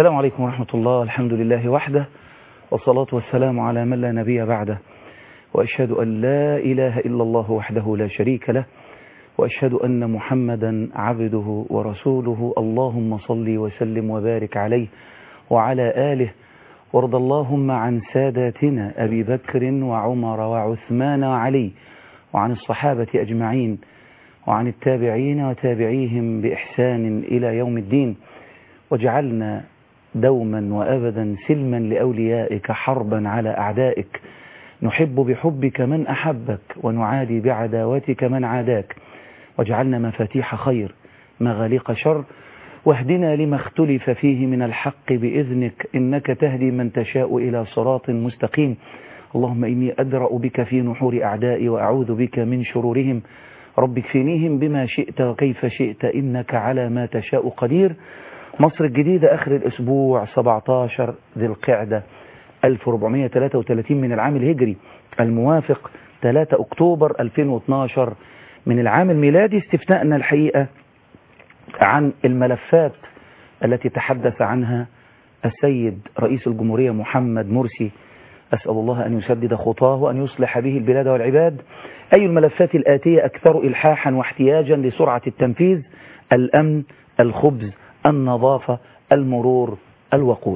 السلام عليكم ورحمة الله الحمد لله وحده والصلاة والسلام على من لا نبي بعده وأشهد أن لا إله إلا الله وحده لا شريك له وأشهد أن محمدا عبده ورسوله اللهم صل وسلم وبارك عليه وعلى آله وارض اللهم عن ساداتنا أبي بكر وعمر وعثمان وعلي وعن الصحابة أجمعين وعن التابعين وتابعيهم بإحسان إلى يوم الدين وجعلنا دوما وأبدا سلما لأوليائك حربا على أعدائك نحب بحبك من أحبك ونعادي بعداوتك من عاداك واجعلنا مفاتيح خير مغاليق شر واهدنا لما اختلف فيه من الحق بإذنك إنك تهدي من تشاء إلى صراط مستقيم اللهم إني أدرأ بك في نحور أعدائي وأعوذ بك من شرورهم رب اكفنيهم بما شئت وكيف شئت إنك على ما تشاء قدير مصر الجديدة آخر الأسبوع 17 ذي القعدة 1433 من العام الهجري الموافق 3 أكتوبر 2012 من العام الميلادي استفتاءنا الحقيقة عن الملفات التي تحدث عنها السيد رئيس الجمهورية محمد مرسي أسأل الله أن يسدد خطاه وأن يصلح به البلاد والعباد أي الملفات الآتية أكثر إلحاحا واحتياجا لسرعة التنفيذ الأمن الخبز النظافة المرور الوقود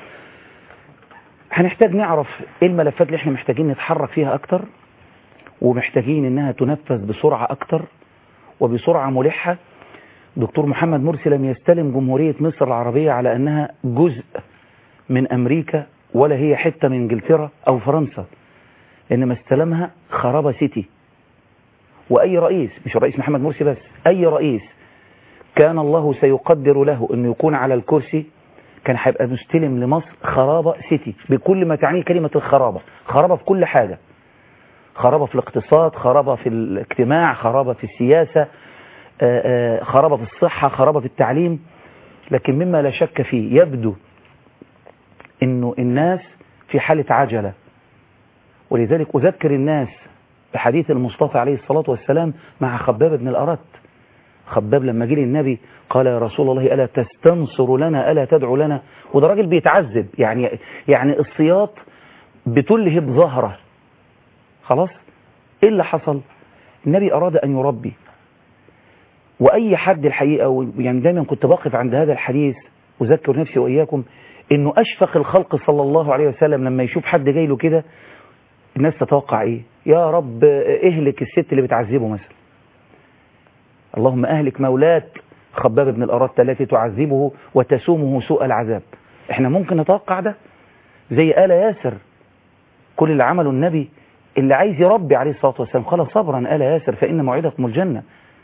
هنحتاج نعرف ايه الملفات اللي احنا محتاجين نتحرك فيها اكتر ومحتاجين انها تنفذ بسرعة اكتر وبسرعة ملحة دكتور محمد مرسي لم يستلم جمهورية مصر العربية على انها جزء من امريكا ولا هي حتة من انجلترا او فرنسا انما استلمها خرابة سيتي واي رئيس مش الرئيس محمد مرسي بس اي رئيس كان الله سيقدر له انه يكون على الكرسي كان هيبقى مستلم لمصر خرابة سيتي بكل ما تعنيه كلمة الخرابة خرابة في كل حاجة خرابة في الاقتصاد خرابة في الاجتماع خرابة في السياسة خرابة في الصحة خرابة في التعليم لكن مما لا شك فيه يبدو انه الناس في حالة عجلة ولذلك أذكر الناس بحديث المصطفى عليه الصلاة والسلام مع خباب بن الأرت خباب لما جه للنبي قال يا رسول الله ألا تستنصر لنا ألا تدعو لنا وده راجل بيتعذب يعني يعني السياط بتلهب ظهره خلاص ايه اللي حصل النبي أراد أن يربي وأي حد الحقيقة يعني دايما كنت بقف عند هذا الحديث أذكر نفسي وإياكم إنه أشفق الخلق صلى الله عليه وسلم لما يشوف حد جاي له كده الناس تتوقع إيه يا رب اهلك الست اللي بتعذبه مثلا اللهم أهلك مولاة خباب بن الأرت التي تعذبه وتسومه سوء العذاب احنا ممكن نتوقع ده زي آل ياسر كل اللي عمله النبي اللي عايز يربي عليه الصلاة والسلام قال صبرا آل ياسر فإن موعدكم الجنة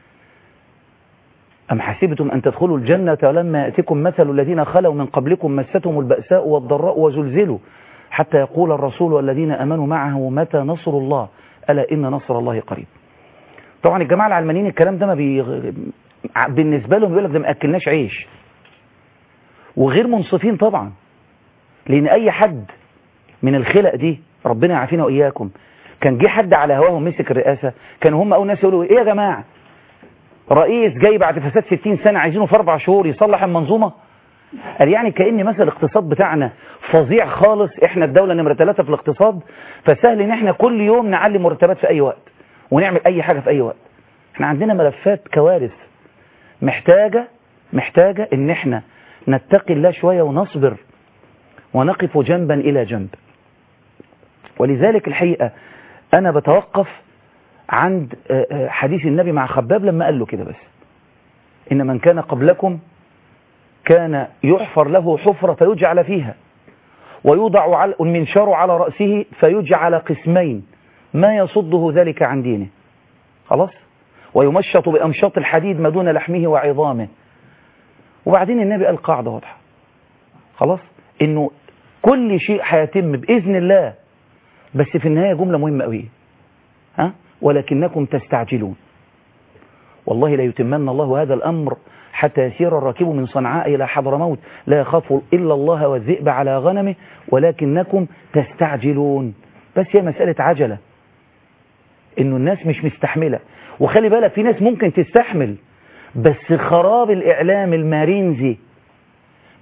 أم حسبتم أن تدخلوا الجنة ولما يأتكم مثل الذين خلوا من قبلكم مستهم البأساء والضراء وزلزلوا حتى يقول الرسول والذين أمنوا معه متى نصر الله ألا إن نصر الله قريب طبعا الجماعة العلمانيين الكلام ده ما بي... بالنسبة لهم يقول لك ده ما أكلناش عيش وغير منصفين طبعا لأن أي حد من الخلق دي ربنا يعافينا وإياكم كان جه حد على هواه ومسك الرئاسة كانوا هم أول ناس يقولوا إيه يا جماعة رئيس جاي بعد فساد 60 سنة عايزينه في أربع شهور يصلح المنظومة قال يعني كأن مثلا الاقتصاد بتاعنا فظيع خالص احنا الدولة نمرة ثلاثة في الاقتصاد فسهل ان احنا كل يوم نعلي مرتبات في اي وقت ونعمل اي حاجة في اي وقت احنا عندنا ملفات كوارث محتاجة محتاجة ان احنا نتقي الله شوية ونصبر ونقف جنبا الى جنب ولذلك الحقيقة انا بتوقف عند حديث النبي مع خباب لما قال له كده بس ان من كان قبلكم كان يحفر له حفرة فيجعل فيها ويوضع على المنشار على رأسه فيجعل قسمين ما يصده ذلك عن دينه خلاص ويمشط بأمشاط الحديد ما دون لحمه وعظامه وبعدين النبي قال قاعدة واضحة خلاص انه كل شيء هيتم بإذن الله بس في النهاية جملة مهمة قوي ها ولكنكم تستعجلون والله لا يتمن الله هذا الأمر حتى يسير الراكب من صنعاء إلى حضرموت لا يخاف إلا الله والذئب على غنمه ولكنكم تستعجلون بس هي مسألة عجلة إنه الناس مش مستحملة وخلي بالك في ناس ممكن تستحمل بس خراب الإعلام المارينزي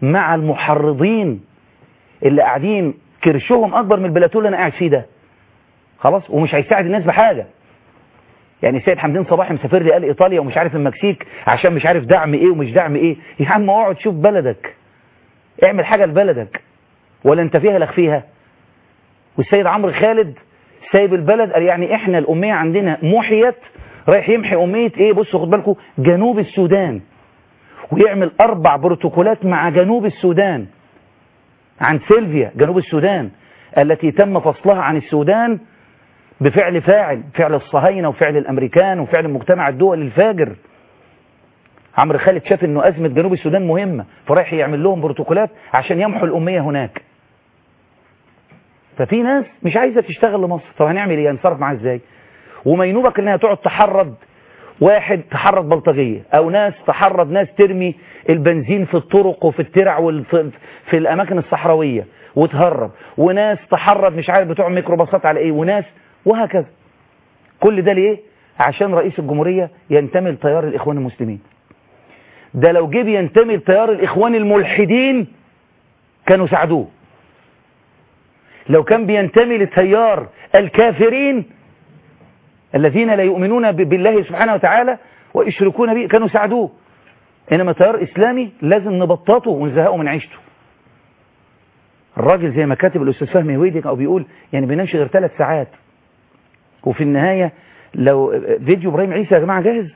مع المحرضين اللي قاعدين كرشهم اكبر من البلاتو اللي انا قاعد فيه ده خلاص ومش هيساعد الناس بحاجه يعني سيد حمدين صباحي مسافر لي قال ايطاليا ومش عارف المكسيك عشان مش عارف دعم ايه ومش دعم ايه يا عم اقعد شوف بلدك اعمل حاجه لبلدك ولا انت فيها لا فيها والسيد عمرو خالد سايب البلد قال يعني احنا الاميه عندنا محيت رايح يمحي اميه ايه بصوا خد بالكم جنوب السودان ويعمل اربع بروتوكولات مع جنوب السودان عن سيلفيا جنوب السودان التي تم فصلها عن السودان بفعل فاعل فعل الصهاينة وفعل الأمريكان وفعل المجتمع الدولي الفاجر عمرو خالد شاف انه أزمة جنوب السودان مهمة فرايح يعمل لهم بروتوكولات عشان يمحوا الأمية هناك ففي ناس مش عايزة تشتغل لمصر طب هنعمل ايه هنصرف معاها ازاي وما ينوبك انها تقعد تحرض واحد تحرض بلطجية او ناس تحرض ناس ترمي البنزين في الطرق وفي الترع وفي في الاماكن الصحراوية وتهرب وناس تحرض مش عارف بتوع ميكروباصات على ايه وناس وهكذا كل ده ليه عشان رئيس الجمهورية ينتمي لتيار الاخوان المسلمين ده لو جه ينتمي لتيار الاخوان الملحدين كانوا ساعدوه لو كان بينتمي لتيار الكافرين الذين لا يؤمنون بالله سبحانه وتعالى ويشركون به كانوا ساعدوه انما تيار اسلامي لازم نبططه ونزهقه من عيشته الراجل زي ما كاتب الاستاذ فهمي هويدك او بيقول يعني بينامش غير ثلاث ساعات وفي النهاية لو فيديو ابراهيم عيسى يا جماعة جاهز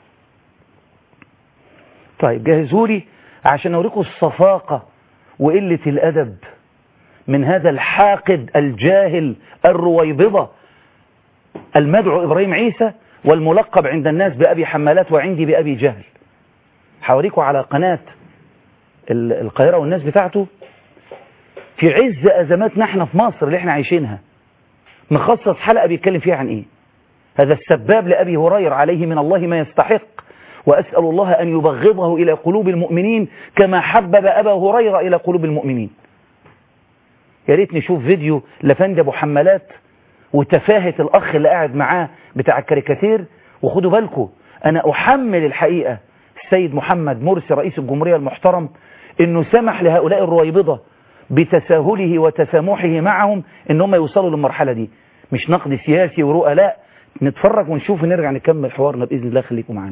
طيب جهزولي عشان اوريكم الصفاقة وقلة الادب من هذا الحاقد الجاهل الرويبضة المدعو إبراهيم عيسى والملقب عند الناس بأبي حمالات وعندي بأبي جهل حوريكم على قناة القاهرة والناس بتاعته في عز أزماتنا احنا في مصر اللي احنا عايشينها مخصص حلقة بيتكلم فيها عن ايه هذا السباب لأبي هرير عليه من الله ما يستحق وأسأل الله أن يبغضه إلى قلوب المؤمنين كما حبب أبا هريرة إلى قلوب المؤمنين يا ريت نشوف فيديو لفند ابو حمالات وتفاهة الاخ اللي قاعد معاه بتاع الكاريكاتير وخدوا بالكم انا احمل الحقيقة السيد محمد مرسي رئيس الجمهورية المحترم انه سمح لهؤلاء الرويبضة بتساهله وتسامحه معهم ان هم يوصلوا للمرحلة دي مش نقد سياسي ورؤى لا نتفرج ونشوف ونرجع نكمل حوارنا بإذن الله خليكم معانا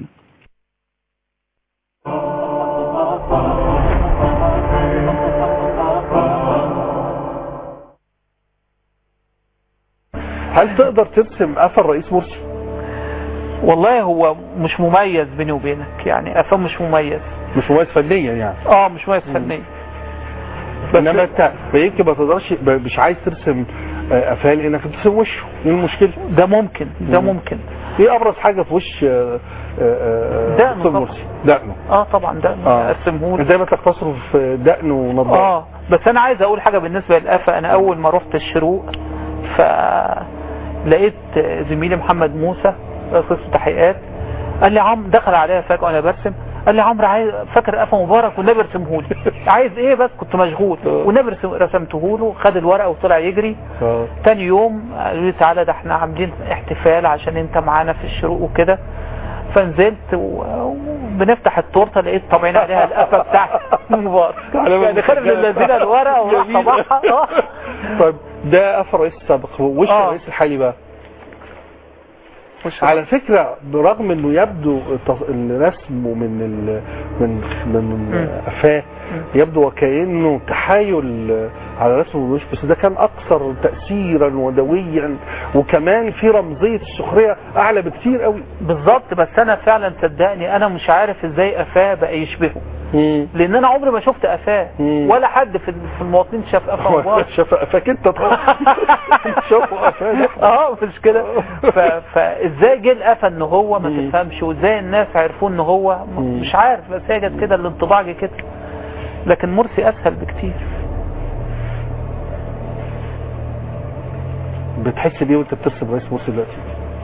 هل تقدر ترسم قفا الرئيس مرسي والله هو مش مميز بيني وبينك يعني قفا مش مميز مش مميز فنيا يعني اه مش مميز فنيا انما انت يمكن ما تقدرش مش عايز ترسم قفاه لانك ترسم وشه ايه المشكله ده ممكن ده ممكن ايه ابرز حاجه في وش دقنه طبعا مرسي دقنه اه طبعا دقنه اه ارسمه دايما تقتصروا في دقنه ونضاره اه بس انا عايز اقول حاجه بالنسبه للقفا انا اول ما رحت الشروق ف لقيت زميلي محمد موسى قسم تحقيقات قال لي عم دخل عليا فجأة وانا برسم قال لي عمرو عايز فاكر قفا مبارك والنبي ارسمه لي عايز ايه بس كنت مشغول والنبي رسمته له خد الورقه وطلع يجري اه تاني يوم قالوا لي تعالى ده احنا عاملين احتفال عشان انت معانا في الشروق وكده فنزلت وبنفتح التورته لقيت طابعين عليها القفا بتاع مبارك يعني خرب الذين الورقه وراح طبعها اه طيب ده قفا الرئيس السابق وش آه. الرئيس الحالي بقى على فكرة برغم انه يبدو التص- الرسم من ال... من من مم. قفاه يبدو وكأنه تحايل على رسم الوش بس ده كان اكثر تأثيرا ودويا وكمان في رمزية السخرية اعلى بكتير قوي بالظبط بس انا فعلا صدقني انا مش عارف ازاي قفاه بقى يشبهه لان انا عمري ما شفت قفاه مم. ولا حد في في المواطنين شاف قفا مبارك شاف قفاك انت طبعا شافوا قفاه ده. اه مش كده ف- فازاي جه القفا ان هو ما مم. تفهمش وازاي الناس عرفوا ان هو م- مم. مش عارف بس هي جت كده الانطباع جه كده لكن مرسي اسهل بكتير بتحس بيه وانت بترسم رئيس مرسي دلوقتي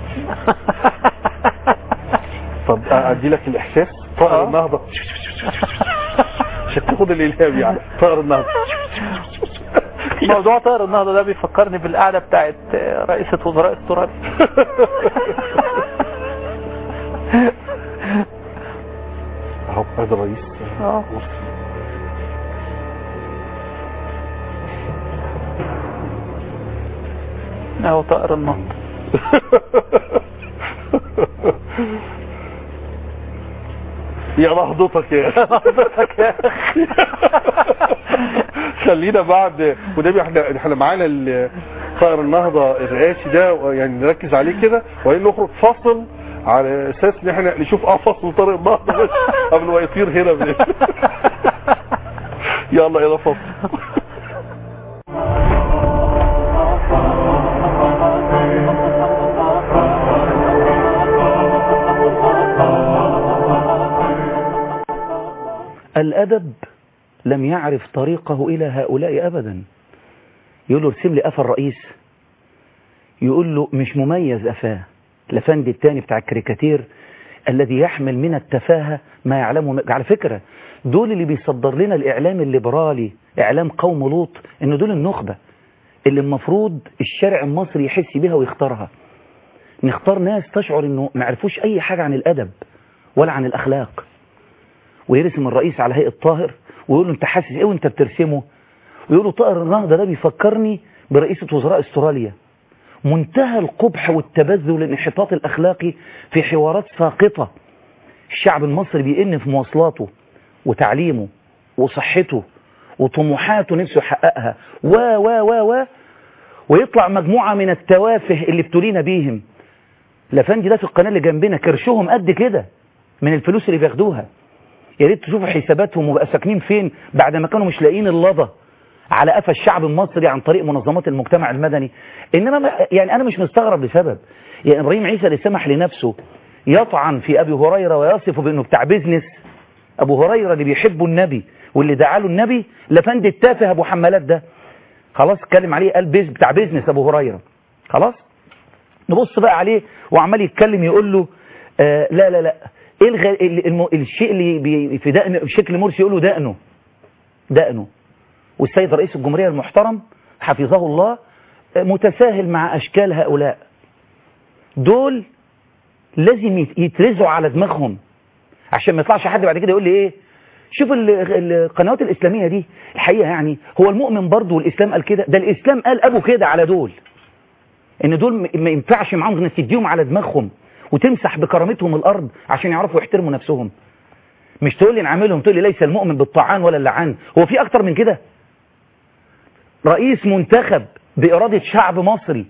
طب ادي لك الاحساس طائر آه. النهضه عشان تاخد الالهام يعني طائر النهضه موضوع طائر النهضه ده بيفكرني بالقعده بتاعت رئيسه وزراء استراليا اهو هذا الرئيس اه مرسي اهو طائر النهضة يا نهضتك يا نهضتك يا أخي. خلينا بعد ونبي احنا احنا معانا ال- طائر النهضة الرئاسي ده يعني نركز عليه كده وبعدين نخرج فاصل على اساس ان احنا نشوف اه فصل طارق النهضة بس قبل ما يطير هنا من يلا يلا فاصل الأدب لم يعرف طريقه إلى هؤلاء أبدا يقول له ارسم لي قفا الرئيس يقول له مش مميز قفاه لفندي التاني بتاع الكاريكاتير الذي يحمل من التفاهة ما يعلمه على فكرة دول اللي بيصدر لنا الإعلام الليبرالي إعلام قوم لوط إن دول النخبة اللي المفروض الشارع المصري يحس بها ويختارها نختار ناس تشعر إنه ما عرفوش أي حاجة عن الأدب ولا عن الأخلاق ويرسم الرئيس على هيئة طاهر ويقول له انت حاسس ايه وانت بترسمه ويقول له طائر النهضة ده بيفكرني برئيسة وزراء استراليا منتهى القبح والتبذل والانحطاط الأخلاقي في حوارات ساقطة الشعب المصري بيئن في مواصلاته وتعليمه وصحته وطموحاته نفسه يحققها و و و و ويطلع مجموعة من التوافه اللي ابتلينا بيهم لفندي ده في القناة اللي جنبنا كرشهم قد كده من الفلوس اللي بياخدوها يا ريت تشوفوا حساباتهم وبقى ساكنين فين بعد ما كانوا مش لاقيين اللضى على قفا الشعب المصري عن طريق منظمات المجتمع المدني انما ما يعني انا مش مستغرب لسبب يعني ابراهيم عيسى اللي سمح لنفسه يطعن في ابي هريره ويصفه بانه بتاع بيزنس ابو هريره اللي بيحبه النبي واللي دعا له النبي لفند التافه ابو حمالات ده خلاص اتكلم عليه قال بيز بتاع بيزنس ابو هريره خلاص نبص بقى عليه وعمال يتكلم يقول له آه لا لا لا ايه الغ... ال- الم... الشيء اللي بي... في دقن بشكل مرسي يقولوا دقنه دقنه والسيد رئيس الجمهورية المحترم حفظه الله متساهل مع أشكال هؤلاء دول لازم يت- يترزعوا على دماغهم عشان ما يطلعش حد بعد كده يقول لي ايه شوف ال- ال- القنوات الإسلامية دي الحقيقة يعني هو المؤمن برضه والإسلام قال كده ده الإسلام قال أبو كده على دول ان دول م- ما ينفعش معاهم انك تديهم على دماغهم وتمسح بكرامتهم الارض عشان يعرفوا يحترموا نفسهم مش تقول لي نعاملهم تقول لي ليس المؤمن بالطعان ولا اللعان هو في اكتر من كده رئيس منتخب بإرادة شعب مصري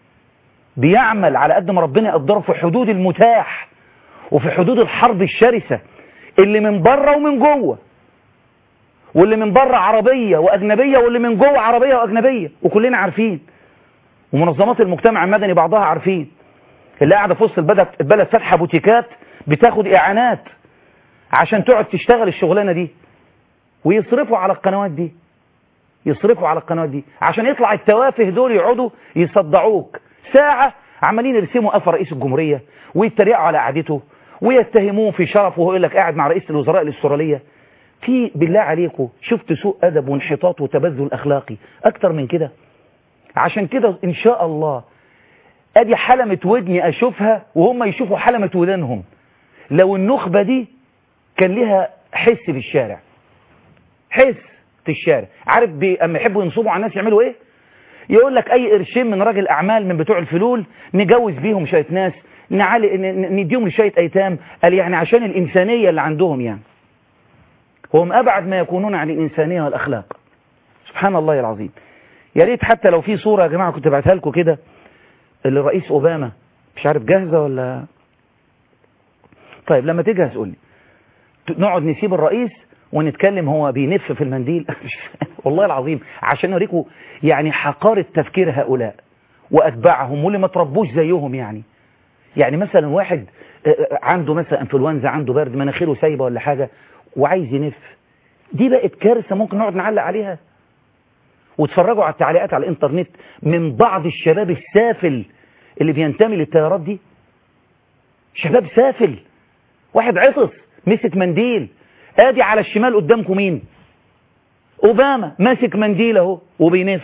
بيعمل على قد ما ربنا يقدره في حدود المتاح وفي حدود الحرب الشرسة اللي من بره ومن جوه واللي من بره عربية وأجنبية واللي من جوه عربية وأجنبية وكلنا عارفين ومنظمات المجتمع المدني بعضها عارفين اللي قاعدة في وسط البلد البلد فاتحة بوتيكات بتاخد إعانات عشان تقعد تشتغل الشغلانة دي ويصرفوا على القنوات دي يصرفوا على القنوات دي عشان يطلع التوافه دول يقعدوا يصدعوك ساعة عمالين يرسموا قفا رئيس الجمهورية ويتريقوا على قعدته ويتهموه في شرفه وهو يقول لك قاعد مع رئيس الوزراء الاسترالية في بالله عليكم شفت سوء أدب وانحطاط وتبذل أخلاقي أكتر من كده عشان كده إن شاء الله أدي حلمة ودني أشوفها وهم يشوفوا حلمة ودانهم لو النخبة دي كان لها حس في الشارع حس في الشارع عارف بي... اما يحبوا ينصبوا على الناس يعملوا ايه يقول لك اي قرشين من راجل اعمال من بتوع الفلول نجوز بيهم شويه ناس نعلي ن- ن- نديهم لشويه ايتام قال يعني عشان الانسانيه اللي عندهم يعني هم ابعد ما يكونون عن الانسانيه والاخلاق سبحان الله العظيم يا ريت حتى لو في صوره يا جماعه كنت بعتها لكم كده لرئيس اوباما مش عارف جاهزه ولا طيب لما تجهز قول لي نقعد نسيب الرئيس ونتكلم هو بينف في المنديل والله العظيم عشان اوريكم يعني حقارة تفكير هؤلاء واتباعهم واللي ما تربوش زيهم يعني يعني مثلا واحد آه، آه، عنده مثلا انفلونزا عنده برد مناخيره سايبه ولا حاجه وعايز ينف دي بقت كارثه ممكن نقعد نعلق عليها وتفرجوا على التعليقات على الانترنت من بعض الشباب السافل اللي بينتمي للتيارات دي شباب سافل واحد عطس مسك منديل ادي على الشمال قدامكم مين اوباما ماسك منديل اهو وبينف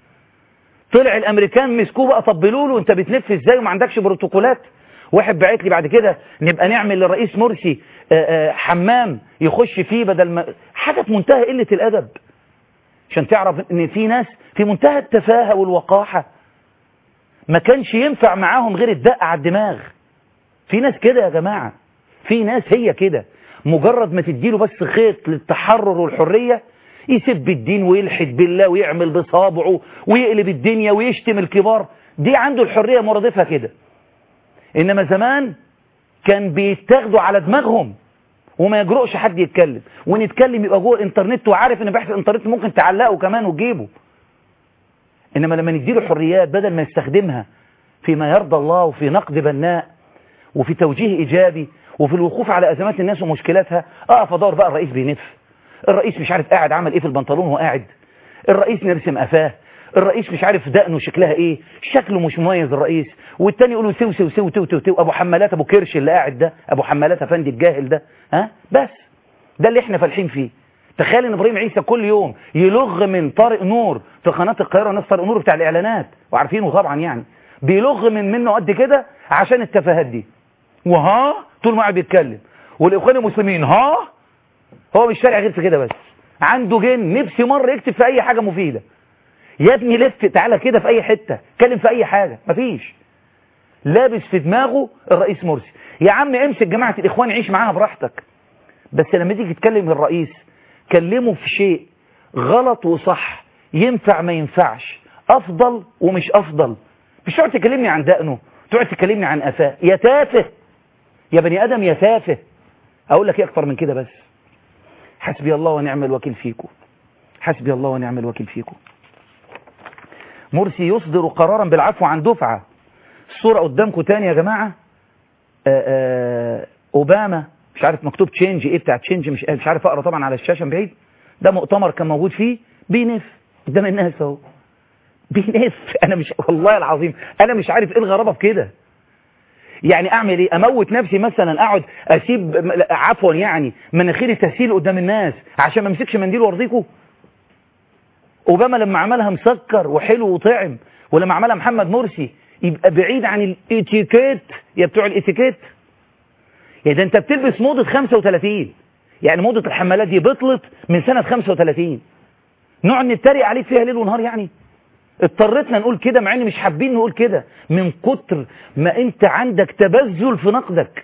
طلع الامريكان مسكوه بقى طبلوا له انت بتنف ازاي وما عندكش بروتوكولات واحد بعت لي بعد كده نبقى نعمل للرئيس مرسي آه، آه، حمام يخش فيه بدل ما حاجه في منتهى قله الادب عشان تعرف ان في ناس في منتهى التفاهه والوقاحه ما كانش ينفع معاهم غير الدق على الدماغ في ناس كده يا جماعة في ناس هي كده مجرد ما تديله بس خيط للتحرر والحرية يسب الدين ويلحد بالله ويعمل بصابعه ويقلب الدنيا ويشتم الكبار دي عنده الحرية مرادفها كده إنما زمان كان بيتاخدوا على دماغهم وما يجرؤش حد يتكلم ونتكلم يبقى جوه الانترنت وعارف ان بحث الانترنت ممكن تعلقه كمان وتجيبه انما لما نديله حريات بدل ما يستخدمها فيما يرضى الله وفي نقد بناء وفي توجيه ايجابي وفي الوقوف على ازمات الناس ومشكلاتها اقف ادور بقى الرئيس بينف الرئيس مش عارف قاعد عمل ايه في البنطلون وهو قاعد الرئيس نرسم قفاه الرئيس مش عارف دقنه شكلها ايه شكله مش مميز الرئيس والتاني يقول له سو سو سو تو تو تو ابو حمالات ابو كرش اللي قاعد ده ابو حمالات افندي الجاهل ده ها بس ده اللي احنا فالحين فيه تخيل ان ابراهيم عيسى كل يوم يلغ من طارق نور في قناه القاهره وناس طارق نور بتاع الاعلانات وعارفينه طبعا يعني بيلغ من منه قد كده عشان التفاهات دي وها طول ما قاعد بيتكلم والاخوان المسلمين ها هو مش فارق غير في كده بس عنده جن نفسي مره يكتب في اي حاجه مفيده يا ابني لف تعالى كده في اي حته اتكلم في اي حاجه مفيش لابس في دماغه الرئيس مرسي يا عم امسك جماعه الاخوان عيش معاها براحتك بس لما تيجي تكلم الرئيس كلمه في شيء غلط وصح ينفع ما ينفعش افضل ومش افضل مش تقعد تكلمني عن دقنه تقعد تكلمني عن قفاه يا تافه يا بني ادم يا تافه اقول لك ايه اكتر من كده بس حسبي الله ونعم الوكيل فيكم حسبي الله ونعم الوكيل فيكم مرسي يصدر قرارا بالعفو عن دفعة الصورة قدامكم تاني يا جماعة آآ آآ أوباما مش عارف مكتوب تشينج ايه بتاع تشينج مش, مش عارف اقرا طبعا على الشاشة من بعيد ده مؤتمر كان موجود فيه بينف قدام الناس اهو بينف انا مش والله العظيم انا مش عارف ايه الغرابة في كده يعني اعمل ايه اموت نفسي مثلا اقعد اسيب عفوا يعني مناخيري تسيل قدام الناس عشان ما امسكش منديل وارضيكوا اوباما لما عملها مسكر وحلو وطعم ولما عملها محمد مرسي يبقى بعيد عن الاتيكيت يا بتوع الاتيكيت يا ده انت بتلبس موضة 35 يعني موضة الحمالات دي بطلت من سنة 35 نقعد نتريق عليك فيها ليل ونهار يعني اضطرتنا نقول كده مع ان مش حابين نقول كده من كتر ما انت عندك تبذل في نقدك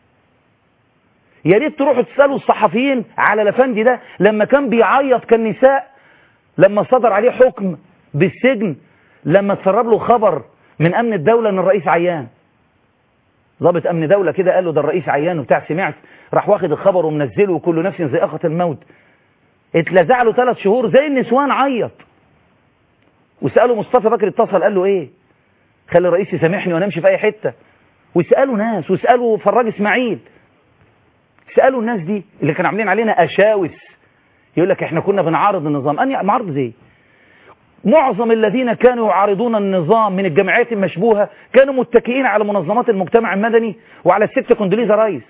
يا ريت تروحوا تسالوا الصحفيين على الافندي ده لما كان بيعيط كالنساء لما صدر عليه حكم بالسجن لما تسرب له خبر من امن الدولة ان الرئيس عيان ضابط امن دولة كده قال له ده الرئيس عيان وبتاع سمعت راح واخد الخبر ومنزله وكل نفس ذائقة الموت اتلزع له ثلاث شهور زي النسوان عيط وسأله مصطفى بكر اتصل قال له ايه خلي الرئيس يسامحني وانا امشي في اي حتة وسألوا ناس وسألوا فراج اسماعيل سألوا الناس دي اللي كانوا عاملين علينا اشاوس يقول لك احنا كنا بنعارض النظام اني معارض زي معظم الذين كانوا يعارضون النظام من الجمعيات المشبوهة كانوا متكئين على منظمات المجتمع المدني وعلى الست كوندوليزا رايس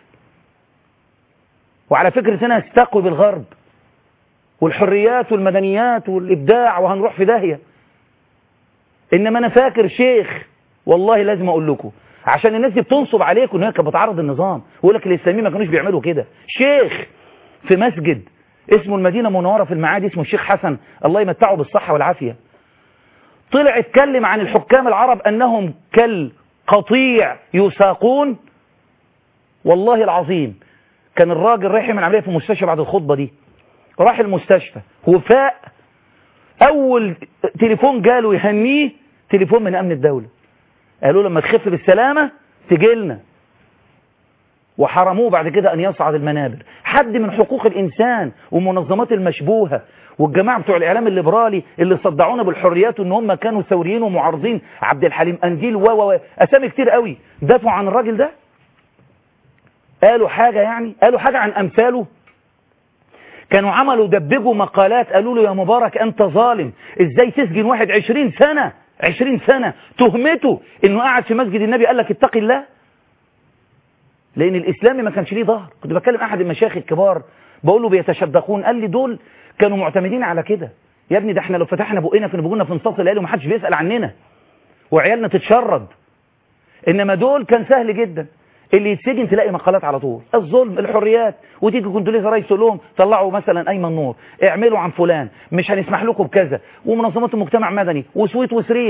وعلى فكرة انها استقوي بالغرب والحريات والمدنيات والابداع وهنروح في داهية انما انا فاكر شيخ والله لازم اقول لكم عشان الناس دي بتنصب عليكم ان هي كانت بتعارض النظام ويقول لك الاسلاميين ما كانوش بيعملوا كده شيخ في مسجد اسمه المدينة منورة في المعادي اسمه الشيخ حسن الله يمتعه بالصحة والعافية طلع اتكلم عن الحكام العرب أنهم كالقطيع يساقون والله العظيم كان الراجل رايح من عملية في المستشفى بعد الخطبة دي راح المستشفى وفاق أول تليفون جاله يهنيه تليفون من أمن الدولة قالوا لما تخف بالسلامة تجيلنا وحرموه بعد كده أن يصعد المنابر حد من حقوق الإنسان ومنظمات المشبوهة والجماعة بتوع الإعلام الليبرالي اللي صدعونا بالحريات وإن هم كانوا ثوريين ومعارضين عبد الحليم أنديل و و أسامي كتير قوي دافعوا عن الراجل ده قالوا حاجة يعني قالوا حاجة عن أمثاله كانوا عملوا دبجوا مقالات قالوا له يا مبارك أنت ظالم إزاي تسجن واحد عشرين سنة عشرين سنة تهمته إنه قاعد في مسجد النبي قال لك اتقي الله لان الاسلامي ما كانش ليه ظهر كنت بكلم احد المشايخ الكبار بقول له بيتشدقون قال لي دول كانوا معتمدين على كده يا ابني ده احنا لو فتحنا بقنا في بقولنا في نصاص الليالي ومحدش بيسال عننا وعيالنا تتشرد انما دول كان سهل جدا اللي يتسجن تلاقي مقالات على طول الظلم الحريات وتيجي كوندوليزا رئيس تقول لهم طلعوا مثلا ايمن نور اعملوا عن فلان مش هنسمح لكم بكذا ومنظمات المجتمع مدني وسويت وصريخ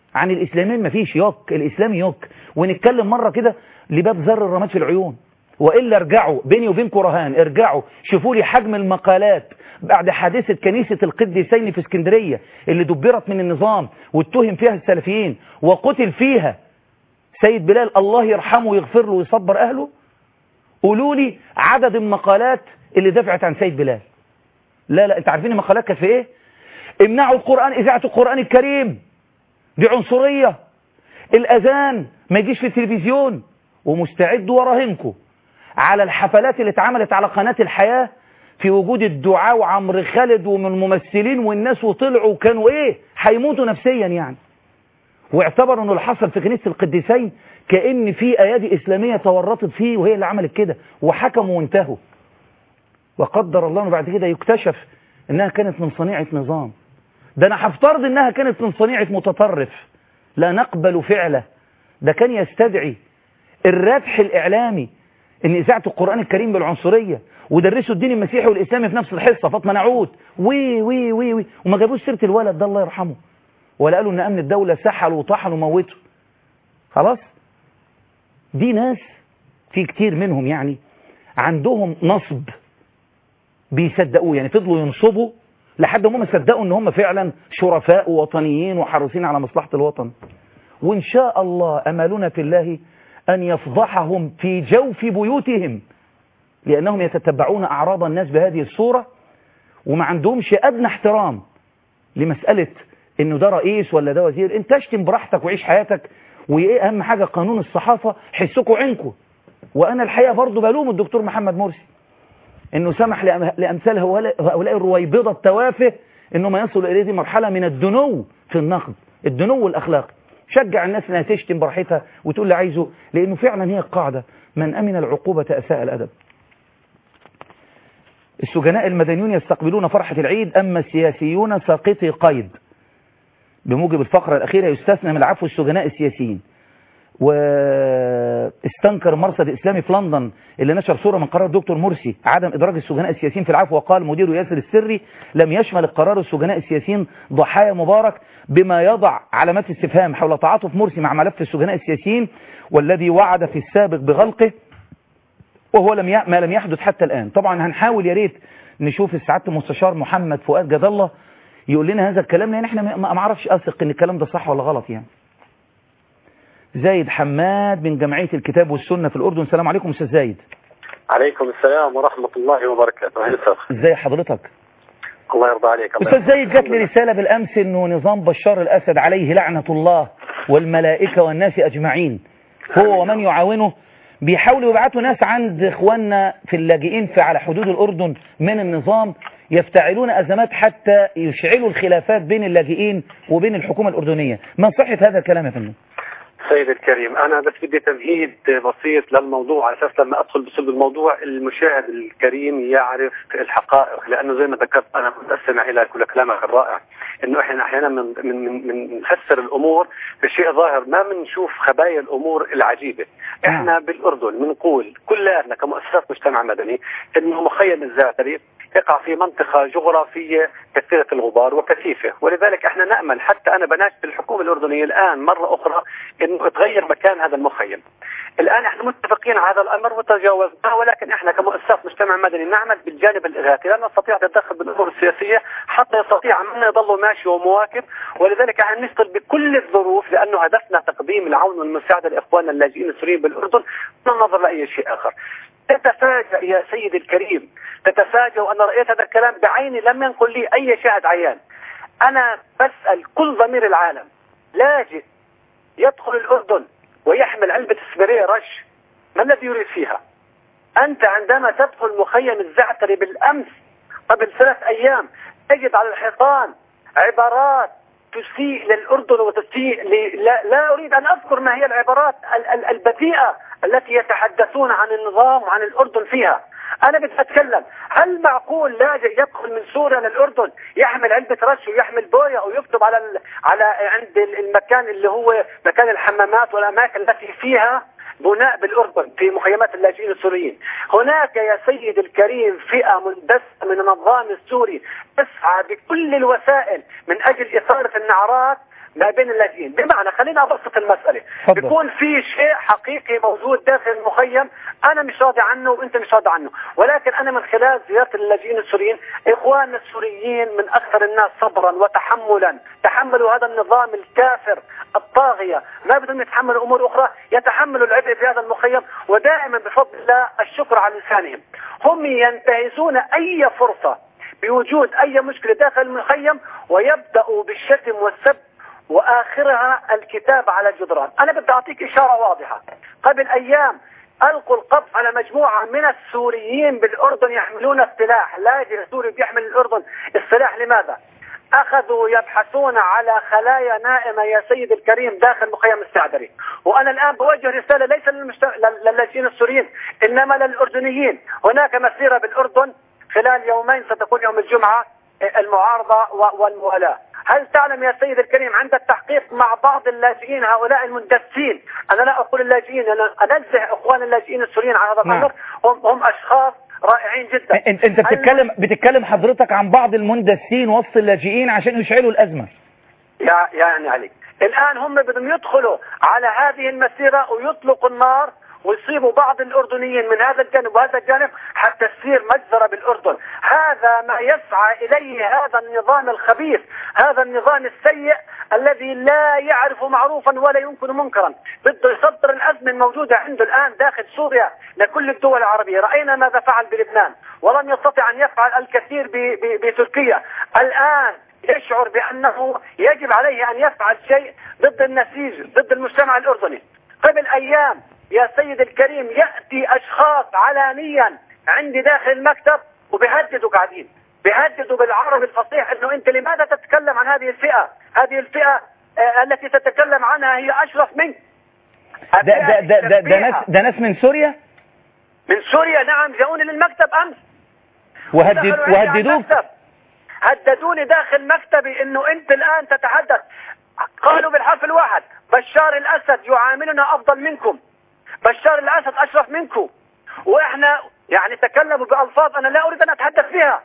عن الإسلامين مفيش يوك الإسلام يوك ونتكلم مرة كده لباب زر الرماد في العيون وإلا ارجعوا بيني وبينكم رهان ارجعوا شوفوا لي حجم المقالات بعد حادثة كنيسة القديسين في اسكندرية اللي دبرت من النظام واتهم فيها السلفيين وقتل فيها سيد بلال الله يرحمه ويغفر له ويصبر أهله قولوا لي عدد المقالات اللي دفعت عن سيد بلال لا لا انت عارفين المقالات كانت في ايه امنعوا القرآن اذاعة القرآن الكريم دي عنصرية الاذان ما يجيش في التلفزيون ومستعد وراهنكم على الحفلات اللي اتعملت على قناة الحياة في وجود الدعاء وعمرو خالد ومن الممثلين والناس وطلعوا وكانوا ايه هيموتوا نفسيا يعني واعتبروا انه اللي حصل في كنيسة القديسين كأن في ايادي اسلامية تورطت فيه وهي اللي عملت كده وحكموا وانتهوا وقدر الله انه بعد كده يكتشف انها كانت من صنيعة نظام ده انا هفترض انها كانت من صنيعة متطرف لا نقبل فعله ده كان يستدعي الربح الاعلامي ان اذاعه القران الكريم بالعنصريه ودرسوا الدين المسيحي والاسلامي في نفس الحصه فاطمه نعود وي وي وي وي وما جابوش سيره الولد ده الله يرحمه ولا قالوا ان امن الدوله سحل وطحن وموته خلاص دي ناس في كتير منهم يعني عندهم نصب بيصدقوه يعني فضلوا ينصبوا لحد ما هم صدقوا ان هم فعلا شرفاء ووطنيين وحريصين على مصلحه الوطن وان شاء الله املنا في الله أن يفضحهم في جوف بيوتهم لأنهم يتتبعون أعراض الناس بهذه الصورة وما عندهمش أدنى احترام لمسألة إنه ده رئيس ولا ده وزير أنت اشتم براحتك وعيش حياتك وإيه أهم حاجة قانون الصحافة حسكوا عينكم وأنا الحقيقة برضو بلوم الدكتور محمد مرسي إنه سمح لأمثال هؤلاء الرويبضة التوافه إنه ما يصل إليه دي مرحلة من الدنو في النقد الدنو الأخلاقي شجع الناس انها تشتم براحتها وتقول اللي عايزه لانه فعلا هي القاعده من امن العقوبه اساء الادب السجناء المدنيون يستقبلون فرحه العيد اما السياسيون ساقطي قيد بموجب الفقره الاخيره يستثنى من العفو السجناء السياسيين واستنكر مرصد اسلامي في لندن اللي نشر صوره من قرار الدكتور مرسي عدم ادراج السجناء السياسيين في العفو وقال مديره ياسر السري لم يشمل القرار السجناء السياسيين ضحايا مبارك بما يضع علامات استفهام حول تعاطف مرسي مع ملف السجناء السياسيين والذي وعد في السابق بغلقه وهو لم ي... ما لم يحدث حتى الآن طبعا هنحاول يا ريت نشوف سعاده المستشار محمد فؤاد جد الله يقول لنا هذا الكلام لان احنا ما ما اعرفش اثق ان الكلام ده صح ولا غلط يعني زايد حماد من جمعية الكتاب والسنة في الأردن السلام عليكم أستاذ زايد عليكم السلام ورحمة الله وبركاته أهلا وسهلا ازاي حضرتك الله يرضى عليك الله أستاذ زايد جات لي رسالة بالأمس أنه نظام بشار الأسد عليه لعنة الله والملائكة والناس أجمعين هو ومن يعاونه بيحاولوا يبعتوا ناس عند إخواننا في اللاجئين في على حدود الأردن من النظام يفتعلون أزمات حتى يشعلوا الخلافات بين اللاجئين وبين الحكومة الأردنية ما صحة هذا الكلام يا فندم سيد الكريم أنا بس بدي تمهيد بسيط للموضوع على أساس لما أدخل بصلب الموضوع المشاهد الكريم يعرف الحقائق لأنه زي ما ذكرت أنا كنت أستمع إلى كل كلامك الرائع إنه إحنا أحيانا من من من من نفسر الأمور بشيء ظاهر ما بنشوف خبايا الأمور العجيبة إحنا بالأردن بنقول كلنا كمؤسسات مجتمع مدني إنه مخيم الزعتري يقع في منطقة جغرافية كثيرة الغبار وكثيفة ولذلك احنا نأمل حتى أنا بناشد الحكومة الأردنية الآن مرة أخرى أنه يتغير مكان هذا المخيم الآن احنا متفقين على هذا الأمر وتجاوزناه ولكن احنا كمؤسسات مجتمع مدني نعمل بالجانب الإغاثي لا نستطيع أن نتدخل بالأمور السياسية حتى يستطيع منا يضل ماشي ومواكب ولذلك احنا نشتغل بكل الظروف لأنه هدفنا تقديم العون والمساعدة لإخواننا اللاجئين السوريين بالأردن دون النظر لأي شيء آخر تتفاجأ يا سيدي الكريم تتفاجأ وأنا رأيت هذا الكلام بعيني لم ينقل لي أي شاهد عيان أنا بسأل كل ضمير العالم لاجئ يدخل الأردن ويحمل علبة سبراي رش ما الذي يريد فيها أنت عندما تدخل مخيم الزعتري بالأمس قبل ثلاث أيام تجد على الحيطان عبارات تسيء للأردن وتسيء ل... لا, لا أريد أن أذكر ما هي العبارات ال- ال- البذيئة التي يتحدثون عن النظام وعن الأردن فيها أنا بدي أتكلم هل معقول لاجئ يدخل من سوريا للأردن يحمل علبة رش ويحمل بوية ويكتب على ال... على عند المكان اللي هو مكان الحمامات والأماكن التي فيها بناء بالأردن في مخيمات اللاجئين السوريين هناك يا سيد الكريم فئة مندسة من النظام السوري تسعى بكل الوسائل من أجل إثارة النعرات ما بين اللاجئين بمعنى خلينا ابسط المساله اتفضل. بيكون في شيء حقيقي موجود داخل المخيم انا مش راضي عنه وانت مش راضي عنه ولكن انا من خلال زياره اللاجئين السوريين اخواننا السوريين من اكثر الناس صبرا وتحملا تحملوا هذا النظام الكافر الطاغيه ما بدهم يتحملوا امور اخرى يتحملوا العبء في هذا المخيم ودائما بفضل الله الشكر على لسانهم هم ينتهزون اي فرصه بوجود اي مشكله داخل المخيم ويبداوا بالشتم والسب واخرها الكتاب على الجدران انا بدي اعطيك اشاره واضحه قبل ايام القوا القبض على مجموعه من السوريين بالاردن يحملون السلاح لاجئ سوري بيحمل الاردن السلاح لماذا اخذوا يبحثون على خلايا نائمه يا سيد الكريم داخل مخيم السعدري وانا الان بوجه رساله ليس للمشت... لل- للاجئين السوريين انما للاردنيين هناك مسيره بالاردن خلال يومين ستكون يوم الجمعه المعارضه و- والموالاه هل تعلم يا سيد الكريم عند التحقيق مع بعض اللاجئين هؤلاء المندسين انا لا اقول اللاجئين انا انزه اخوان اللاجئين السوريين على هذا نعم. الامر هم هم اشخاص رائعين جدا انت انت بتتكلم بتتكلم حضرتك عن بعض المندسين وسط اللاجئين عشان يشعلوا الازمه يا يعني علي الآن هم بدهم يدخلوا على هذه المسيرة ويطلقوا النار ويصيبوا بعض الأردنيين من هذا الجانب وهذا الجانب حتى تصير مجزرة بالأردن هذا ما يسعى إليه هذا النظام الخبيث هذا النظام السيء الذي لا يعرف معروفا ولا يمكن منكرا بده يصدر الأزمة الموجودة عنده الآن داخل سوريا لكل الدول العربية رأينا ماذا فعل بلبنان ولم يستطع أن يفعل الكثير ب- ب- بتركيا الآن يشعر بأنه يجب عليه أن يفعل شيء ضد النسيج ضد المجتمع الأردني قبل أيام يا سيد الكريم يأتي أشخاص علانيا عندي داخل المكتب وبيهددوا قاعدين بيهددوا بالعربي الفصيح انه انت لماذا تتكلم عن هذه الفئة هذه الفئة آه، التي تتكلم عنها هي اشرف منك ده ده ده ده, ده ناس ده ناس من سوريا من سوريا نعم جاءوني للمكتب امس وهدد دخلوا عندي على وهددوك المكتب. هددوني داخل مكتبي انه انت الان تتحدث قالوا بالحرف الواحد بشار الاسد يعاملنا افضل منكم بشار الاسد اشرف منكم واحنا يعني تكلموا بالفاظ انا لا اريد ان اتحدث فيها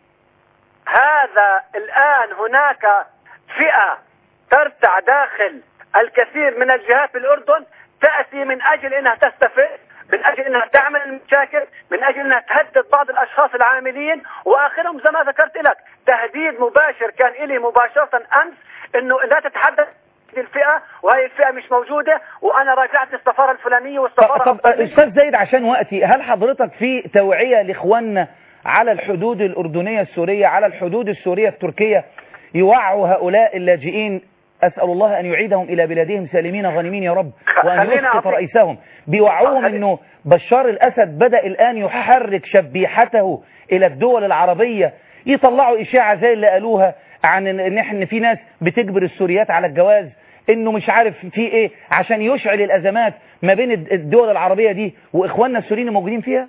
هذا الان هناك فئه ترتع داخل الكثير من الجهات في الاردن تاتي من اجل انها تستفز من اجل انها تعمل المشاكل من اجل انها تهدد بعض الاشخاص العاملين واخرهم زي ما ذكرت لك تهديد مباشر كان الي مباشره امس انه لا تتحدث هذه الفئه وهي الفئه مش موجوده وانا راجعت السفاره الفلانيه طب, والسفاره طب الفلانية. استاذ زايد عشان وقتي هل حضرتك في توعية لاخواننا على الحدود الأردنية السورية على الحدود السورية التركية يوعوا هؤلاء اللاجئين أسأل الله أن يعيدهم إلى بلادهم سالمين غانمين يا رب وأن خلينا يسقط أعطيك- رئيسهم بيوعوهم خلي- أنه بشار الأسد بدأ الآن يحرك شبيحته إلى الدول العربية يطلعوا إشاعة زي اللي قالوها عن إن إن إحنا في ناس بتجبر السوريات على الجواز انه مش عارف في ايه عشان يشعل الازمات ما بين الد- الدول العربية دي واخواننا السوريين الموجودين فيها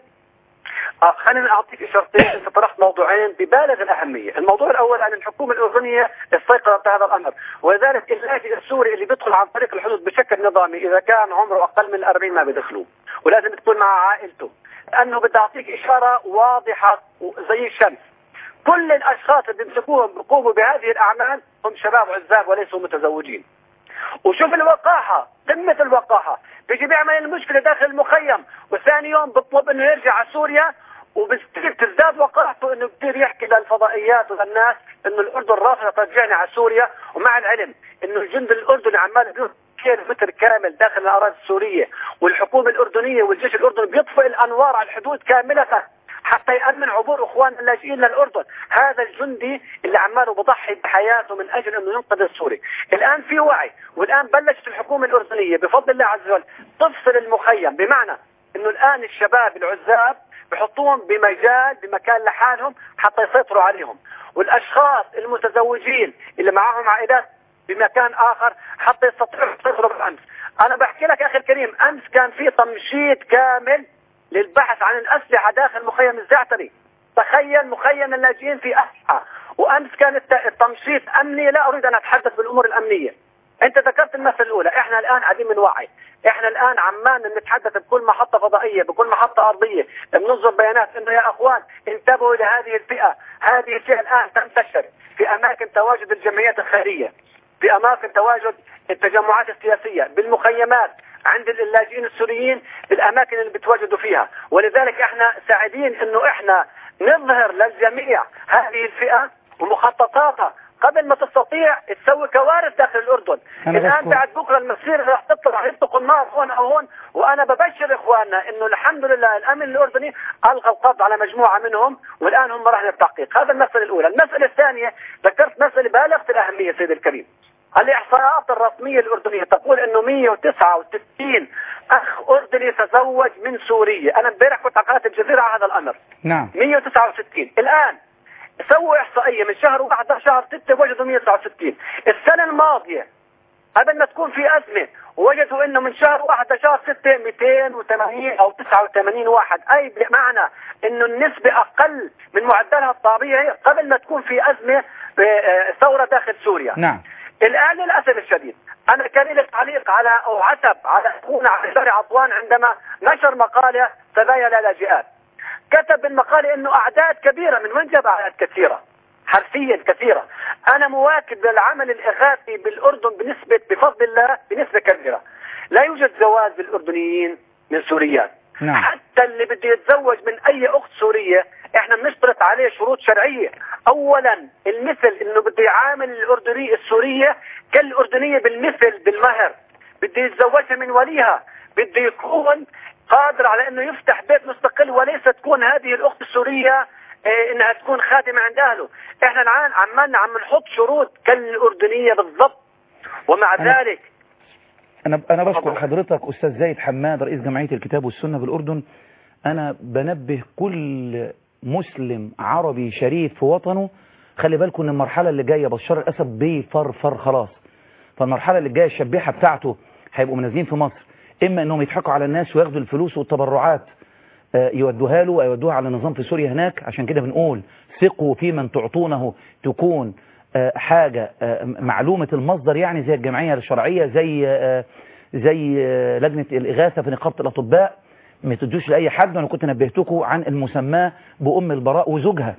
آه، خليني اعطيك اشارتين انت طرحت موضوعين ببالغ الاهميه، الموضوع الاول ان الحكومه الاردنيه استيقظت بهذا الامر، ولذلك اللاجئ السوري اللي بيدخل عن طريق الحدود بشكل نظامي اذا كان عمره اقل من 40 ما بيدخلوه، ولازم تكون مع عائلته، لانه بدي اعطيك اشاره واضحه زي الشمس. كل الاشخاص اللي بيمسكوهم بيقوموا بهذه الاعمال هم شباب عزاب وليسوا متزوجين. وشوف الوقاحة قمة الوقاحة بيجي بيعمل المشكلة داخل المخيم وثاني يوم بيطلب انه يرجع على سوريا وبتصير تزداد وقاحته انه بصير يحكي للفضائيات وللناس انه الاردن رافضه ترجعني على سوريا ومع العلم انه الجند الاردني عمال بيروح كيلومتر كامل داخل الاراضي السوريه والحكومه الاردنيه والجيش الاردني بيطفئ الانوار على الحدود كامله حتى يأمن عبور اخوان اللاجئين للاردن، هذا الجندي اللي عماله بضحي بحياته من اجل انه ينقذ السوري، الان في وعي والان بلشت الحكومه الاردنيه بفضل الله عز وجل تفصل المخيم بمعنى انه الان الشباب العزاب بحطوهم بمجال بمكان لحالهم حتى يسيطروا عليهم، والاشخاص المتزوجين اللي معهم عائلات بمكان اخر حتى يستطيعوا يسيطروا بالامس، انا بحكي لك يا اخي الكريم امس كان في تمشيط كامل للبحث عن الأسلحة داخل مخيم الزعتري تخيل مخيم اللاجئين في أسلحة وأمس كان الت- التمشيط أمني لا أريد أن أتحدث بالأمور الأمنية أنت ذكرت المسألة الأولى إحنا الآن قاعدين من وعي إحنا الآن عمان بنتحدث بكل محطة فضائية بكل محطة أرضية بننظر بيانات إنه يا أخوان انتبهوا لهذه الفئة هذه الفئة الآن تنتشر في أماكن تواجد الجمعيات الخيرية في اماكن تواجد التجمعات السياسيه بالمخيمات عند اللاجئين السوريين بالاماكن اللي بتواجدوا فيها ولذلك احنا سعيدين انه احنا نظهر للجميع هذه الفئه ومخططاتها قبل ما تستطيع تسوي كوارث داخل الاردن أنا الان بشكر. بعد بكره المسيره راح تطلع يطلقوا النار هون او هون وانا ببشر اخواننا انه الحمد لله الامن الاردني القى القبض على مجموعه منهم والان هم مراحل التحقيق هذا المساله الاولى المساله الثانيه ذكرت مساله بالغه الاهميه سيدي الكريم الإحصاءات الرسمية الأردنية تقول أنه 169 أخ أردني تزوج من سورية أنا امبارح كنت على قناة الجزيرة على هذا الأمر نعم 169 الآن سووا إحصائية من شهر واحد لشهر ستة وجدوا 169 السنة الماضية قبل ما تكون في أزمة وجدوا أنه من شهر واحد لشهر ستة 280 أو 89 واحد أي بمعنى أنه النسبة أقل من معدلها الطبيعي قبل ما تكون في أزمة آه، ثورة داخل سوريا نعم الآن للأسف الشديد أنا كان لي تعليق على أو عتب على أخونا علي شارع عطوان عندما نشر مقالة سبايا لا لاجئات كتب بالمقالة أنه أعداد كبيرة من وين جاب أعداد كثيرة حرفيا كثيرة أنا مواكب للعمل الإغاثي بالأردن بنسبة بفضل الله بنسبة كبيرة لا يوجد زواج بالأردنيين من سوريات نعم. حتى اللي بده يتزوج من أي أخت سورية احنا بنشترط عليه شروط شرعية اولا المثل انه بده يعامل الاردنية السورية كالاردنية بالمثل بالمهر بده يتزوجها من وليها بده يكون قادر على انه يفتح بيت مستقل وليس تكون هذه الاخت السورية اه انها تكون خادمة عند اهله احنا الان عمالنا عم نحط شروط كالاردنية بالضبط ومع أنا- ذلك أنا أنا بشكر تفضل. حضرتك أستاذ زايد حماد رئيس جمعية الكتاب والسنة بالأردن أنا بنبه كل مسلم عربي شريف في وطنه خلي بالكم إن المرحلة اللي جاية بشار الأسد بيفرفر خلاص فالمرحلة اللي جاية الشبيحة بتاعته هيبقوا منازلين في مصر إما إنهم يضحكوا على الناس وياخدوا الفلوس والتبرعات آه، يودوها له ويودوها على نظام في سوريا هناك عشان كده بنقول ثقوا في من تعطونه تكون آه، حاجة آه، معلومة المصدر يعني زي الجمعية الشرعية زي آه، زي آه، لجنة الإغاثة في نقابة الأطباء ما تدوش لأي حد وأنا كنت نبهتكم عن المسماة بأم البراء وزوجها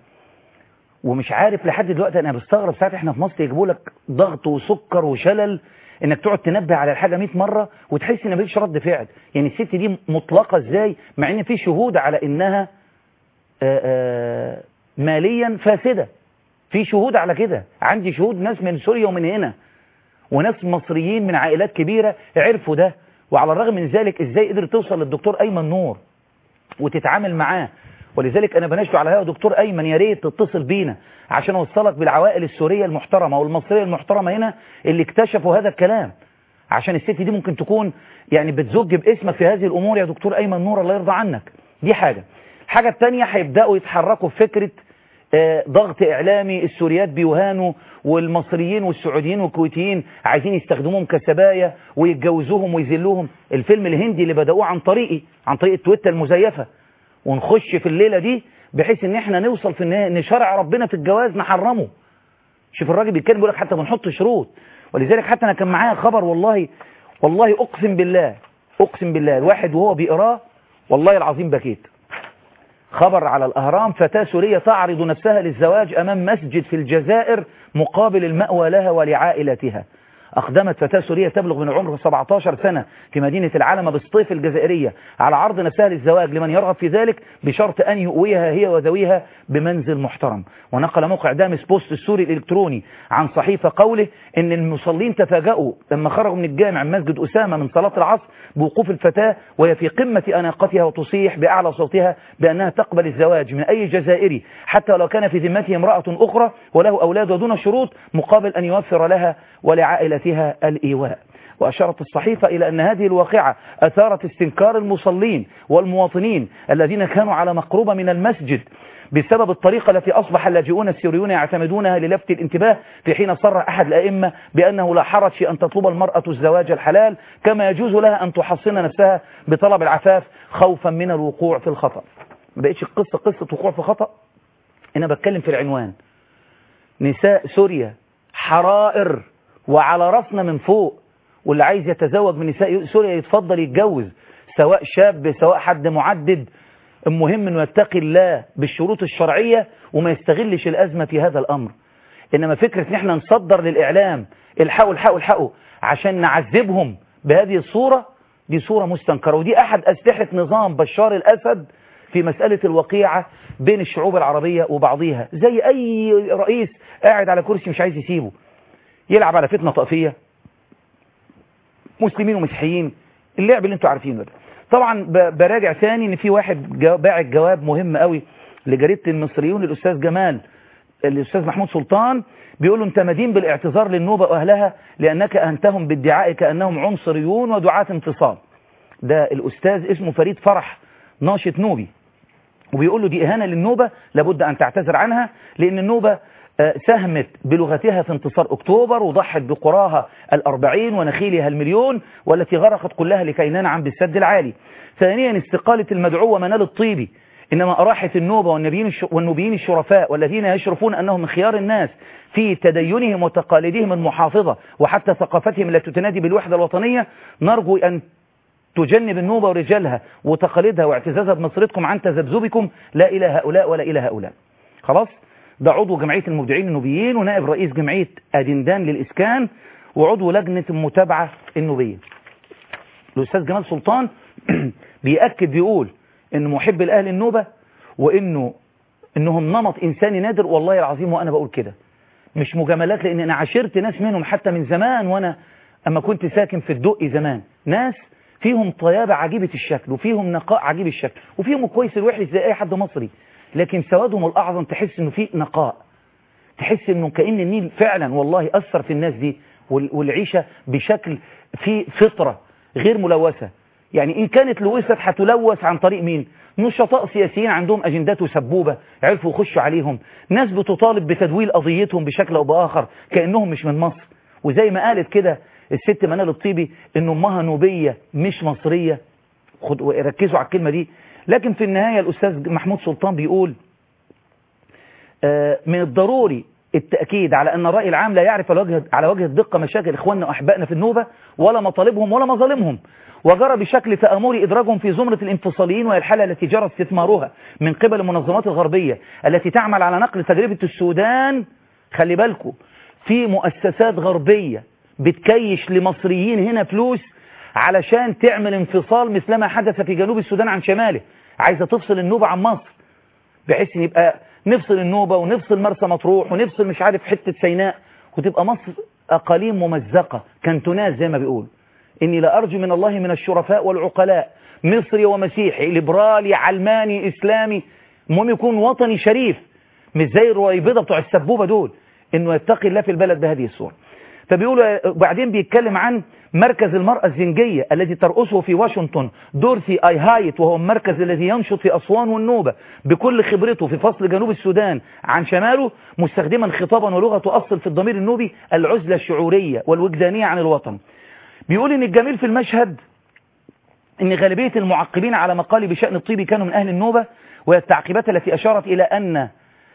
ومش عارف لحد دلوقتي أنا بستغرب ساعات إحنا في مصر يجيبوا لك ضغط وسكر وشلل إنك تقعد تنبه على الحاجة 100 مرة وتحس إن مفيش رد فعل يعني الست دي مطلقة إزاي مع إن في شهود على إنها آه، آه، ماليا فاسدة في شهود على كده عندي شهود ناس من سوريا ومن هنا وناس مصريين من عائلات كبيرة عرفوا ده وعلى الرغم من ذلك ازاي قدرت توصل للدكتور ايمن نور وتتعامل معاه ولذلك انا بناشده على هذا دكتور ايمن يا ريت تتصل بينا عشان اوصلك بالعوائل السوريه المحترمه والمصريه المحترمه هنا اللي اكتشفوا هذا الكلام عشان الست دي ممكن تكون يعني بتزج باسمك في هذه الامور يا دكتور ايمن نور الله يرضى عنك دي حاجه الحاجه الثانيه هيبداوا يتحركوا في فكره آه، ضغط إعلامي السوريات بيهانوا والمصريين والسعوديين والكويتيين عايزين يستخدموهم كسبايا ويتجوزوهم ويذلوهم الفيلم الهندي اللي بدأوه عن طريقي عن طريق التويتر المزيفة ونخش في الليلة دي بحيث ان احنا نوصل في النهاية ان شرع ربنا في الجواز نحرمه شوف الراجل بيتكلم بيقول لك حتى بنحط شروط ولذلك حتى انا كان معايا خبر والله والله اقسم بالله اقسم بالله الواحد وهو بيقراه والله العظيم بكيت خبر على الأهرام فتاة سورية تعرض نفسها للزواج أمام مسجد في الجزائر مقابل المأوى لها ولعائلتها أقدمت فتاة سورية تبلغ من العمر 17 سنة في مدينة العلمة بالصيف الجزائرية على عرض نفسها للزواج لمن يرغب في ذلك بشرط أن يؤويها هي وذويها بمنزل محترم ونقل موقع دامس بوست السوري الإلكتروني عن صحيفة قوله إن المصلين تفاجأوا لما خرجوا من الجامع من مسجد أسامة من صلاة العصر بوقوف الفتاة وهي في قمة أناقتها وتصيح بأعلى صوتها بأنها تقبل الزواج من أي جزائري حتى ولو كان في ذمته امرأة أخرى وله أولاد ودون شروط مقابل أن يوفر لها ولعائلتها الإيواء وأشارت الصحيفة إلى أن هذه الواقعة أثارت استنكار المصلين والمواطنين الذين كانوا على مقربة من المسجد بسبب الطريقة التي أصبح اللاجئون السوريون يعتمدونها للفت الانتباه في حين صرح أحد الأئمة بأنه لا حرج في أن تطلب المرأة الزواج الحلال كما يجوز لها أن تحصن نفسها بطلب العفاف خوفا من الوقوع في الخطأ ما بقتش القصة قصة وقوع في خطأ أنا بتكلم في العنوان نساء سوريا حرائر وعلى راسنا من فوق واللي عايز يتزوج من نساء سوريا يتفضل يتجوز سواء شاب سواء حد معدد المهم انه يتقي الله بالشروط الشرعية وما يستغلش الأزمة في هذا الأمر إنما فكرة ان احنا نصدر للإعلام الحقوا الحقوا الحقوا عشان نعذبهم بهذه الصورة دي صورة مستنكرة ودي أحد أسلحة نظام بشار الأسد في مسألة الوقيعة بين الشعوب العربية وبعضيها زي أي رئيس قاعد على كرسي مش عايز يسيبه يلعب على فتنة طائفية مسلمين ومسيحيين اللعب اللي انتوا عارفينه ده طبعا ب- براجع ثاني ان في واحد جا- باعت جواب مهم قوي لجريدة المصريون للأستاذ جمال الأستاذ محمود سلطان بيقول له انت مدين بالاعتذار للنوبة وأهلها لأنك أهنتهم بادعائك أنهم عنصريون ودعاة انفصال ده الأستاذ اسمه فريد فرح ناشط نوبي وبيقول له دي إهانة للنوبة لابد أن تعتذر عنها لأن النوبة آه، ساهمت بلغتها في انتصار أكتوبر وضحت بقراها الأربعين ونخيلها المليون والتي غرقت كلها لكي ننعم بالسد العالي ثانيا استقالة المدعو منال الطيبي إنما أراحت النوبة والنبيين الش- والنوبيين الشرفاء والذين يشرفون أنهم من خيار الناس في تدينهم وتقاليدهم المحافظة وحتى ثقافتهم التي تنادي بالوحدة الوطنية نرجو أن تجنب النوبة ورجالها وتقاليدها واعتزازها بنصرتكم عن تذبذبكم لا إلى هؤلاء ولا إلى هؤلاء خلاص ده عضو جمعية المبدعين النوبيين ونائب رئيس جمعية أدندان للإسكان وعضو لجنة المتابعة النوبية الأستاذ جمال سلطان بيأكد بيقول إن محب الأهل النوبة وإنه إنهم نمط إنساني نادر والله العظيم وأنا بقول كده مش مجاملات لأن أنا عاشرت ناس منهم حتى من زمان وأنا أما كنت ساكن في الدقي زمان ناس فيهم طيابة عجيبة الشكل وفيهم نقاء عجيب الشكل وفيهم كويس الوحش زي أي حد مصري لكن سوادهم الأعظم تحس إنه فيه نقاء تحس إنه كأن النيل فعلا والله أثر في الناس دي وال- والعيشة بشكل في فطرة غير ملوثة يعني إن كانت لوثت هتلوث عن طريق مين نشطاء سياسيين عندهم أجندات وسبوبة عرفوا يخشوا عليهم ناس بتطالب بتدويل قضيتهم بشكل أو بآخر كأنهم مش من مصر وزي ما قالت كده الست منال الطيبي إن أمها نوبية مش مصرية خد ركزوا على الكلمة دي لكن في النهاية الأستاذ محمود سلطان بيقول آه، من الضروري التأكيد على أن الرأي العام لا يعرف على وجه, على وجه الدقة مشاكل إخواننا وأحبائنا في النوبة ولا مطالبهم ولا مظالمهم وجرى بشكل تآمري إدراجهم في زمرة الانفصاليين وهي الحالة التي جرى استثمارها من قبل المنظمات الغربية التي تعمل على نقل تجربة السودان خلي بالكم في مؤسسات غربية بتكيش لمصريين هنا فلوس علشان تعمل انفصال مثلما حدث في جنوب السودان عن شماله عايزة تفصل النوبة عن مصر بحيث ان يبقى نفصل النوبة ونفصل مرسى مطروح ونفصل مش عارف حتة سيناء وتبقى مصر أقاليم ممزقة كانتونات زي ما بيقول إني لا أرجو من الله من الشرفاء والعقلاء مصري ومسيحي ليبرالي علماني إسلامي المهم يكون وطني شريف مش زي الرويبضة بتوع السبوبة دول إنه يتقي الله في البلد بهذه الصورة فبيقولوا بعدين بيتكلم عن مركز المرأة الزنجية الذي ترأسه في واشنطن دورثي آي هايت وهو المركز الذي ينشط في أسوان والنوبة بكل خبرته في فصل جنوب السودان عن شماله مستخدما خطابا ولغة تؤصل في الضمير النوبي العزلة الشعورية والوجدانية عن الوطن بيقول إن الجميل في المشهد إن غالبية المعقبين على مقالي بشأن الطيبي كانوا من أهل النوبة وهي التعقيبات التي أشارت إلى أن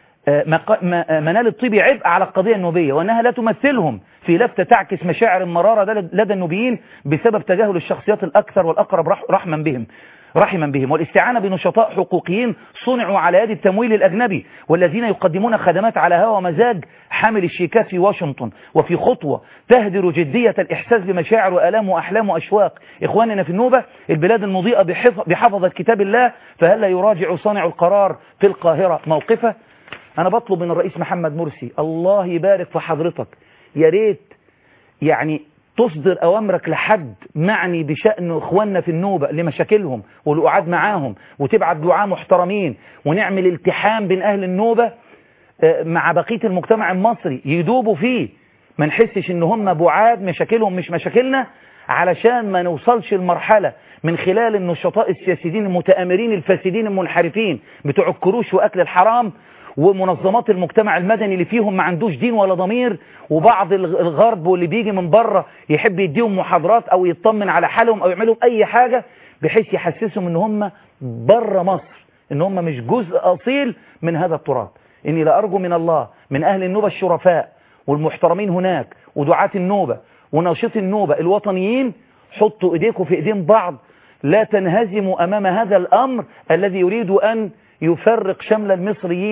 مق- م- منال الطيبي عبء على القضية النوبية وأنها لا تمثلهم في لفتة تعكس مشاعر المرارة لد- لدى النوبيين بسبب تجاهل الشخصيات الأكثر والأقرب رح- رحما بهم رحما بهم والاستعانة بنشطاء حقوقيين صنعوا على يد التمويل الأجنبي والذين يقدمون خدمات على هوى مزاج حامل الشيكات في واشنطن وفي خطوة تهدر جدية الإحساس بمشاعر وآلام وأحلام وأشواق إخواننا في النوبة البلاد المضيئة بحف- بحفظة كتاب الله فهل لا يراجع صانع القرار في القاهرة موقفه أنا بطلب من الرئيس محمد مرسي الله يبارك في حضرتك يا ريت يعني تصدر أوامرك لحد معني بشأن إخواننا في النوبة لمشاكلهم والقعاد معاهم وتبعت دعاة محترمين ونعمل التحام بين أهل النوبة آه، مع بقية المجتمع المصري يدوبوا فيه ما نحسش ان هم بعاد مشاكلهم مش مشاكلنا علشان ما نوصلش المرحلة من خلال النشطاء السياسيين المتآمرين الفاسدين المنحرفين بتوع الكروش وأكل الحرام ومنظمات المجتمع المدني اللي فيهم ما عندوش دين ولا ضمير وبعض الغ- الغرب واللي بيجي من بره يحب يديهم محاضرات او يطمن على حالهم او يعملوا اي حاجة بحيث يحسسهم ان هم بره مصر ان هم مش جزء اصيل من هذا التراث اني لا ارجو من الله من اهل النوبة الشرفاء والمحترمين هناك ودعاة النوبة وناشط النوبة الوطنيين حطوا ايديكم في ايدين بعض لا تنهزموا امام هذا الامر الذي يريد ان يفرق شمل المصريين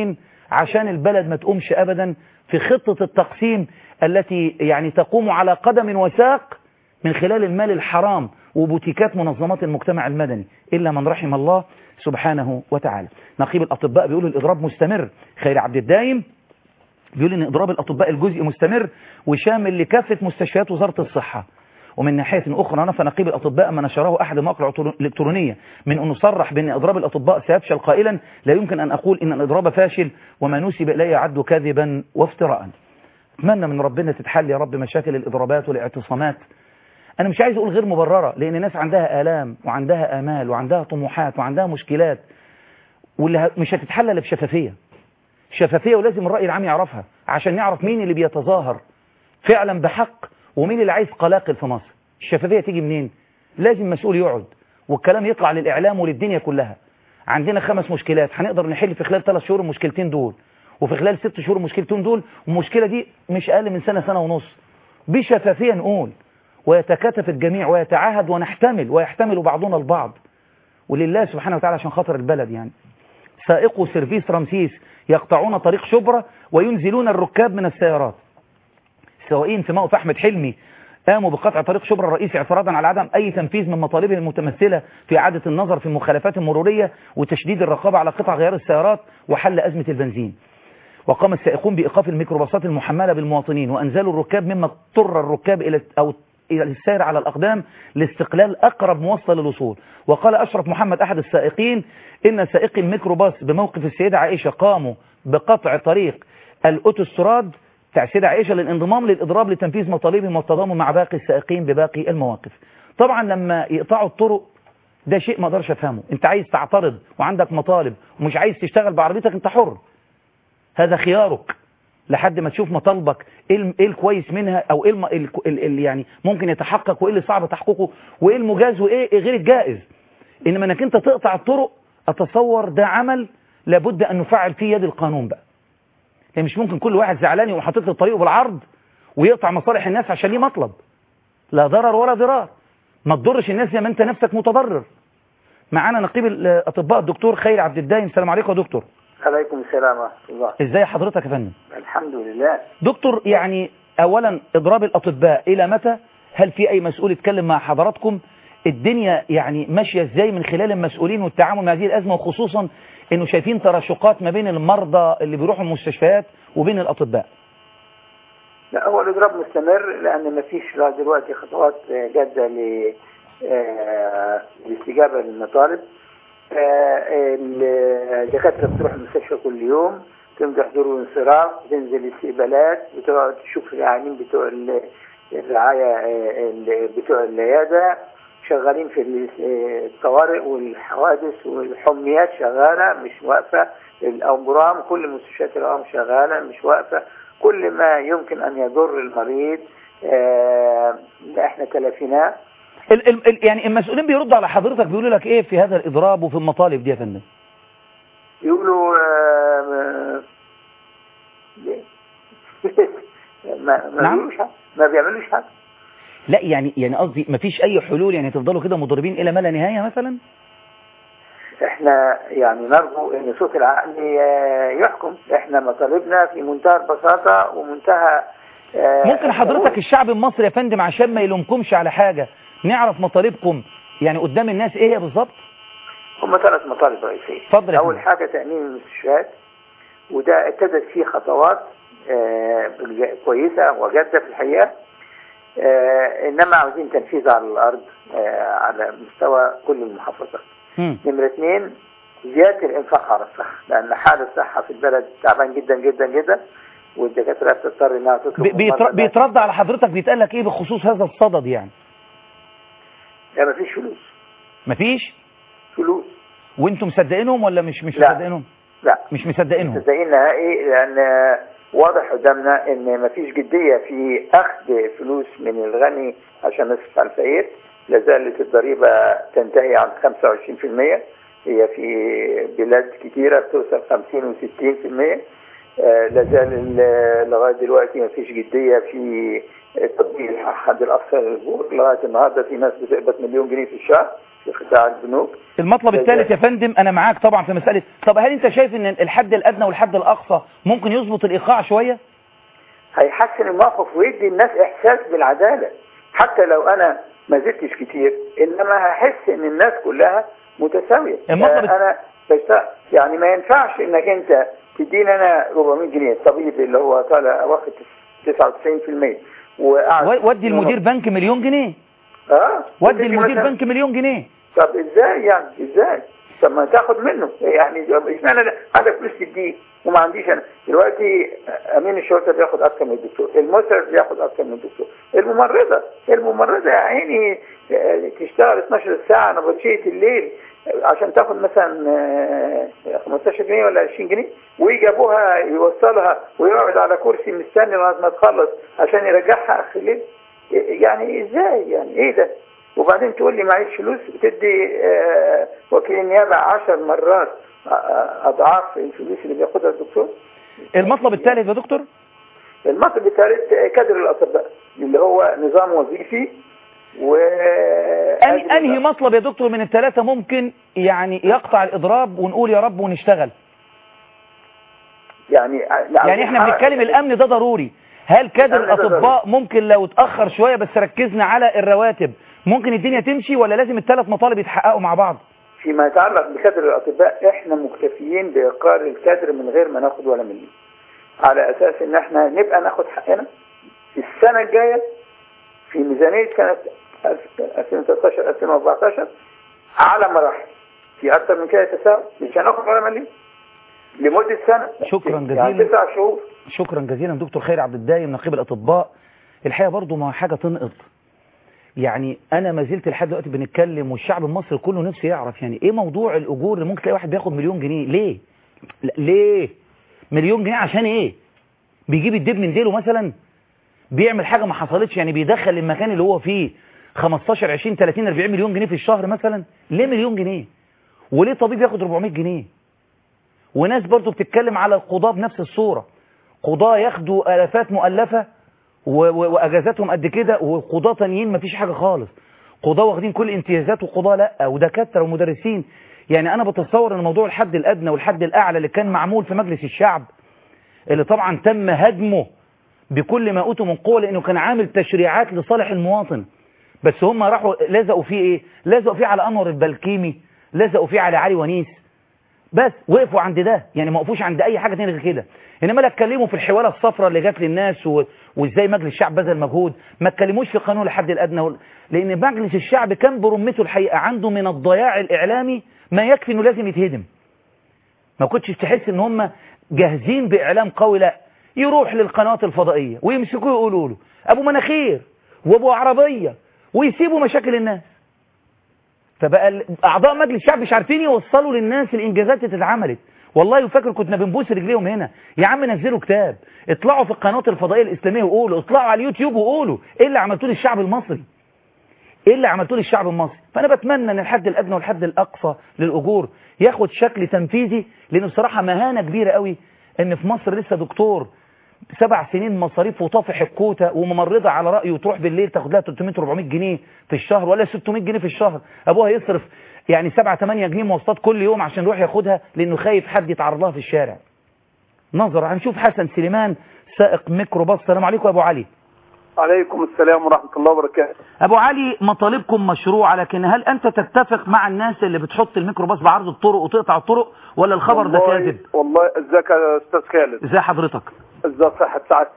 عشان البلد ما تقومش أبدا في خطة التقسيم التي يعني تقوم على قدم وساق من خلال المال الحرام وبوتيكات منظمات المجتمع المدني إلا من رحم الله سبحانه وتعالى نقيب الأطباء بيقول الإضراب مستمر خير عبد الدايم بيقول ان اضراب الاطباء الجزئي مستمر وشامل لكافه مستشفيات وزاره الصحه ومن ناحيه اخرى نفى نقيب الاطباء ما نشره احد المواقع الالكترونيه من انه صرح بان اضراب الاطباء سيفشل قائلا لا يمكن ان اقول ان الاضراب فاشل وما نسب الي يعد كذبا وافتراء اتمنى من ربنا تتحل يا رب مشاكل الاضرابات والاعتصامات انا مش عايز اقول غير مبرره لان الناس عندها الام وعندها امال وعندها طموحات وعندها مشكلات واللي مش هتتحل الا بشفافيه شفافية ولازم الرأي العام يعرفها عشان نعرف مين اللي بيتظاهر فعلا بحق ومين اللي عايز قلاقل في مصر الشفافية تيجي منين لازم مسؤول يقعد والكلام يطلع للإعلام وللدنيا كلها عندنا خمس مشكلات هنقدر نحل في خلال ثلاث شهور المشكلتين دول وفي خلال ست شهور المشكلتين دول والمشكلة دي مش أقل من سنة سنة ونص بشفافية نقول ويتكاتف الجميع ويتعاهد ونحتمل ويحتمل بعضنا البعض ولله سبحانه وتعالى عشان خاطر البلد يعني سائقو سيرفيس رمسيس يقطعون طريق شبرا وينزلون الركاب من السيارات سواقين في موقف أحمد حلمي قاموا بقطع طريق شبرا الرئيسي اعتراضا على عدم أي تنفيذ من مطالبهم المتمثلة في إعادة النظر في المخالفات المرورية وتشديد الرقابة على قطع غيار السيارات وحل أزمة البنزين وقام السائقون بإيقاف الميكروباصات المحملة بالمواطنين وأنزلوا الركاب مما اضطر الركاب إلى أو إلى السير على الأقدام لاستقلال أقرب موصل للوصول وقال أشرف محمد أحد السائقين إن سائقي الميكروباص بموقف السيدة عائشة قاموا بقطع طريق الأوتوستراد بتاع السيدة عائشة للانضمام للإضراب لتنفيذ مطالبهم والتضامن مع باقي السائقين بباقي المواقف طبعا لما يقطعوا الطرق ده شيء ما اقدرش افهمه انت عايز تعترض وعندك مطالب ومش عايز تشتغل بعربيتك انت حر هذا خيارك لحد ما تشوف مطالبك ايه ايه الكويس منها او ايه الم... اللي يعني ممكن يتحقق وايه اللي صعب تحققه وايه المجاز وايه غير الجائز انما انك انت تقطع الطرق اتصور ده عمل لابد ان نفعل فيه يد القانون بقى يعني مش ممكن كل واحد زعلان يقوم حاطط له الطريق بالعرض ويقطع مصالح الناس عشان ليه مطلب لا ضرر ولا ضرار ما تضرش الناس زي ما انت نفسك متضرر معانا نقيب الاطباء الدكتور خير عبد الدايم السلام عليكم يا دكتور عليكم السلام ورحمه الله ازاي حضرتك يا فندم الحمد لله دكتور يعني اولا اضراب الاطباء الى متى هل في اي مسؤول يتكلم مع حضراتكم الدنيا يعني ماشيه ازاي من خلال المسؤولين والتعامل مع هذه الازمه وخصوصا انه شايفين تراشقات ما بين المرضى اللي بيروحوا المستشفيات وبين الاطباء لا هو الاضراب مستمر لان ما فيش لغايه دلوقتي خطوات جاده ل الاستجابه للمطالب الدكاتره بتروح المستشفى كل يوم تمضي حضور وانصراف تنزل استقبالات بتقعد تشوف العيانين بتوع الرعايه بتوع العياده شغالين في الطوارئ والحوادث والحميات شغاله مش واقفه الاورام كل مستشفيات الاورام شغاله مش واقفه كل ما يمكن ان يضر المريض احنا تلافيناه ال ال يعني المسؤولين بيردوا على حضرتك بيقولوا لك ايه في هذا الاضراب وفي المطالب دي يا فندم يقولوا آه ما ما نعم؟ بيعملوش حاجه ما بيعملوش حاجه لا يعني يعني قصدي مفيش اي حلول يعني تفضلوا كده مضربين الى ما لا نهايه مثلا احنا يعني نرجو ان صوت العقل يحكم احنا مطالبنا في منتهى البساطه ومنتهى آه ممكن حضرتك الشعب المصري يا فندم عشان ما يلومكمش على حاجه نعرف مطالبكم يعني قدام الناس ايه هي بالظبط هم ثلاث مطالب رئيسيه اتفضل يا اول فندم. حاجه تامين المستشفيات وده ابتدت فيه خطوات آه كويسه وجاده في الحقيقه آه انما عاوزين تنفيذ على الارض آه على مستوى كل المحافظات مم. نمرة اثنين زيادة الإنفاق على الصحة لأن حال الصحة في البلد تعبان جدا جدا جدا والدكاترة بتضطر إنها تطلب بي- بيتر- ممرضة. بيترد على حضرتك بيتقال لك ايه بخصوص هذا الصدد يعني لا مفيش فلوس مفيش فلوس وانتم مصدقينهم ولا مش مش لا. مصدقينهم لا مش مصدقينهم مصدقين نهائي لأن واضح قدامنا إن مفيش جدية في أخذ فلوس من الغني عشان نصرف على الفقير لازالت الضريبة تنتهي عند 25% هي في بلاد كتيرة بتوصل 50 و60% آه، لازال ال- لغاية دلوقتي مفيش جدية في تطبيق الحد الأقصى للأجور لغاية النهاردة في ناس بتقبض مليون جنيه في الشهر في قطاع البنوك المطلب ده- الثالث ده- يا فندم انا معاك طبعا في مسألة طب هل انت شايف ان الحد الادنى والحد الاقصى ممكن يظبط الايقاع شوية هيحسن الموقف ويدي الناس احساس بالعداله حتى لو انا ما زدتش كتير انما هحس ان الناس كلها متساويه المطلب آه، انا بشتغل يعني ما ينفعش انك انت تديني انا 400 جنيه الطبيب اللي هو طالع واخد 99% وقاعد و- ودي المدير بنك مليون جنيه اه ودي وتيجي المدير مثلاً- بنك مليون جنيه طب ازاي يعني ازاي طب ما تاخد منه يعني اشمعنى أنا عندك فلوس تديه وما عنديش انا دلوقتي امين الشرطه بياخد اكتر من الدكتور المسرف بياخد اكتر من الدكتور الممرضه الممرضه يا عيني آه، تشتغل 12 ساعه نبطشيه الليل آه، عشان تاخد مثلا آه، 15 جنيه ولا 20 جنيه ويجي ابوها يوصلها ويقعد على كرسي مستني لغايه ما تخلص عشان يرجعها اخر الليل يعني ازاي يعني ايه ده وبعدين تقول لي معيش فلوس بتدي آه، وكيل النيابة عشر مرات آه، آه، أضعاف الفلوس اللي بياخدها الدكتور المطلب الثالث يا دكتور المطلب الثالث آه، كادر الأطباء اللي هو نظام وظيفي و أن انهي مطلب يا دكتور من الثلاثة ممكن يعني يقطع الاضراب ونقول يا رب ونشتغل يعني يعني احنا بنتكلم الامن ده ضروري هل كادر الأمن ده الاطباء ممكن لو اتاخر شويه بس ركزنا على الرواتب ممكن الدنيا تمشي ولا لازم الثلاث مطالب يتحققوا مع بعض فيما يتعلق بكادر الأطباء احنا مكتفيين بإقرار الكادر من غير ما ناخد ولا مليم على أساس إن احنا نبقى ناخد حقنا السنة الجاية في ميزانية سنة 2013 2014 على مراحل في أكثر من كده تساوي مش هناخد ولا مليم لمدة سنة شكراً يعني جزيلاً. تسع شهور شكرا جزيلا دكتور خير عبد الدايم نقيب الاطباء الحقيقه برضو ما هو حاجه تنقض يعني انا ما زلت لحد دلوقتي بنتكلم والشعب المصري كله نفسه يعرف يعني ايه موضوع الاجور اللي ممكن تلاقي واحد بياخد مليون جنيه ليه لا، ليه مليون جنيه عشان ايه بيجيب الدب من ديله مثلا بيعمل حاجه ما حصلتش يعني بيدخل المكان اللي هو فيه 15 20 30 40 مليون جنيه في الشهر مثلا ليه مليون جنيه وليه طبيب ياخد 400 جنيه وناس برضو بتتكلم على القضاة بنفس الصورة قضاة ياخدوا آلافات مؤلفة و- و- وأجازاتهم قد كده وقضاة تانيين مفيش حاجة خالص قضاة واخدين كل امتيازات وقضاة لا ودكاترة ومدرسين يعني أنا بتصور أن موضوع الحد الأدنى والحد الأعلى اللي كان معمول في مجلس الشعب اللي طبعا تم هدمه بكل ما أوتوا من قوة لأنه كان عامل تشريعات لصالح المواطن بس هم راحوا لزقوا فيه إيه لزقوا فيه على أنور البلكيمي لزقوا فيه على علي ونيس بس وقفوا عند ده يعني ما وقفوش عند اي حاجه تانية غير كده انما لا اتكلموا في الحواله الصفراء اللي جات للناس و... وازاي مجلس الشعب بذل مجهود ما اتكلموش في قانون الحد الادنى وال... لان مجلس الشعب كان برمته الحقيقه عنده من الضياع الاعلامي ما يكفي انه لازم يتهدم ما كنتش تحس ان هم جاهزين باعلام قوي لا يروح للقنوات الفضائيه ويمسكوه يقولوا له ابو مناخير وابو عربيه ويسيبوا مشاكل الناس فبقى ال- اعضاء مجلس الشعب مش عارفين يوصلوا للناس الانجازات اللي اتعملت والله فاكر كنا بنبوس رجليهم هنا يا عم نزلوا كتاب اطلعوا في القنوات الفضائيه الاسلاميه وقولوا اطلعوا على اليوتيوب وقولوا ايه اللي عملتوه للشعب المصري ايه اللي عملتوه للشعب المصري فانا بتمنى ان الحد الادنى والحد الاقصى للاجور ياخد شكل تنفيذي لان بصراحه مهانه كبيره قوي ان في مصر لسه دكتور سبع سنين مصاريف وطافح الكوته وممرضه على رايه وتروح بالليل تاخد لها 300 400 جنيه في الشهر ولا 600 جنيه في الشهر ابوها يصرف يعني 7 8 جنيه مواصلات كل يوم عشان يروح ياخدها لانه خايف حد يتعرض لها في الشارع نظر هنشوف حسن سليمان سائق ميكروباص السلام عليكم يا ابو علي عليكم السلام ورحمة الله وبركاته ابو علي مطالبكم مشروعه لكن هل انت تتفق مع الناس اللي بتحط الميكروباص بعرض الطرق وتقطع الطرق ولا الخبر ده والله- كاذب والله ازيك يا استاذ خالد ازي حضرتك ازاي صحة سعادتك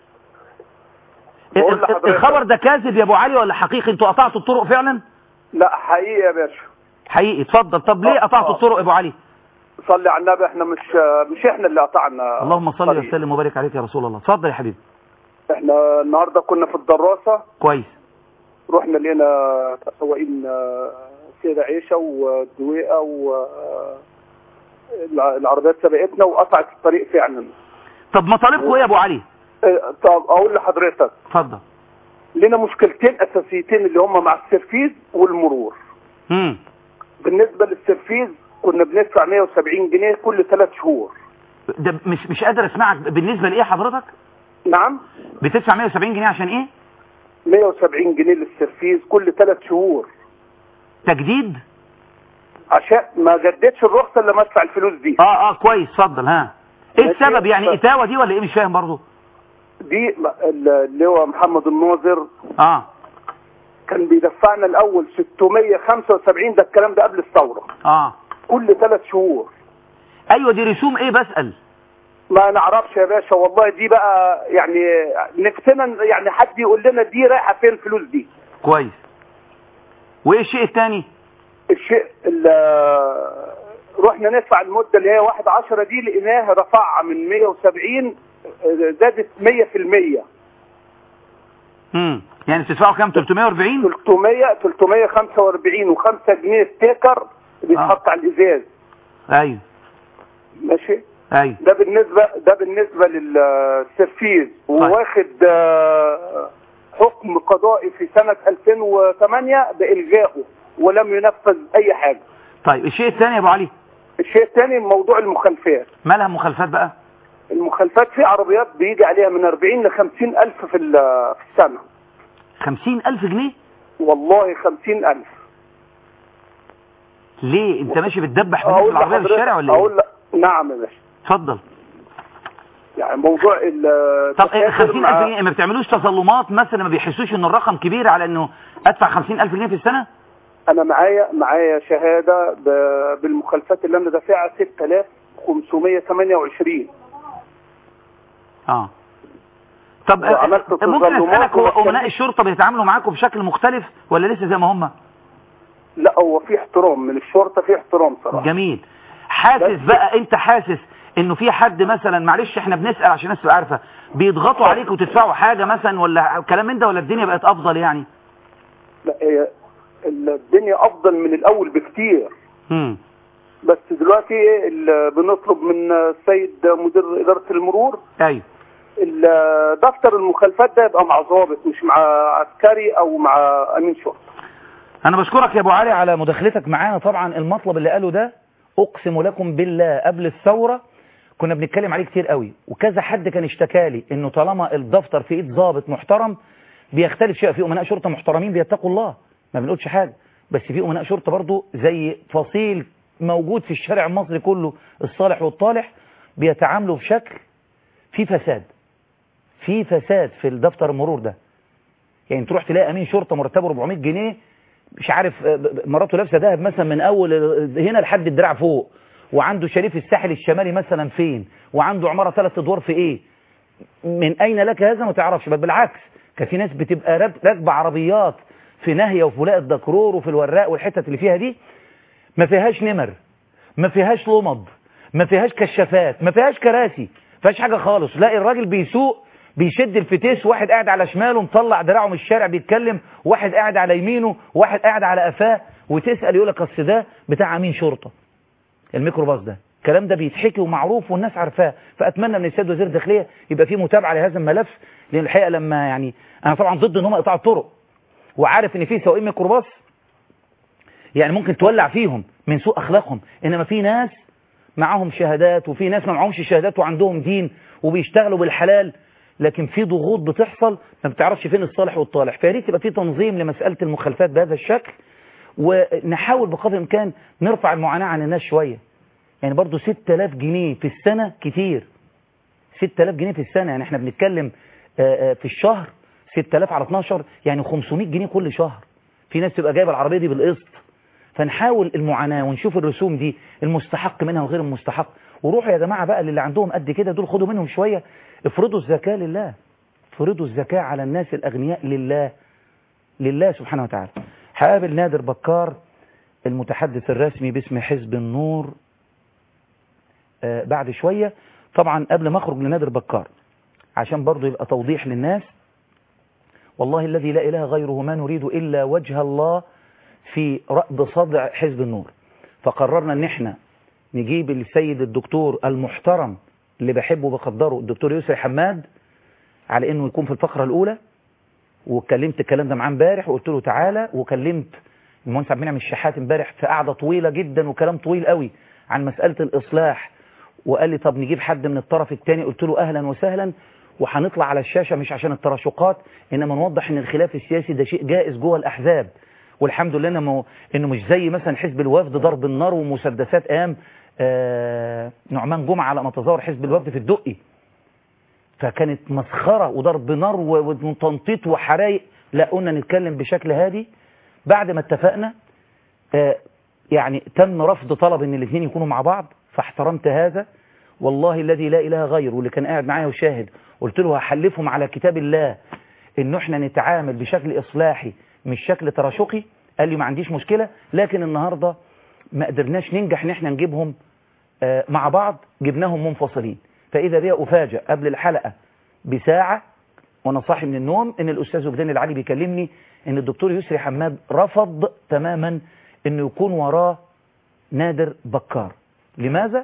بقول ال- لحضرتك. الخبر ده كاذب يا ابو علي ولا حقيقي انتوا قطعتوا الطرق فعلا لا حقيقي يا باشا حقيقي اتفضل طب ليه آه، قطعتوا آه. الطرق يا ابو علي صلي على النبي احنا مش مش احنا اللي قطعنا اللهم صل الطريق. وسلم وبارك عليك يا رسول الله اتفضل يا حبيبي احنا النهارده كنا في الدراسة كويس رحنا لقينا سواقين آه، سيدة عيشة والدويقة و آه، الع- العربيات سبقتنا وقطعت الطريق فعلا طب مطالبكم ايه يا ابو علي اه، طب اقول لحضرتك اتفضل لنا مشكلتين اساسيتين اللي هم مع السرفيز والمرور امم بالنسبة للسرفيز كنا بندفع 170 جنيه كل ثلاث شهور ده مش مش قادر اسمعك بالنسبه لايه حضرتك نعم بتدفع 170 جنيه عشان ايه 170 جنيه للسرفيز كل ثلاث شهور تجديد عشان ما جددش الرخصه الا ما ادفع الفلوس دي اه اه كويس اتفضل ها ايه ماشي. السبب يعني ف- اتاوه دي ولا ايه مش فاهم برضو دي اللي هو محمد الناظر اه كان بيدفعنا الاول 675 ده الكلام ده قبل الثوره اه كل ثلاث شهور ايوه دي رسوم ايه بسأل ما نعرفش يا باشا والله دي بقى يعني نفسنا يعني حد يقول لنا دي رايحه فين الفلوس دي كويس وايه الشيء الثاني الشيء ال- رحنا ندفع المده اللي هي 1 10 دي لقيناها رفعها من 170 آه، زادت 100% امم يعني بتدفعوا كام 340 300 345 و5 جنيه ستيكر بيتحط على الازاز ايوه ماشي ايوه ده بالنسبه ده بالنسبه للسرفيز وواخد آه، حكم قضائي في سنه 2008 بالغائه ولم ينفذ اي حاجه طيب الشيء الثاني يا ابو علي الشيء الثاني موضوع المخالفات مالها مخالفات بقى المخالفات في عربيات بيجي عليها من 40 ل 50 الف في ال- في السنه 50000 جنيه والله 50 الف ليه انت ماشي بتدبح بالناس اقول بالعربيه في لحضرتك الشارع ولا اقول ايه لا نعم يا باشا اتفضل يعني موضوع ال طب إيه التكاتر 50000 مع- جنيه ما بتعملوش تظلمات مثلا ما بيحسوش ان الرقم كبير على انه ادفع 50000 جنيه في السنه انا معايا معايا شهاده ب- بالمخالفات اللي انا دافعها 6528 اه طب آه، وعملت ممكن تظلمات اسالك هو وما امناء الشرطه بيتعاملوا معاكم بشكل مختلف ولا لسه زي ما هم لا هو في احترام من الشرطه في احترام صراحه جميل حاسس بس- بقى انت حاسس انه في حد مثلا معلش احنا بنسال عشان الناس تبقى عارفه بيضغطوا عليك وتدفعوا حاجه مثلا ولا كلام من ده ولا الدنيا بقت افضل يعني لا هي الدنيا افضل من الاول بكتير امم بس دلوقتي إيه ال- بنطلب من السيد مدير اداره المرور ايوه ال- دفتر المخالفات ده يبقى مع ضابط مش مع عسكري او مع امين شرطه انا بشكرك يا ابو علي على مداخلتك معانا طبعا المطلب اللي قاله ده اقسم لكم بالله قبل الثوره كنا بنتكلم عليه كتير قوي وكذا حد كان اشتكالي انه طالما الدفتر في ايد ضابط محترم بيختلف شيء في امناء شرطه محترمين بيتقوا الله ما بنقولش حاجه بس في امناء شرطه برضو زي فصيل موجود في الشارع المصري كله الصالح والطالح بيتعاملوا بشكل في فساد في فساد في الدفتر المرور ده يعني تروح تلاقي امين شرطه مرتبه 400 جنيه مش عارف آه، ب- ب- مراته لابسه ذهب مثلا من اول آه، هنا لحد الدراع فوق وعنده شريف الساحل الشمالي مثلا فين وعنده عماره ثلاث ادوار في ايه من اين لك هذا ما تعرفش بل بالعكس كان في ناس بتبقى راك- راكبه عربيات في ناهيه وفي ولاء الدكرور وفي الوراق والحتت اللي فيها دي ما فيهاش نمر ما فيهاش لمض ما فيهاش كشافات ما فيهاش كراسي ما فيهاش حاجه خالص لاقي الراجل بيسوق بيشد الفتيس واحد قاعد على شماله مطلع دراعه من الشارع بيتكلم واحد قاعد على يمينه واحد قاعد على قفاه وتسال يقول لك اصل ده بتاع امين شرطه الميكروباص ده الكلام ده بيتحكي ومعروف والناس عارفاه فاتمنى من السيد وزير الداخليه يبقى في متابعه لهذا الملف لان الحقيقه لما يعني انا طبعا ضد ان هم يقطعوا الطرق وعارف ان في سواقين ميكروباص يعني ممكن تولع فيهم من سوء اخلاقهم انما في ناس معاهم شهادات وفي ناس ما معهمش شهادات وعندهم دين وبيشتغلوا بالحلال لكن في ضغوط بتحصل ما بتعرفش فين الصالح والطالح فيا ريت يبقى في تنظيم لمساله المخالفات بهذا الشكل ونحاول بقدر الامكان نرفع المعاناه عن الناس شويه يعني برضو 6000 جنيه في السنه كتير 6000 جنيه في السنه يعني احنا بنتكلم آه، آه، في الشهر 6000 على 12 يعني 500 جنيه كل شهر في ناس تبقى جايبه العربيه دي بالقسط فنحاول المعاناة ونشوف الرسوم دي المستحق منها وغير المستحق وروحوا يا جماعة بقى اللي عندهم قد كده دول خدوا منهم شوية افرضوا الزكاة لله افرضوا الزكاة على الناس الأغنياء لله لله سبحانه وتعالى هقابل نادر بكار المتحدث الرسمي باسم حزب النور آه بعد شوية طبعا قبل ما اخرج لنادر بكار عشان برضو يبقى توضيح للناس والله الذي لا إله غيره ما نريد إلا وجه الله في رأب صدع حزب النور فقررنا ان احنا نجيب السيد الدكتور المحترم اللي بحبه وبقدره الدكتور يسري حماد على انه يكون في الفقرة الاولى وكلمت الكلام ده معاه امبارح وقلت له تعالى وكلمت المهندس عبد المنعم الشحات امبارح في قعده طويله جدا وكلام طويل قوي عن مساله الاصلاح وقال لي طب نجيب حد من الطرف الثاني قلت له اهلا وسهلا وهنطلع على الشاشه مش عشان التراشقات انما نوضح ان الخلاف السياسي ده شيء جائز جوه الاحزاب والحمد لله انه انه مش زي مثلا حزب الوفد ضرب النار ومسدسات ايام آه نعمان جمعه على ما تظاهر حزب الوفد في الدقي فكانت مسخره وضرب نار وتنطيط وحرايق لا قلنا نتكلم بشكل هادي بعد ما اتفقنا آه يعني تم رفض طلب ان الاثنين يكونوا مع بعض فاحترمت هذا والله الذي لا اله غيره واللي كان قاعد معايا وشاهد قلت له هحلفهم على كتاب الله انه احنا نتعامل بشكل اصلاحي مش شكل تراشقي قال لي ما عنديش مشكله لكن النهارده ما قدرناش ننجح ان احنا نجيبهم آه مع بعض جبناهم منفصلين فاذا بي افاجئ قبل الحلقه بساعه وانا صاحي من النوم ان الاستاذ وجدان العلي بيكلمني ان الدكتور يسري حماد رفض تماما انه يكون وراه نادر بكار لماذا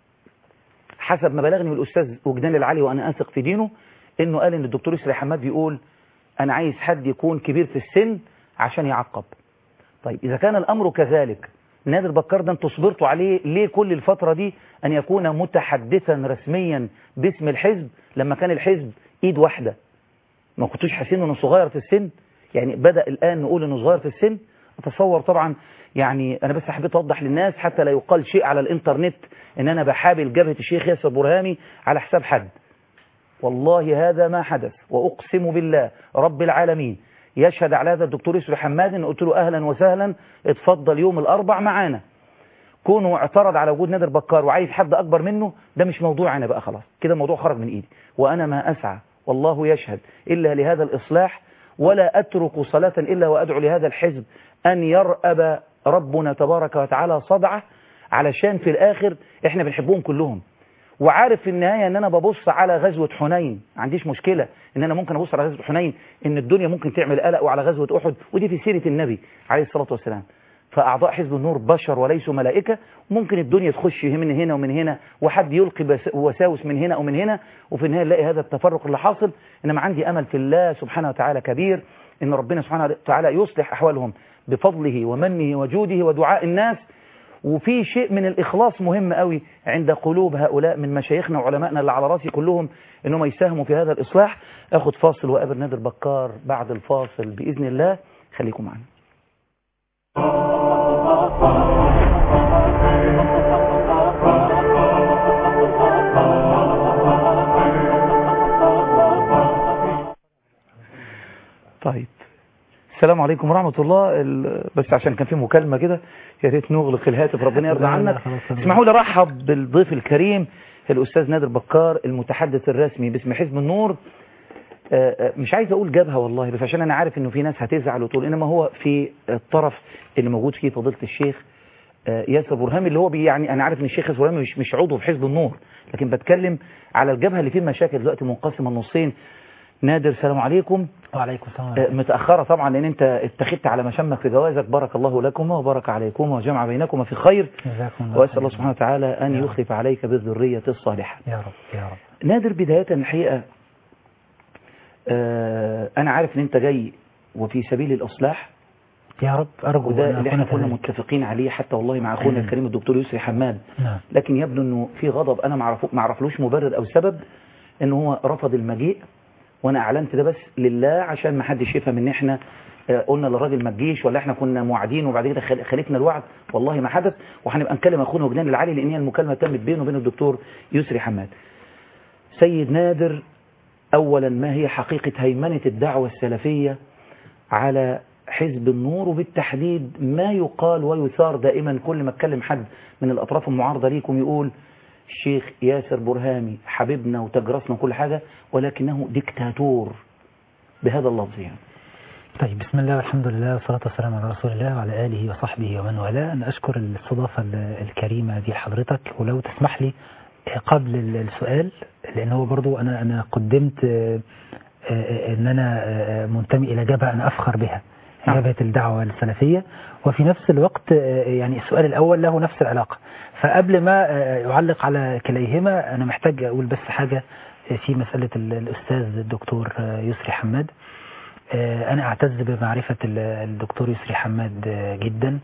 حسب ما بلغني من الاستاذ وجدان العلي وانا اثق في دينه انه قال ان الدكتور يسري حماد بيقول انا عايز حد يكون كبير في السن عشان يعقب طيب اذا كان الامر كذلك نادر بكار ده انتوا صبرتوا عليه ليه كل الفترة دي ان يكون متحدثا رسميا باسم الحزب لما كان الحزب ايد واحدة ما كنتوش حاسين انه صغير في السن يعني بدأ الان نقول انه صغير في السن اتصور طبعا يعني انا بس حبيت اوضح للناس حتى لا يقال شيء على الانترنت ان انا بحابل جبهة الشيخ ياسر برهامي على حساب حد والله هذا ما حدث واقسم بالله رب العالمين يشهد على هذا الدكتور يسري حماد ان قلت له اهلا وسهلا اتفضل يوم الاربع معانا كونه اعترض على وجود نادر بكار وعايز حد اكبر منه ده مش موضوع انا بقى خلاص كده الموضوع خرج من ايدي وانا ما اسعى والله يشهد الا لهذا الاصلاح ولا اترك صلاة الا وادعو لهذا الحزب ان يرأب ربنا تبارك وتعالى صدعه علشان في الاخر احنا بنحبهم كلهم وعارف في النهاية ان انا ببص على غزوة حنين ما عنديش مشكلة ان انا ممكن ابص على غزوة حنين ان الدنيا ممكن تعمل قلق وعلى غزوة احد ودي في سيرة النبي عليه الصلاة والسلام فاعضاء حزب النور بشر وليسوا ملائكة ممكن الدنيا تخش من هنا ومن هنا وحد يلقي وساوس من هنا ومن هنا وفي النهاية نلاقي هذا التفرق اللي حاصل انما عندي امل في الله سبحانه وتعالى كبير ان ربنا سبحانه وتعالى يصلح احوالهم بفضله ومنه وجوده ودعاء الناس وفي شيء من الإخلاص مهم قوي عند قلوب هؤلاء من مشايخنا وعلمائنا اللي على راسي كلهم انهم يساهموا في هذا الإصلاح اخد فاصل وقابل نادر بكار بعد الفاصل بإذن الله خليكم معنا طيب السلام عليكم ورحمة الله ال... بس عشان كان في مكالمة كده يا ريت نغلق الهاتف ربنا يرضى عنك اسمحوا لي ارحب بالضيف الكريم الأستاذ نادر بكار المتحدث الرسمي باسم حزب النور مش عايز أقول جبهة والله بس عشان أنا عارف إنه في ناس هتزعل وتقول إنما هو في الطرف اللي موجود فيه فضيلة الشيخ ياسر برهامي اللي هو بي يعني أنا عارف إن الشيخ ياسر برهامي مش مش عضو في حزب النور لكن بتكلم على الجبهة اللي فيه مشاكل دلوقتي منقسمة نصين نادر السلام عليكم وعليكم السلام متأخرة طبعا لأن أنت اتخذت على مشمك في جوازك بارك الله لكما وبارك عليكما وجمع بينكما في خير وأسأل الله سبحانه وتعالى أن يخلف عليك بالذرية الصالحة يا رب يا رب نادر بداية الحقيقة آه أنا عارف أن أنت جاي وفي سبيل الإصلاح يا رب أرجو وده اللي احنا كنا متفقين عليه حتى والله مع أخونا الكريم الدكتور يسري حماد نعم. لكن يبدو أنه في غضب أنا ما اعرفلوش مبرر أو سبب أنه هو رفض المجيء وانا اعلنت ده بس لله عشان ما حدش يفهم ان احنا قلنا للراجل ما تجيش ولا احنا كنا موعدين وبعد كده خالفنا الوعد والله ما حدث وهنبقى نكلم اخونا وجدان العالي لان هي المكالمه تمت بينه وبين الدكتور يسري حماد سيد نادر اولا ما هي حقيقه هيمنه الدعوه السلفيه على حزب النور وبالتحديد ما يقال ويثار دائما كل ما اتكلم حد من الاطراف المعارضه ليكم يقول الشيخ ياسر برهامي حبيبنا وتجرسنا وكل حاجة ولكنه ديكتاتور بهذا اللفظ يعني طيب بسم الله والحمد لله والصلاة والسلام على رسول الله وعلى آله وصحبه ومن والاه أنا أشكر الاستضافة الكريمة دي لحضرتك ولو تسمح لي قبل السؤال لأن هو برضو أنا أنا قدمت أن أنا منتمي إلى جبهة أنا أفخر بها جبهة الدعوة السلفية وفي نفس الوقت يعني السؤال الأول له نفس العلاقة فقبل ما أعلق على كليهما أنا محتاج أقول بس حاجة في مسألة الأستاذ الدكتور يسري حماد أنا أعتز بمعرفة الدكتور يسري حماد جدا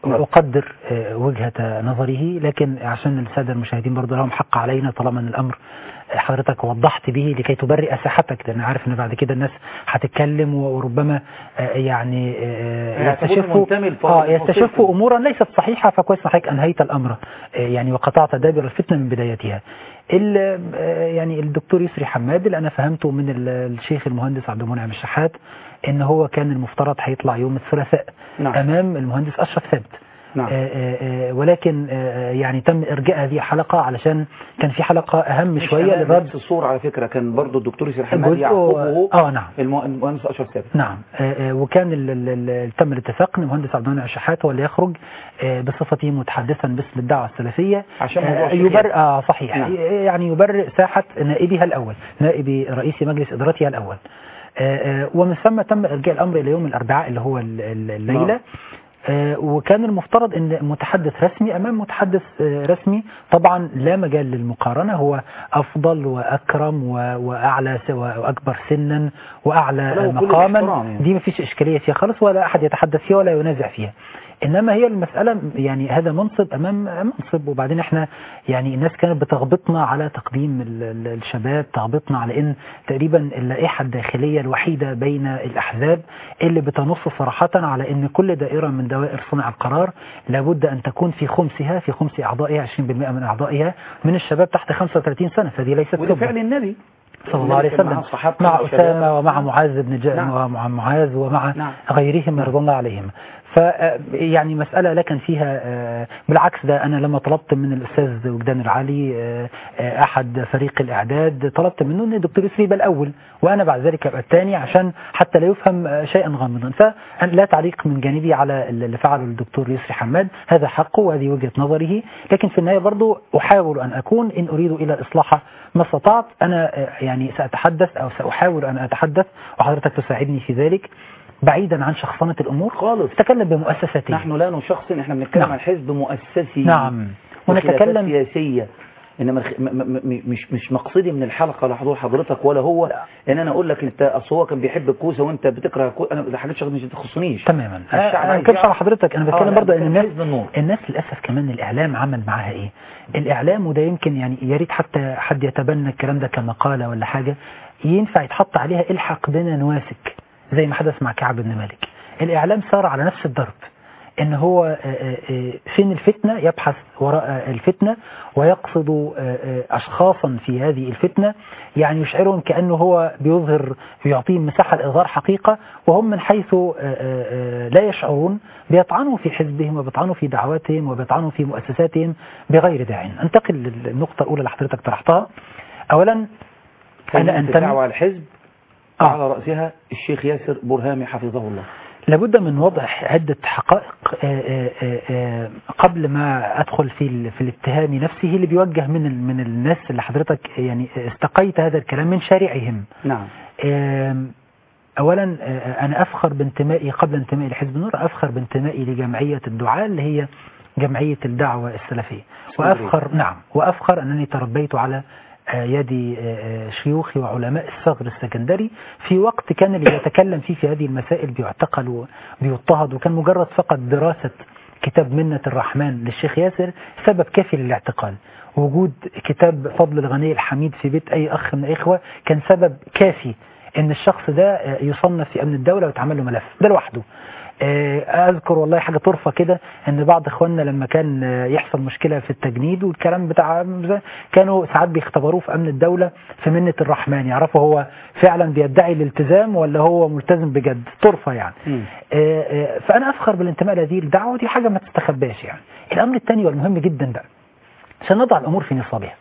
أقدر آه، وجهة نظره لكن عشان السادة المشاهدين برضو لهم حق علينا طالما أن الأمر حضرتك وضحت به لكي تبرئ ساحتك لأن عارف أن بعد كده الناس هتتكلم وربما آه، يعني آه، يعتبرون يستشفوا منتمي لفرد آه المصير. يستشفوا أمورا ليست صحيحة فكويس إن حضرتك أنهيت الأمر آه، يعني وقطعت دابر الفتنة من بدايتها ال- آه، يعني الدكتور يسري حماد اللي أنا فهمته من ال- الشيخ المهندس عبد المنعم الشحات ان هو كان المفترض هيطلع يوم الثلاثاء نعم. امام المهندس اشرف ثابت نعم. آه، آه، آه، ولكن آه، يعني تم ارجاء هذه الحلقه علشان كان في حلقه اهم مش شويه أمام للرد نفس الصورة على فكرة كان برضو الدكتور ياسر حماد جزء- يعقوبه اه نعم المه- المهندس أشرف ثابت نعم آه، آه، وكان ال- ال- ال- تم الاتفاق ان المهندس عبد المنعم الشحات هو اللي يخرج آه، بصفته متحدثا باسم الدعوه السلفيه عشان موضوع آه، الشيخ يبرئ آه صحيح نعم. يعني يبرئ ساحه نائبها الاول نائب رئيس مجلس ادارتها الاول آه، آه، ومن ثم تم ارجاء الامر الى يوم الاربعاء اللي هو ال- ال- الليله نعم. آه، وكان المفترض ان متحدث رسمي امام متحدث آه، رسمي طبعا لا مجال للمقارنه هو افضل واكرم و- واعلى س- واكبر سنا واعلى له كل مقاما الاحترام يعني. دي ما فيش اشكاليه فيها خالص ولا احد يتحدث فيها ولا ينازع فيها انما هي المساله يعني هذا منصب امام منصب وبعدين احنا يعني الناس كانت بتغبطنا على تقديم ال- ال- الشباب تغبطنا على ان تقريبا اللائحه الداخليه الوحيده بين الاحزاب اللي بتنص صراحه على ان كل دائره من دوائر صنع القرار لابد ان تكون في خمسها في خمس اعضائها 20% من اعضائها من الشباب تحت 35 سنه فدي ليست وده سبة. فعل النبي صلى الله عليه النبي كان وسلم مع الصحابة مع والشباب. أسامة ومع معاذ بن جاء نعم. ومع معاذ ومع نعم. غيرهم رضي الله عليهم ف يعني مسألة لا كان فيها آه، بالعكس ده أنا لما طلبت من الأستاذ وجدان العلي آه، آه، أحد فريق الإعداد طلبت منه أن الدكتور يسري يبقى الأول وأنا بعد ذلك أبقى الثاني عشان حتى لا يفهم آه، شيئا غامضا فلا تعليق من جانبي على اللي فعله الدكتور يسري حماد هذا حقه وهذه وجهة نظره لكن في النهاية برضو أحاول أن أكون إن أريد إلى الإصلاح ما استطعت أنا آه، يعني سأتحدث أو سأحاول أن أتحدث وحضرتك تساعدني في ذلك بعيدا عن شخصنة الأمور خالص نتكلم بمؤسساتين نحن لا نشخصن احنا بنتكلم نعم. عن حزب مؤسسي نعم وخلافات ونتكلم سياسية انما الخ... م... م... م... مش مش مقصدي من الحلقه لحضور حضرتك ولا هو ان انا اقول لك انت اصل هو كان بيحب الكوسه وانت بتكره الكوسه انا ده حاجات شخص مش تخصنيش تماما الشعب انا ما عايز بتكلمش على يعرف. حضرتك انا آه، بتكلم لا، برضه ان بتكلم الناس حزب النور. الناس للاسف كمان الاعلام عمل معاها ايه الاعلام وده يمكن يعني يا ريت حتى حد يتبنى الكلام ده كمقاله ولا حاجه ينفع يتحط عليها الحق بنا نواسك زي ما حدث مع كعب بن مالك الاعلام سار على نفس الضرب ان هو آه، آه، آه، فين الفتنة يبحث وراء آه، الفتنة ويقصد آه، آه، اشخاصا في هذه الفتنة يعني يشعرهم كأنه هو بيظهر يعطيهم مساحة لإظهار حقيقة وهم من حيث آه، آه، آه، لا يشعرون بيطعنوا في حزبهم وبيطعنوا في دعواتهم وبيطعنوا في مؤسساتهم بغير داع انتقل للنقطة الأولى اللي حضرتك طرحتها أولا أنا أنا أنت أنتمي دعوة الحزب آه. على رأسها الشيخ ياسر برهامي حفظه الله لابد من وضع عدة حقائق آه، آه، آه، آه، قبل ما أدخل في ال- في الاتهام نفسه اللي بيوجه من ال- من الناس اللي حضرتك يعني استقيت هذا الكلام من شارعهم نعم آم، أولا آه، أنا أفخر بانتمائي قبل انتمائي لحزب النور أفخر بانتمائي لجمعية الدعاء اللي هي جمعية الدعوة السلفية وأفخر نعم وأفخر أنني تربيت على آه، يد آه، شيوخي وعلماء الثغر السكندري في وقت كان اللي يتكلم فيه في هذه المسائل بيعتقل وبيضطهد وكان مجرد فقط دراسة كتاب منة الرحمن للشيخ ياسر سبب كافي للاعتقال وجود كتاب فضل الغني الحميد في بيت أي أخ من الإخوة كان سبب كافي ان الشخص ده آه، يصنف في امن الدولة ويتعمل له ملف ده لوحده آه، اذكر والله حاجة طرفة كده ان بعض اخواننا لما كان آه، يحصل مشكلة في التجنيد والكلام بتاع كانوا ساعات بيختبروه في امن الدولة في منة الرحمن يعرفوا هو فعلا بيدعي الالتزام ولا هو ملتزم بجد طرفة يعني مم. آه، آه، فانا افخر بالانتماء لهذه الدعوة ودي حاجة ما تستخباش يعني الامر الثاني والمهم جدا بقى عشان نضع الامور في نصابها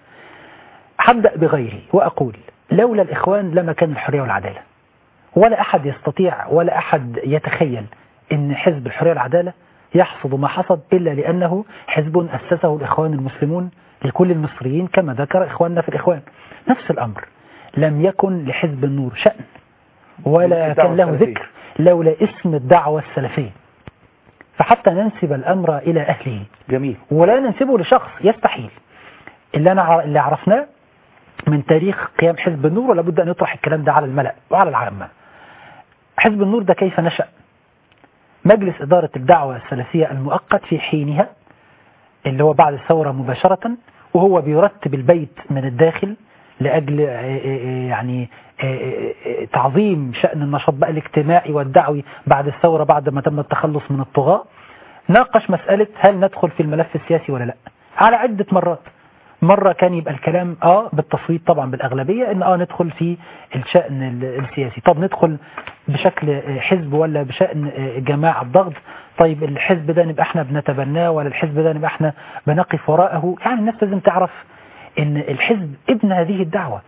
هبدأ بغيري وأقول لولا الإخوان لما كان الحرية والعدالة ولا أحد يستطيع ولا أحد يتخيل أن حزب الحرية والعدالة يحصد ما حصد إلا لأنه حزب أسسه الإخوان المسلمون لكل المصريين كما ذكر إخواننا في الإخوان نفس الأمر لم يكن لحزب النور شأن ولا الدعوة كان له السلفية. ذكر لولا اسم الدعوة السلفية فحتى ننسب الأمر إلى أهله جميل ولا ننسبه لشخص يستحيل اللي أنا ع- اللي عرفناه من تاريخ قيام حزب النور ولا بد أن يطرح الكلام ده على الملأ وعلى العامة حزب النور ده كيف نشأ مجلس إدارة الدعوة السلفية المؤقت في حينها اللي هو بعد الثورة مباشرة وهو بيرتب البيت من الداخل لأجل آه، آه، يعني آه، آه، آه، تعظيم شأن النشاط بقى الاجتماعي والدعوي بعد الثورة بعد ما تم التخلص من الطغاة ناقش مسألة هل ندخل في الملف السياسي ولا لا على عدة مرات مرة كان يبقى الكلام اه بالتصويت طبعا بالأغلبية ان اه ندخل في الشأن ال- السياسي طب ندخل بشكل آه، حزب ولا بشأن آه، جماعة ضغط طيب الحزب ده نبقى احنا بنتبناه ولا الحزب ده نبقى احنا بنقف وراءه يعني الناس لازم تعرف ان الحزب ابن هذه الدعوة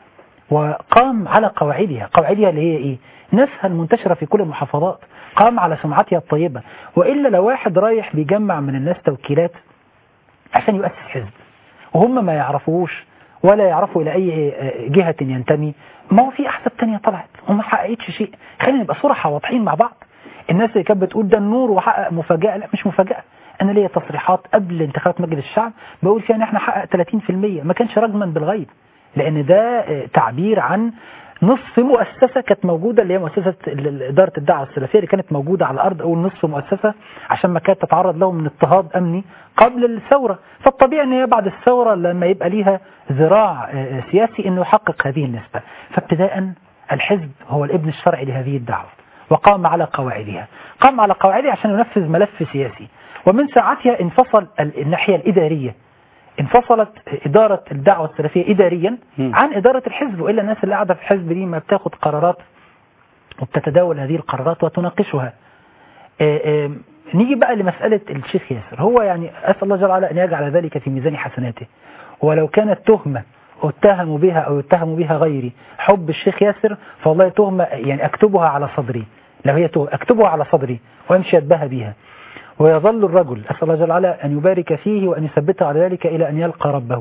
وقام على قواعدها قواعدها اللي هي ايه ناسها المنتشرة في كل المحافظات قام على سمعتها الطيبة وإلا لو واحد رايح بيجمع من الناس توكيلات عشان يؤسس حزب وهم ما يعرفوش ولا يعرفوا إلى أي جهة ينتمي ما هو في أحزاب تانية طلعت وما حققتش شيء خلينا نبقى صراحة واضحين مع بعض الناس اللي كانت بتقول ده النور وحقق مفاجأة لا مش مفاجأة أنا ليا تصريحات قبل انتخابات مجلس الشعب بقول فيها إن إحنا حقق 30% ما كانش رجما بالغيب لأن ده آه، تعبير عن نصف مؤسسة كانت موجودة اللي هي مؤسسة ال- ال- إدارة الدعوة السلفية اللي كانت موجودة على الأرض أول نصف مؤسسة عشان ما كانت تتعرض لهم من اضطهاد أمني قبل الثورة فالطبيعي أن هي بعد الثورة لما يبقى ليها ذراع آه، سياسي أنه يحقق هذه النسبة فابتداء الحزب هو الابن الشرعي لهذه الدعوة وقام على قواعدها قام على قواعدها عشان ينفذ ملف سياسي ومن ساعتها انفصل ال- الناحية الإدارية انفصلت إدارة الدعوة السلفية إداريا مم. عن إدارة الحزب وإلا الناس اللي قاعدة في الحزب دي ما بتاخد قرارات وبتتداول هذه القرارات وتناقشها آه، آه، نيجي بقى لمسألة الشيخ ياسر هو يعني أسأل الله جل وعلا أن يجعل ذلك في ميزان حسناته ولو كانت تهمة اتهم بها أو يتهم بها غيري حب الشيخ ياسر فوالله تهمة يعني أكتبها على صدري لو هي تهمة أكتبها على صدري وأمشي أتباهى بها ويظل الرجل أسأل الله جل وعلا أن يبارك فيه وأن يثبته على ذلك إلى أن يلقى ربه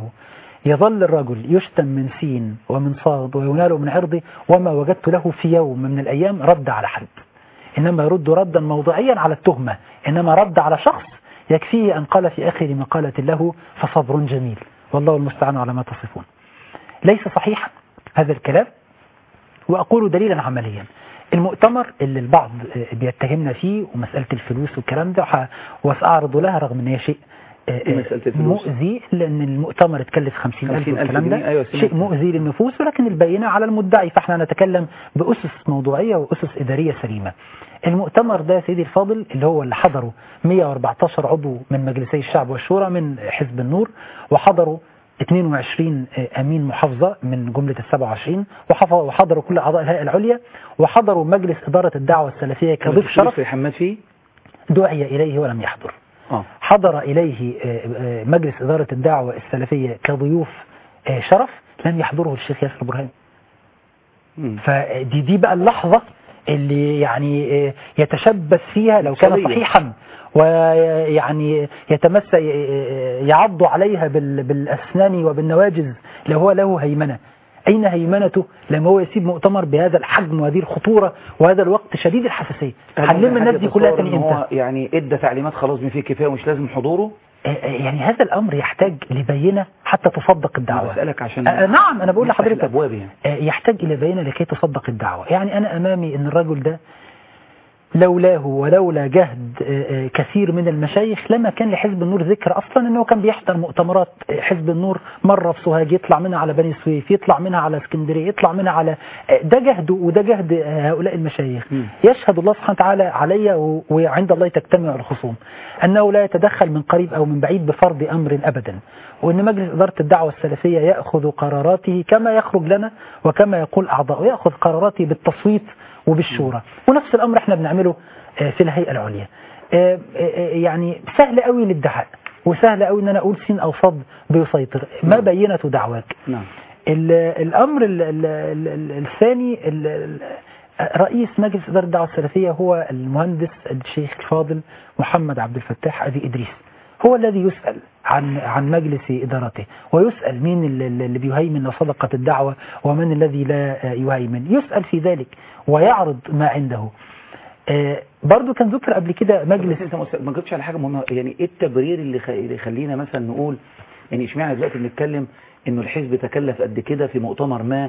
يظل الرجل يشتم من سين ومن صاد وينال من عرضه وما وجدت له في يوم من الأيام رد على حد إنما يرد ردا موضعيا على التهمة إنما رد على شخص يكفيه أن قال في آخر مقالة له فصبر جميل والله المستعان على ما تصفون ليس صحيحا هذا الكلام وأقول دليلا عمليا المؤتمر اللي البعض بيتهمنا فيه ومسألة الفلوس والكلام ده وح- وسأعرض لها رغم ان هي شيء إيه مسألة الفلوس؟ مؤذي لأن المؤتمر اتكلف 50 ألف 50,000 والكلام جنيه، ده أيوة سمعت. شيء مؤذي للنفوس ولكن البينة على المدعي فاحنا نتكلم بأسس موضوعية وأسس إدارية سليمة المؤتمر ده يا سيدي الفاضل اللي هو اللي حضروا 114 عضو من مجلسي الشعب والشورى من حزب النور وحضروا 22 أمين محافظة من جملة ال 27 وحف- وحضروا كل أعضاء الهيئة العليا وحضروا مجلس إدارة الدعوة السلفية كضيف شرف في حماد فيه دعي إليه ولم يحضر اه حضر إليه آه، آه، مجلس إدارة الدعوة السلفية كضيوف آه، شرف لم يحضره الشيخ ياسر برهان مم. فدي دي بقى اللحظة اللي يعني آه، يتشبث فيها لو كان صلية. صحيحا ويعني يتمس يعض عليها بال- بالأسنان وبالنواجز لو هو له هيمنة أين هيمنته لما هو يسيب مؤتمر بهذا الحجم وهذه الخطورة وهذا الوقت شديد الحساسية هنلم الناس دي كلها تاني إن هو امتى يعني ادى تعليمات خلاص ما فيه كفايه ومش لازم حضوره آه، آه، يعني هذا الأمر يحتاج لبينة حتى تصدق انا الدعوة بسالك عشان آه، نعم أنا بقول نفتح لحضرتك الابواب يعني آه، يحتاج إلى بينة لكي تصدق الدعوة يعني أنا أمامي أن الرجل ده لولاه ولولا جهد آه، آه، كثير من المشايخ لما كان لحزب النور ذكر أصلا أنه كان بيحضر مؤتمرات آه، حزب النور مرة في سوهاج يطلع منها على بني سويف يطلع منها على اسكندرية يطلع منها على آه، ده جهده وده جهد آه، هؤلاء المشايخ مم. يشهد الله سبحانه وتعالى علي و- وعند الله تجتمع الخصوم أنه لا يتدخل من قريب أو من بعيد بفرض أمر أبدا وأن مجلس إدارة الدعوة السلفية يأخذ قراراته كما يخرج لنا وكما يقول أعضاء يأخذ قراراته بالتصويت وبالشورى ونفس الأمر احنا بنعمله آه، في الهيئة العليا آه، آه، يعني سهل قوي الادعاء وسهل قوي ان انا اقول سين او صاد بيسيطر ما بينة دعواك نعم ال- الأمر ال- ال- ال- ال- الثاني ال- ال- رئيس مجلس إدارة الدعوة السلفية هو المهندس الشيخ الفاضل محمد عبد الفتاح أبي إدريس هو الذي يسأل عن عن مجلس إدارته ويسأل مين اللي اللي بيهيمن وصدقة الدعوة ومن الذي لا يهيمن يسأل في ذلك ويعرض ما عنده آه، برضو كان ذكر قبل كده مجلس بس انت ما- ما جبتش على حاجه مهمه يعني ايه التبرير اللي خ- اللي يخلينا مثلا نقول يعني اشمعنى دلوقتي بنتكلم انه الحزب تكلف قد كده في مؤتمر ما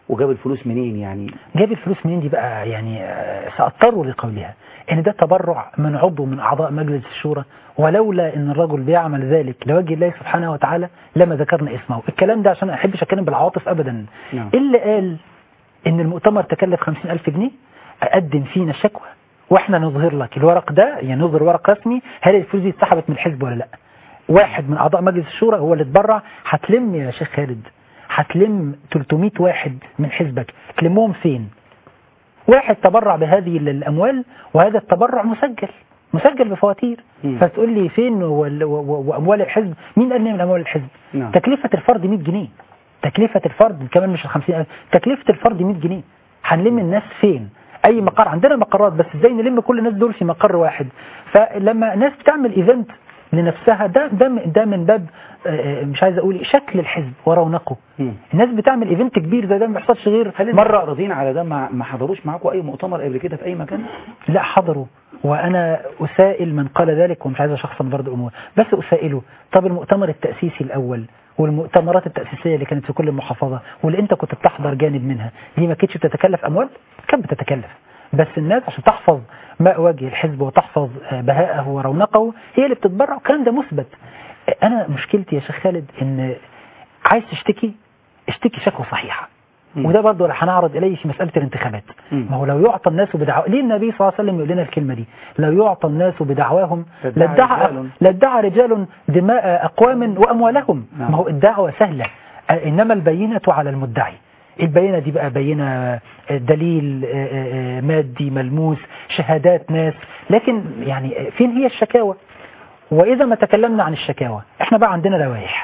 وجاب الفلوس منين يعني جاب الفلوس منين دي بقى يعني آه، سأضطر لقولها ان ده تبرع من عضو من اعضاء مجلس الشورى ولولا ان الرجل بيعمل ذلك لوجه الله سبحانه وتعالى لما ذكرنا اسمه الكلام ده عشان ما احبش اتكلم بالعواطف ابدا نعم. اللي قال ان المؤتمر تكلف خمسين الف جنيه اقدم فينا شكوى واحنا نظهر لك الورق ده يعني نظهر ورق رسمي هل الفلوس دي اتسحبت من الحزب ولا لا واحد من اعضاء مجلس الشورى هو اللي اتبرع هتلم يا شيخ خالد هتلم 300 واحد من حزبك تلمهم فين واحد تبرع بهذه ال- الاموال وهذا التبرع مسجل مسجل بفواتير مم. فتقول لي فين وال- و- و- واموال الحزب مين قال لي من اموال الحزب نعم. تكلفه الفرد 100 جنيه تكلفه الفرد كمان مش ال 50000 تكلفه الفرد 100 جنيه هنلم الناس فين اي مقر عندنا مقرات بس ازاي نلم كل الناس دول في مقر واحد فلما ناس بتعمل ايفنت لنفسها ده ده ده من باب آه، آه، مش عايز اقول شكل الحزب ورونقه مم. الناس بتعمل ايفنت كبير زي ده ما بيحصلش غير هل مره راضين على ده ما ما حضروش معاكم اي مؤتمر قبل كده في اي مكان لا حضروا وانا اسائل من قال ذلك ومش عايز اشخصن برضه الامور بس اسائله طب المؤتمر التاسيسي الاول والمؤتمرات التاسيسيه اللي كانت في كل محافظه واللي انت كنت بتحضر جانب منها دي ما كانتش بتتكلف اموال كانت بتتكلف بس الناس عشان تحفظ ماء وجه الحزب وتحفظ آه، بهاءه ورونقه هي اللي بتتبرع والكلام ده مثبت آه، انا مشكلتي يا شيخ خالد ان عايز تشتكي اشتكي شكوى صحيحه مم. وده برضه اللي هنعرض اليه في مساله الانتخابات مم. ما هو لو يعطى الناس بدعوى ليه النبي صلى الله عليه وسلم يقول لنا الكلمه دي لو يعطى الناس بدعواهم لادعى لادعى رجال. لادعى رجال دماء اقوام واموالهم نعم. ما هو الدعوه سهله آه، انما البينه على المدعي البينه دي بقى بينه آه، دليل آه، آه، مادي ملموس شهادات ناس لكن يعني آه، فين هي الشكاوى واذا ما تكلمنا عن الشكاوى احنا بقى عندنا لوائح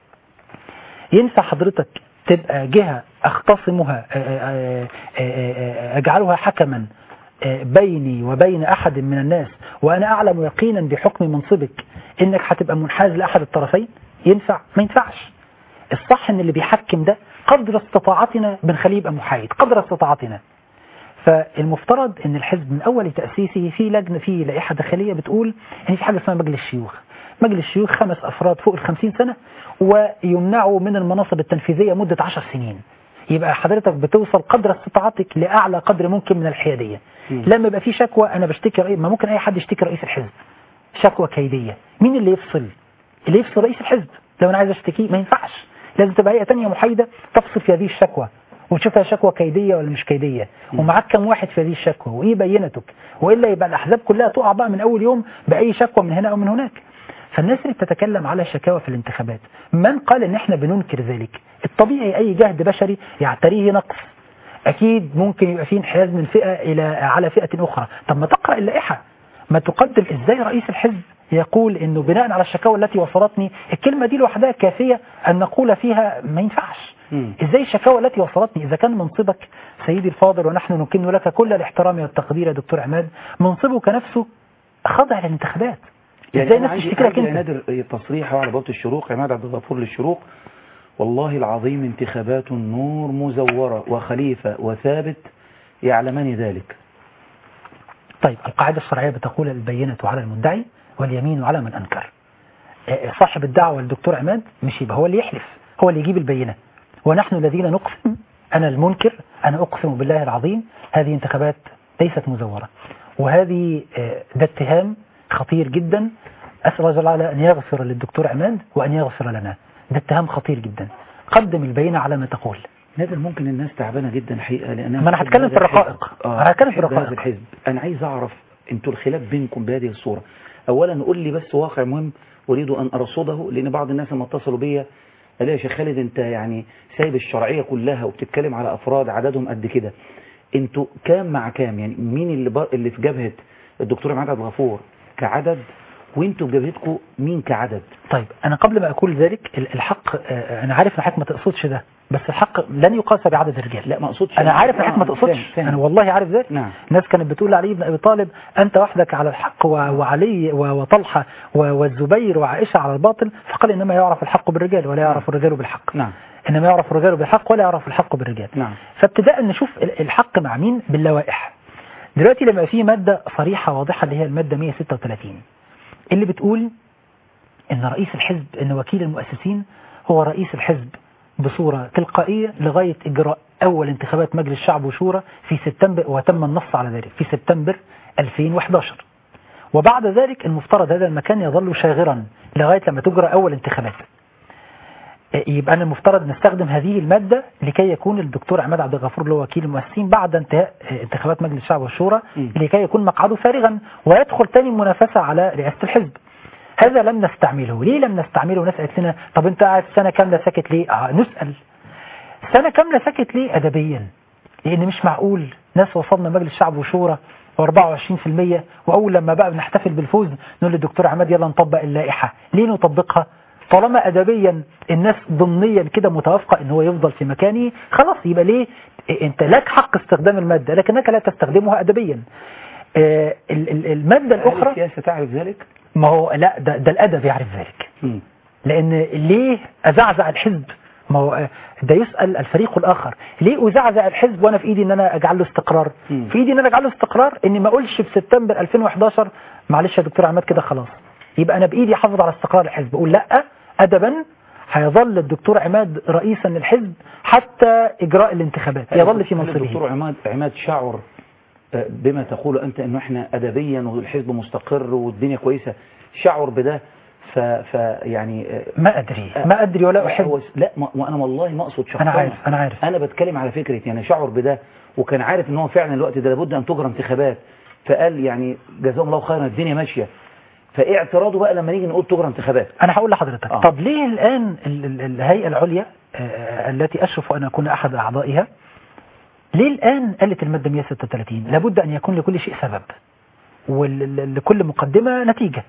ينفع حضرتك تبقى جهة اختصمها آه، آه، آه، آه، اجعلها حكما آه، بيني وبين احد من الناس وانا اعلم يقينا بحكم منصبك انك هتبقى منحاز لاحد الطرفين ينفع ما ينفعش الصح ان اللي بيحكم ده قدر استطاعتنا بنخليه يبقى محايد قدر استطاعتنا فالمفترض ان الحزب من اول تاسيسه في لجنه في لائحه داخليه بتقول ان في حاجه اسمها مجلس الشيوخ مجلس الشيوخ خمس افراد فوق ال 50 سنه ويمنعوا من المناصب التنفيذيه مده 10 سنين يبقى حضرتك بتوصل قدر استطاعتك لاعلى قدر ممكن من الحياديه مم. لما يبقى في شكوى انا بشتكي رئيس ما ممكن اي حد يشتكي رئيس الحزب شكوى كيديه مين اللي يفصل اللي يفصل رئيس الحزب لو انا عايز اشتكيه ما ينفعش لازم تبقى هيئه ثانيه محايده تفصل في هذه الشكوى وتشوفها شكوى كيديه ولا مش كيديه ومعاك كم واحد في هذه الشكوى وايه بينتك والا يبقى الاحزاب كلها تقع بقى من اول يوم باي شكوى من هنا او من هناك فالناس اللي بتتكلم على شكاوى في الانتخابات من قال ان احنا بننكر ذلك الطبيعي اي جهد بشري يعتريه نقص اكيد ممكن يبقى فيه انحياز من فئه الى على فئه اخرى طب ما تقرا اللائحه ما تقدم ازاي رئيس الحزب يقول انه بناء على الشكاوى التي وصلتني الكلمه دي لوحدها كافيه ان نقول فيها ما ينفعش مم. ازاي الشكاوى التي وصلتني اذا كان منصبك سيدي الفاضل ونحن نكن لك كل الاحترام والتقدير يا دكتور عماد منصبك نفسه خاضع للانتخابات ازاي أنا الناس عندي- تشتكي لك عندي انت نادر تصريح على بوابه الشروق عماد عبد الغفور للشروق والله العظيم انتخابات نور مزورة وخليفة وثابت يعلمان ذلك طيب القاعدة الشرعية بتقول البينة على المدعي واليمين على من أنكر آه، صاحب الدعوة الدكتور عماد مش يبقى هو اللي يحلف هو اللي يجيب البينة ونحن الذين نقسم أنا المنكر أنا أقسم بالله العظيم هذه انتخابات ليست مزورة وهذه آه، ده اتهام خطير جدا أسأل الله جل وعلا أن يغفر للدكتور عماد وأن يغفر لنا ده اتهام خطير جدا قدم البينة على ما تقول نادر ممكن الناس تعبانة جدا حقيقة لأنها ما أنا بتحب هتكلم هذا في الرقائق. الحزب. آه أنا هتكلم في بتحب الرقائق. هذا الحزب أنا عايز أعرف أنتوا الخلاف بينكم بهذه الصورة أولا قول لي بس واقع مهم أريد أن أرصده لأن بعض الناس لما اتصلوا بيا قال لي يا شيخ خالد أنت يعني سايب الشرعية كلها وبتتكلم على أفراد عددهم قد كده أنتوا كام مع كام يعني مين اللي بر... اللي في جبهة الدكتور عماد عبد الغفور كعدد وانتوا في جبهتكم مين كعدد طيب أنا قبل ما أقول ذلك ال- الحق آه، أنا عارف إن حضرتك ما تقصدش ده بس الحق لن يقاس بعدد الرجال لا ما اقصدش أنا عارف إن حضرتك ما آه، تقصدش فاهم، فاهم. أنا والله عارف ذلك نعم الناس كانت بتقول علي بن أبي طالب أنت وحدك على الحق و- وعلي و- وطلحة و- والزبير وعائشة على الباطل فقال إنما يعرف الحق بالرجال ولا يعرف الرجال بالحق نعم إنما يعرف الرجال بالحق ولا يعرف الحق بالرجال نعم فابتداء نشوف ال- الحق مع مين باللوائح دلوقتي لما في مادة صريحة واضحة اللي هي المادة 136 اللي بتقول ان رئيس الحزب ان وكيل المؤسسين هو رئيس الحزب بصورة تلقائية لغاية إجراء أول انتخابات مجلس الشعب وشورى في سبتمبر وتم النص على ذلك في سبتمبر 2011 وبعد ذلك المفترض هذا المكان يظل شاغرا لغاية لما تجرى أول انتخابات يبقى أنا المفترض نستخدم هذه المادة لكي يكون الدكتور عماد عبد الغفور اللي هو وكيل المؤسسين بعد انتهاء انتخابات مجلس الشعب والشورى م. لكي يكون مقعده فارغا ويدخل تاني منافسة على رئاسة الحزب هذا لم نستعمله ليه لم نستعمله ناس قالت لنا طب انت قاعد سنة كاملة ساكت ليه آه نسأل سنة كاملة ساكت ليه أدبيا لأن مش معقول ناس وصلنا مجلس الشعب وشورى و24% وأول لما بقى بنحتفل بالفوز نقول للدكتور عماد يلا نطبق اللائحة ليه نطبقها طالما أدبيا الناس ضمنيا كده متوافقة ان هو يفضل في مكانه خلاص يبقى ليه انت لك حق استخدام المادة لكنك لا تستخدمها أدبيا آه، ال- ال- المادة هل الأخرى السياسة تعرف ذلك؟ ما هو لا ده, ده الأدب يعرف ذلك مم. لأن ليه أزعزع الحزب ما هو آه، ده يسأل الفريق الآخر ليه أزعزع الحزب وأنا في إيدي إن أنا أجعل له استقرار مم. في إيدي إن أنا أجعل له استقرار إني ما أقولش في سبتمبر 2011 معلش يا دكتور عماد كده خلاص يبقى أنا بإيدي أحافظ على استقرار الحزب أقول لا أدبا هيظل الدكتور عماد رئيسا للحزب حتى إجراء الانتخابات يظل في هل منصبه الدكتور عماد عماد شعر آه، بما تقول أنت أنه إحنا أدبيا والحزب مستقر والدنيا كويسة شعر بده ف, ف يعني آه، ما أدري ما أدري ولا أحب هو- لا ما وأنا والله ما أقصد شخصيا أنا عارف أنا عارف أنا بتكلم على فكرة يعني شعر بده وكان عارف إن هو فعلا الوقت ده لابد أن تجرى انتخابات فقال يعني جزاهم الله خيرا الدنيا ماشية فإيه اعتراضه بقى لما نيجي نقول تجرى انتخابات أنا هقول لحضرتك آه. طب ليه الآن ال- ال- الهيئة العليا آه، التي أشرف أن أكون أحد أعضائها ليه الآن قالت المادة 136 لابد أن يكون لكل شيء سبب ولكل مقدمة نتيجة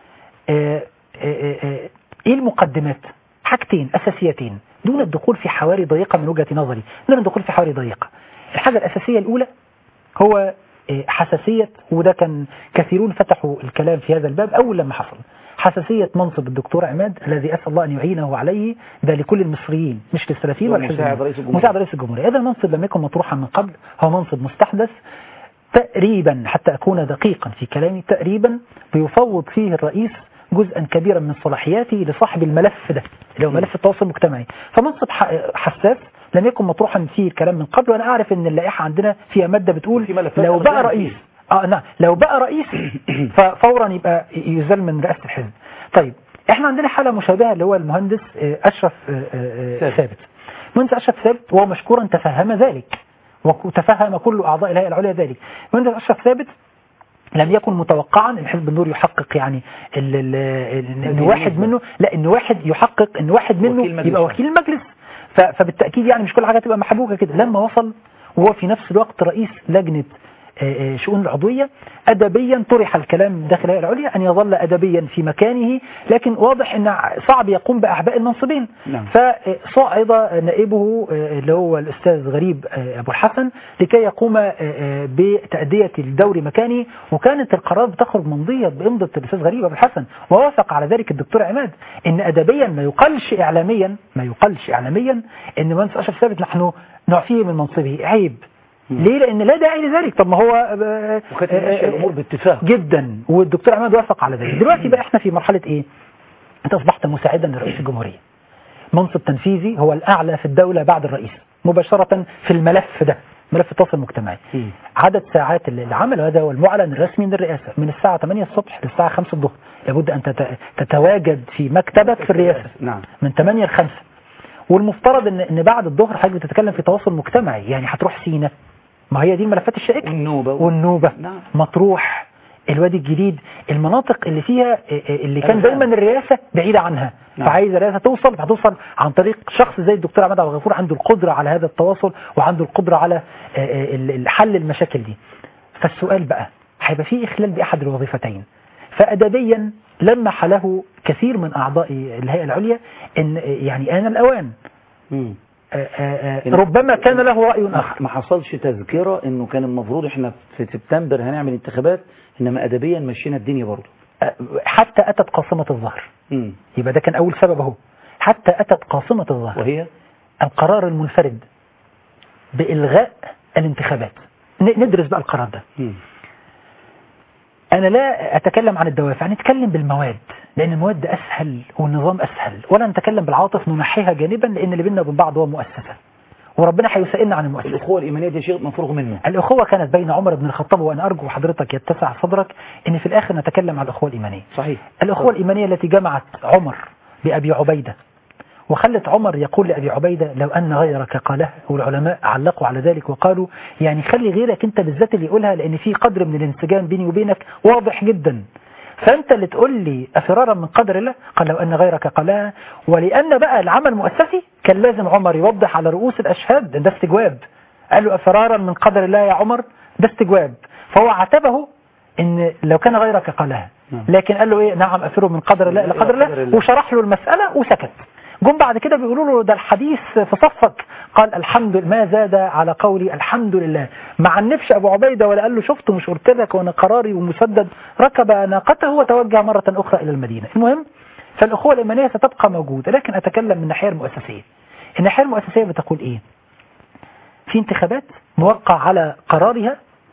آه، آه، آه، إيه المقدمات حاجتين أساسيتين دون الدخول في حواري ضيقة من وجهة نظري دون الدخول في حواري ضيقة الحاجة الأساسية الأولى هو آه، حساسية وده كان كثيرون فتحوا الكلام في هذا الباب أول لما حصل حساسية منصب الدكتور عماد الذي أسأل الله أن يعينه عليه ده لكل المصريين مش للسلفيين هو ولا مساعد الحزبيين. رئيس الجمهورية. مساعد رئيس الجمهورية هذا المنصب لم يكن مطروحا من قبل هو منصب مستحدث تقريبا حتى أكون دقيقا في كلامي تقريبا بيفوض فيه الرئيس جزءا كبيرا من صلاحياته لصاحب الملف ده اللي هو ملف التواصل المجتمعي فمنصب ح- حساس لم يكن مطروحا فيه الكلام من قبل وانا اعرف ان اللائحه عندنا فيها ماده بتقول في ملفات لو بقى أرجان رئيس اه نعم لو بقى رئيس ففورا يبقى يزال من رئاسه الحزب طيب احنا عندنا حاله مشابهه اللي هو المهندس آه، اشرف آه، آه، ثابت. ثابت المهندس اشرف ثابت وهو مشكورا تفهم ذلك وتفهم كل اعضاء الهيئه العليا ذلك المهندس اشرف ثابت لم يكن متوقعا ان حزب النور يحقق يعني ال- ال- ال- ان واحد بالنسبة. منه لا ان واحد يحقق ان واحد منه وكيل مجلس يبقى الشعب. وكيل المجلس ف- فبالتاكيد يعني مش كل حاجه تبقى محبوكه كده لما وصل وهو في نفس الوقت رئيس لجنه آه، آه، شؤون العضوية أدبيا طرح الكلام داخل الهيئة العليا أن يظل أدبيا في مكانه لكن واضح أن صعب يقوم بأحباء المنصبين نعم. فصعد نائبه آه، اللي هو الأستاذ غريب آه، أبو الحسن لكي يقوم آه، آه، بتأدية الدور مكانه وكانت القرار بتخرج ممضية بإمضة الأستاذ غريب أبو الحسن ووافق على ذلك الدكتور عماد إن أدبيا ما يقلش إعلاميا ما يقلش إعلاميا إن مهندس أشرف ثابت نحن نعفيه من منصبه عيب ليه لأن لا داعي لذلك طب ما هو آه، وكانت آه، ماشية آه، الأمور باتفاق جدا والدكتور عماد وافق على ذلك دلوقتي بقى احنا في مرحلة ايه انت اصبحت مساعدا لرئيس الجمهورية منصب تنفيذي هو الاعلى في الدولة بعد الرئيس مباشرة في الملف ده ملف التواصل المجتمعي مم. عدد ساعات العمل وهذا هو المعلن الرسمي من الرئاسة من الساعة 8 الصبح للساعة 5 الظهر لابد ان تت- تتواجد في مكتبك في الرئاسة نعم من 8 ل 5 والمفترض ان ان بعد الظهر حضرتك بتتكلم في تواصل مجتمعي يعني هتروح سينا ما هي دي الملفات الشائكة والنوبة والنوبة نعم. مطروح الوادي الجديد المناطق اللي فيها اللي كان الغام. دايما الرئاسة بعيدة عنها نعم. فعايز الرئاسة توصل هتوصل عن طريق شخص زي الدكتور عماد عبد الغفور عنده القدرة على هذا التواصل وعنده القدرة على آه، آه، ال- حل المشاكل دي فالسؤال بقى هيبقى فيه إخلال بأحد الوظيفتين فأدبيا لمح له كثير من أعضاء الهيئة العليا إن آه، يعني آن الأوان مم. آه، آه، آه، ربما كان له رأي آخر ما حصلش تذكرة انه كان المفروض احنا في سبتمبر هنعمل انتخابات انما ادبيا مشينا الدنيا برضه آه، حتى أتت قاصمة الظهر مم. يبقى ده كان أول سبب أهو حتى أتت قاصمة الظهر وهي القرار المنفرد بإلغاء الانتخابات ن- ندرس بقى القرار ده مم. أنا لا أتكلم عن الدوافع نتكلم بالمواد لأن المواد أسهل والنظام أسهل ولا نتكلم بالعاطف ننحيها جانبا لأن اللي بيننا وبين بعض هو مؤسسة وربنا هيسألنا عن المؤسسة الأخوة الإيمانية دي شيء مفروغ منه الأخوة كانت بين عمر بن الخطاب وأنا أرجو حضرتك يتسع صدرك أن في الآخر نتكلم عن الأخوة الإيمانية صحيح الأخوة الإيمانية التي جمعت عمر بأبي عبيدة وخلت عمر يقول لأبي عبيدة لو أن غيرك قالها والعلماء علقوا على ذلك وقالوا يعني خلي غيرك أنت بالذات اللي يقولها لأن في قدر من الانسجام بيني وبينك واضح جدا فأنت اللي تقول لي أفرارا من قدر الله قال لو أن غيرك قالها ولأن بقى العمل مؤسسي كان لازم عمر يوضح على رؤوس الأشهاد ده استجواب قال له أفرارا من قدر الله يا عمر ده استجواب فهو عاتبه ان لو كان غيرك قالها لكن قال له ايه نعم افر من قدر الله الى قدر الله وشرح له المسألة وسكت جم بعد كده بيقولوا له ده الحديث في صفك قال الحمد لله ما زاد على قولي الحمد لله ما عنفش ابو عبيده ولا قال له شفت مش قلت لك وانا قراري ومسدد ركب ناقته وتوجه مره اخرى الى المدينه المهم فالاخوه الايمانيه ستبقى موجوده لكن اتكلم من الناحيه المؤسسيه الناحيه المؤسسيه بتقول ايه في انتخابات موقع على قرارها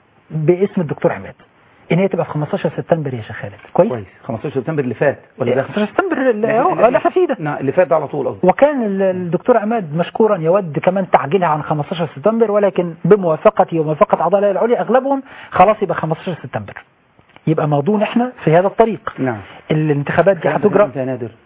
باسم الدكتور عماد ان هي تبقى في 15 سبتمبر يا شيخ خالد كويس كويس 15 سبتمبر اللي فات ولا ده 15 سبتمبر اللي هو اللي احنا فيه ده نعم، اللي فات ده على طول قصدي وكان ال- الدكتور عماد مشكورا يود كمان تعجيلها عن 15 سبتمبر ولكن بموافقتي وموافقة أعضاء الهيئة العليا أغلبهم خلاص يبقى 15 سبتمبر يبقى موضوعنا احنا في هذا الطريق نعم الانتخابات دي الكلام ده هتجرى امتى يا نادر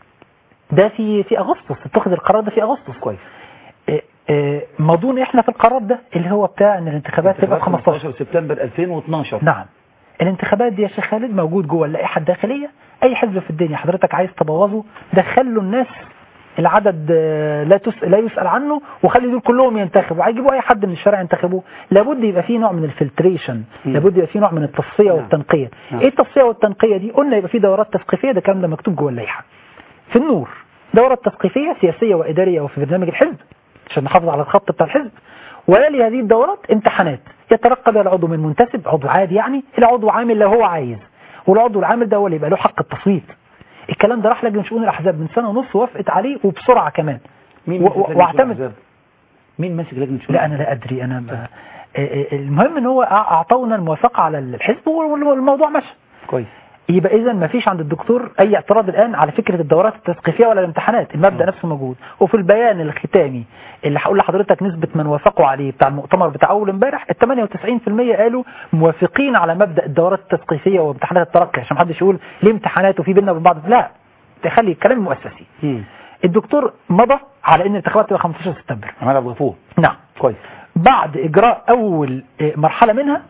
ده في في اغسطس اتخذ القرار ده في اغسطس كويس إيه، إيه، موضوعنا احنا في القرار ده اللي هو بتاع ان الانتخابات تبقى في 15 سبتمبر 2012 نعم الانتخابات دي يا شيخ خالد موجود جوه اللائحه الداخليه اي حزب في الدنيا حضرتك عايز تبوظه دخلوا الناس العدد آه، لا تس... لا يسأل عنه وخلي دول كلهم ينتخبوا هيجيبوا اي حد من الشارع ينتخبوه لابد يبقى فيه نوع من الفلتريشن مم. لابد يبقى فيه نوع من التصفيه نعم. والتنقيه نعم. ايه التصفيه والتنقيه دي قلنا يبقى فيه دورات تثقيفيه ده الكلام ده مكتوب جوه اللائحه في النور دورات تثقيفيه سياسيه واداريه وفي برنامج الحزب عشان نحافظ على الخط بتاع الحزب ويلي هذه الدورات امتحانات يترقب العضو من منتسب عضو عادي يعني الى عضو عامل لو هو عايز والعضو العامل ده هو اللي يبقى له حق التصويت الكلام ده راح لجنه شؤون الاحزاب من سنه ونص وافقت عليه وبسرعه كمان مين و- ماسك و- لجنة واعتمد الأحزاب؟ مين ماسك لجنة شؤون لا انا لا ادري انا ما آه، آه، المهم ان هو أع- اعطونا الموافقه على الحزب وال- والموضوع مشى كويس يبقى اذا ما فيش عند الدكتور اي اعتراض الان على فكره الدورات التثقيفيه ولا الامتحانات المبدا نفسه موجود وفي البيان الختامي اللي هقول لحضرتك نسبه من وافقوا عليه بتاع المؤتمر بتاع اول امبارح ال 98% قالوا موافقين على مبدا الدورات التثقيفيه وامتحانات الترقي عشان محدش يقول ليه امتحانات وفي بيننا وبين بعض لا تخلي الكلام مؤسسي مم. الدكتور مضى على ان الانتخابات تبقى 15 سبتمبر عمال عبد الغفور نعم كويس بعد إجراء أول آه، مرحلة منها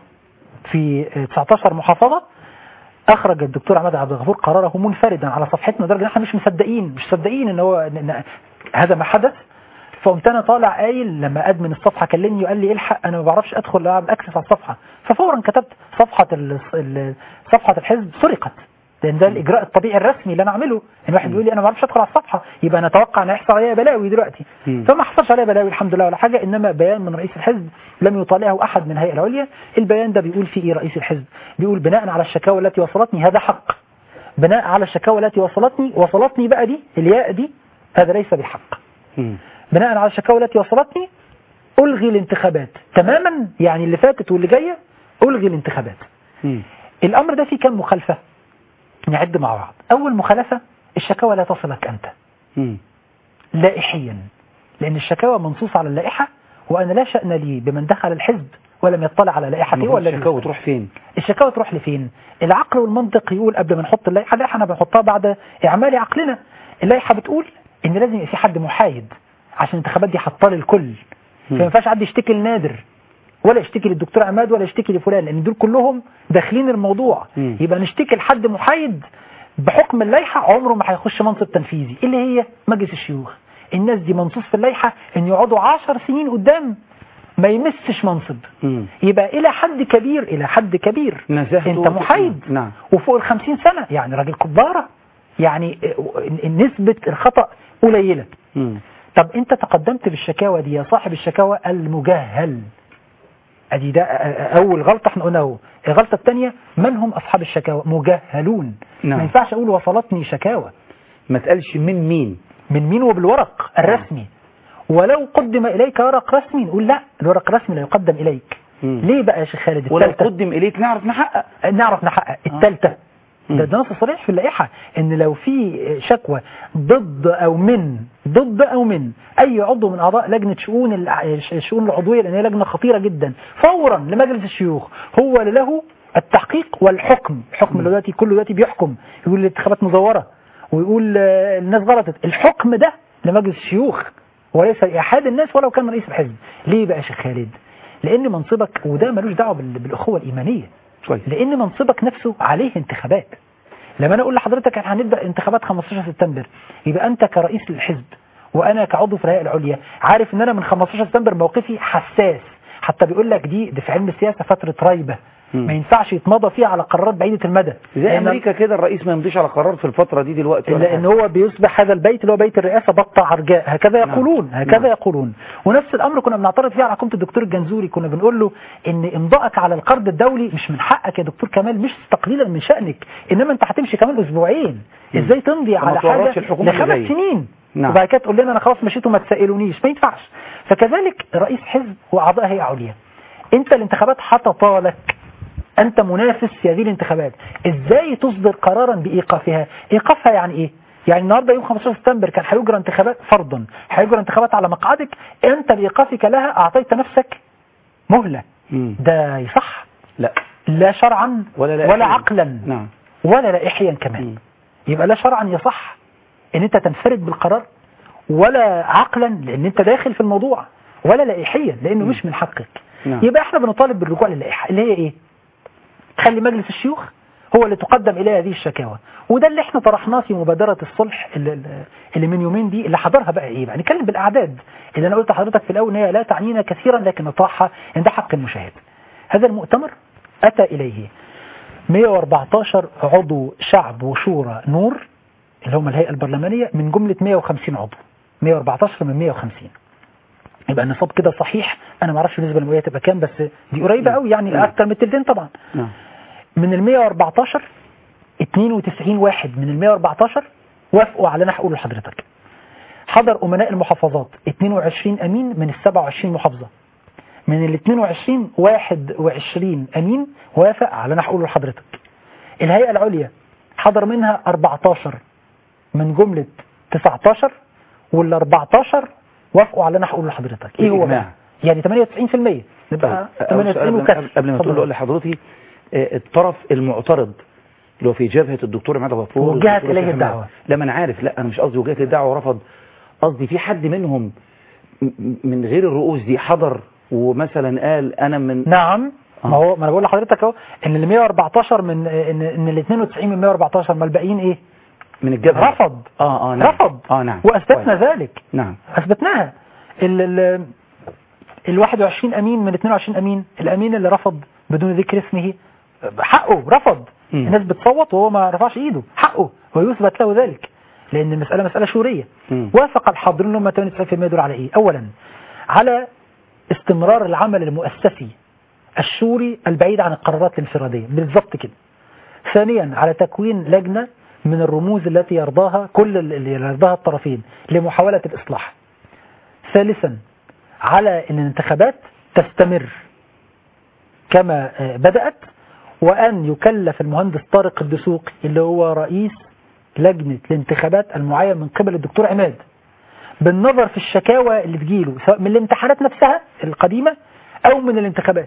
في آه، 19 محافظة أخرج الدكتور عماد عبد الغفور قراره منفردا على صفحتنا لدرجة إن احنا مش مصدقين مش مصدقين إن هو إن إن هذا ما حدث فقمت أنا طالع قايل لما أدمن الصفحة كلمني وقال لي الحق أنا ما بعرفش أدخل أعمل أكسس على الصفحة ففورا كتبت صفحة ال- ال- صفحة الحزب سرقت لان ده الاجراء الطبيعي الرسمي اللي انا اعمله ان واحد بيقول لي انا ما اعرفش ادخل على الصفحه يبقى نتوقع ان هيحصل عليا بلاوي دلوقتي مم. فما حصلش عليا بلاوي الحمد لله ولا حاجه انما بيان من رئيس الحزب لم يطالعه احد من الهيئه العليا البيان ده بيقول فيه ايه رئيس الحزب بيقول بناء على الشكاوى التي وصلتني هذا حق بناء على الشكاوى التي وصلتني وصلتني بقى دي الياء دي هذا ليس بحق مم. بناء على الشكاوى التي وصلتني الغي الانتخابات تماما يعني اللي فاتت واللي جايه الغي الانتخابات مم. الامر ده فيه كم مخالفه نعد مع بعض اول مخالفه الشكاوى لا تصلك انت مم. لائحيا لان الشكاوى منصوص على اللائحه وانا لا شان لي بمن دخل الحزب ولم يطلع على لائحته المفروض ولا الشكاوى يسأل. تروح فين الشكاوى تروح لفين العقل والمنطق يقول قبل ما نحط اللائحه اللائحه انا بنحطها بعد اعمال عقلنا اللائحه بتقول ان لازم يبقى في حد محايد عشان الانتخابات دي حاطه للكل فما ينفعش حد يشتكي لنادر ولا يشتكي للدكتور عماد ولا يشتكي لفلان لان دول كلهم داخلين الموضوع مم. يبقى نشتكي لحد محايد بحكم اللائحه عمره ما هيخش منصب تنفيذي اللي هي مجلس الشيوخ الناس دي منصوص في اللائحه ان يقعدوا عشر سنين قدام ما يمسش منصب مم. يبقى الى حد كبير الى حد كبير نزاهته انت محايد نعم وفوق الخمسين سنة يعني راجل كبارة يعني اه، نسبة الخطأ قليلة مم. طب انت تقدمت بالشكاوى دي يا صاحب الشكاوى المجهل ادي ده اه، اول غلطة احنا قلنا اهو الغلطة الثانية من هم اصحاب الشكاوى مجهلون نعم. ما ينفعش اقول وصلتني شكاوى ما تقالش من مين من مين وبالورق الرسمي ولو قدم اليك ورق رسمي نقول لا الورق الرسمي لا يقدم اليك مم. ليه بقى يا شيخ خالد ولو التالتة قدم اليك نعرف نحقق نعرف نحقق التالتة مم. ده ده نص صريح في اللائحة ان لو في شكوى ضد او من ضد او من اي عضو من اعضاء لجنة شؤون الع- الشؤون العضوية لان هي لجنة خطيرة جدا فورا لمجلس الشيوخ هو اللي له التحقيق والحكم الحكم اللي دلوقتي كله دلوقتي بيحكم يقول الانتخابات مزورة ويقول آه، الناس غلطت الحكم ده لمجلس الشيوخ وليس لأحد الناس ولو كان رئيس الحزب ليه بقى يا شيخ خالد لان منصبك وده ملوش دعوه بال- بالاخوه الايمانيه كويس لان منصبك نفسه عليه انتخابات لما انا اقول لحضرتك احنا هنبدا انتخابات 15 سبتمبر يبقى انت كرئيس للحزب وانا كعضو في الهيئه العليا عارف ان انا من 15 سبتمبر موقفي حساس حتى بيقول لك دي دي في علم السياسه فتره ريبه مم. ما ينفعش يتمضى فيها على قرارات بعيده المدى زي لأن- امريكا كده الرئيس ما يمضيش على قرار في الفتره دي دلوقتي ولا لان حاجة. هو بيصبح هذا البيت اللي هو بيت الرئاسه بطة عرجاء هكذا نعم. يقولون هكذا نعم. يقولون ونفس الامر كنا بنعترض فيه على حكومه الدكتور الجنزوري كنا بنقول له ان امضائك على القرض الدولي مش من حقك يا دكتور كمال مش تقليلا من شانك انما انت هتمشي كمان اسبوعين مم. ازاي تمضي وما على تورطش حاجه الحكومة اللي لخمس جاية. سنين نعم. وبعد كده تقول لنا انا خلاص مشيت وما تسالونيش ما ينفعش فكذلك رئيس حزب واعضاء هيئه عليا انت الانتخابات حططالك انت منافس في هذه الانتخابات ازاي تصدر قرارا بايقافها ايقافها يعني ايه يعني النهارده يوم 15 سبتمبر كان هيجرى انتخابات فرضا هيجرى انتخابات على مقعدك انت بايقافك لها اعطيت نفسك مهله مم. ده يصح لا لا شرعا ولا ولا, لا ولا إحياً. عقلا نعم ولا لائحيا كمان مم. يبقى لا شرعا يصح ان انت تنفرد بالقرار ولا عقلا لان انت داخل في الموضوع ولا لائحيا لانه مش من حقك نعم. يبقى احنا بنطالب بالرجوع للائحه اللي هي ايه تخلي مجلس الشيوخ هو اللي تقدم اليه هذه الشكاوى وده اللي احنا طرحناه في مبادره الصلح اللي, اللي من يومين دي اللي حضرها بقى ايه بقى نتكلم بالاعداد اللي انا قلت لحضرتك في الاول ان هي لا تعنينا كثيرا لكن نطرحها ان ده حق المشاهد هذا المؤتمر اتى اليه 114 عضو شعب وشورى نور اللي هم الهيئة البرلمانية من جملة 150 عضو 114 من 150 يبقى النصاب كده صحيح انا ما اعرفش النسبه المئويه تبقى كام بس دي قريبه قوي يعني اكتر من التلتين طبعا نعم من ال 114 92 واحد من ال 114 وافقوا على اللي انا هقوله لحضرتك حضر امناء المحافظات 22 امين من ال 27 محافظه من ال 22 21 امين وافق على اللي انا هقوله لحضرتك الهيئه العليا حضر منها 14 من جمله 19 وال 14 وافقوا على اللي انا هقوله لحضرتك ايه هو الإجماع. بقى؟ يعني 98% نبقى طيب، 98 قبل- وكسر قبل ما تقول اتفضل. اقول لحضرتك آه، الطرف المعترض اللي هو في جبهه الدكتور عماد غفور وجهت والدكتور إليه سيف حماد. الدعوة. لا ما انا عارف لا انا مش قصدي وجهت الدعوه ورفض قصدي في حد منهم م- من غير الرؤوس دي حضر ومثلا قال انا من نعم آه. ما هو ما انا بقول لحضرتك اهو ان ال 114 من ان ان ال 92 من 114 ما الباقيين ايه؟ من الجبهه رفض اه اه نعم رفض اه نعم واثبتنا كويس. ذلك نعم اثبتناها ال ال ال 21 امين من 22 امين الامين اللي رفض بدون ذكر اسمه حقه رفض مم. الناس بتصوت وهو ما رفعش ايده حقه ويثبت له ذلك لان المساله مساله شوريه مم. وافق الحاضرين اللي هم 98% دول على ايه اولا على استمرار العمل المؤسسي الشوري البعيد عن القرارات الانفراديه بالضبط كده ثانيا على تكوين لجنه من الرموز التي يرضاها كل اللي يرضاها الطرفين لمحاوله الاصلاح ثالثا على ان الانتخابات تستمر كما آه، بدأت وأن يكلف المهندس طارق الدسوقي اللي هو رئيس لجنة الانتخابات المعين من قبل الدكتور عماد بالنظر في الشكاوى اللي تجيله سواء من الامتحانات نفسها القديمة أو من الانتخابات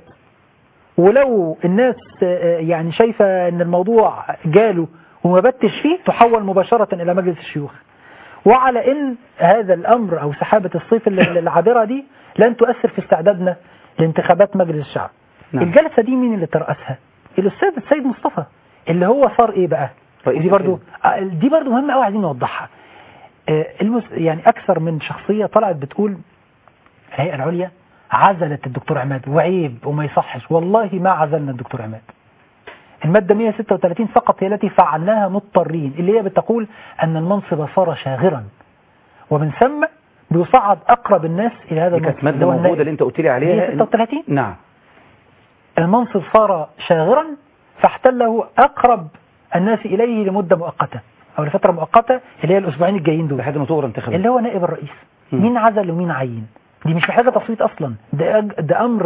ولو الناس آه، يعني شايفة أن الموضوع جاله وما بتش فيه تحول مباشرة إلى مجلس الشيوخ وعلى ان هذا الامر او سحابة الصيف ال- العابرة دي لن تؤثر في استعدادنا لانتخابات مجلس الشعب نعم. الجلسة دي مين اللي ترأسها الاستاذ السيد مصطفى اللي هو صار ايه بقى رئيس دي برضو آه، دي برضو مهمة قوي عايزين نوضحها آه، المس... يعني اكثر من شخصية طلعت بتقول الهيئة العليا عزلت الدكتور عماد وعيب وما يصحش والله ما عزلنا الدكتور عماد المادة 136 فقط هي التي فعلناها مضطرين اللي هي بتقول أن المنصب صار شاغرا ومن ثم بيصعد أقرب الناس إلى هذا دي كانت المنصب اللي ماده هو موجوده النائب. اللي انت قلت لي عليها هي 36 نعم المنصب صار شاغرا فاحتله أقرب الناس إليه لمدة مؤقتة أو لفترة مؤقتة اللي هي الأسبوعين الجايين دول لحد ما تغرى انتخابات اللي هو نائب الرئيس مم. مين عزل ومين عين دي مش محتاجة تصويت أصلا ده, أج- ده أمر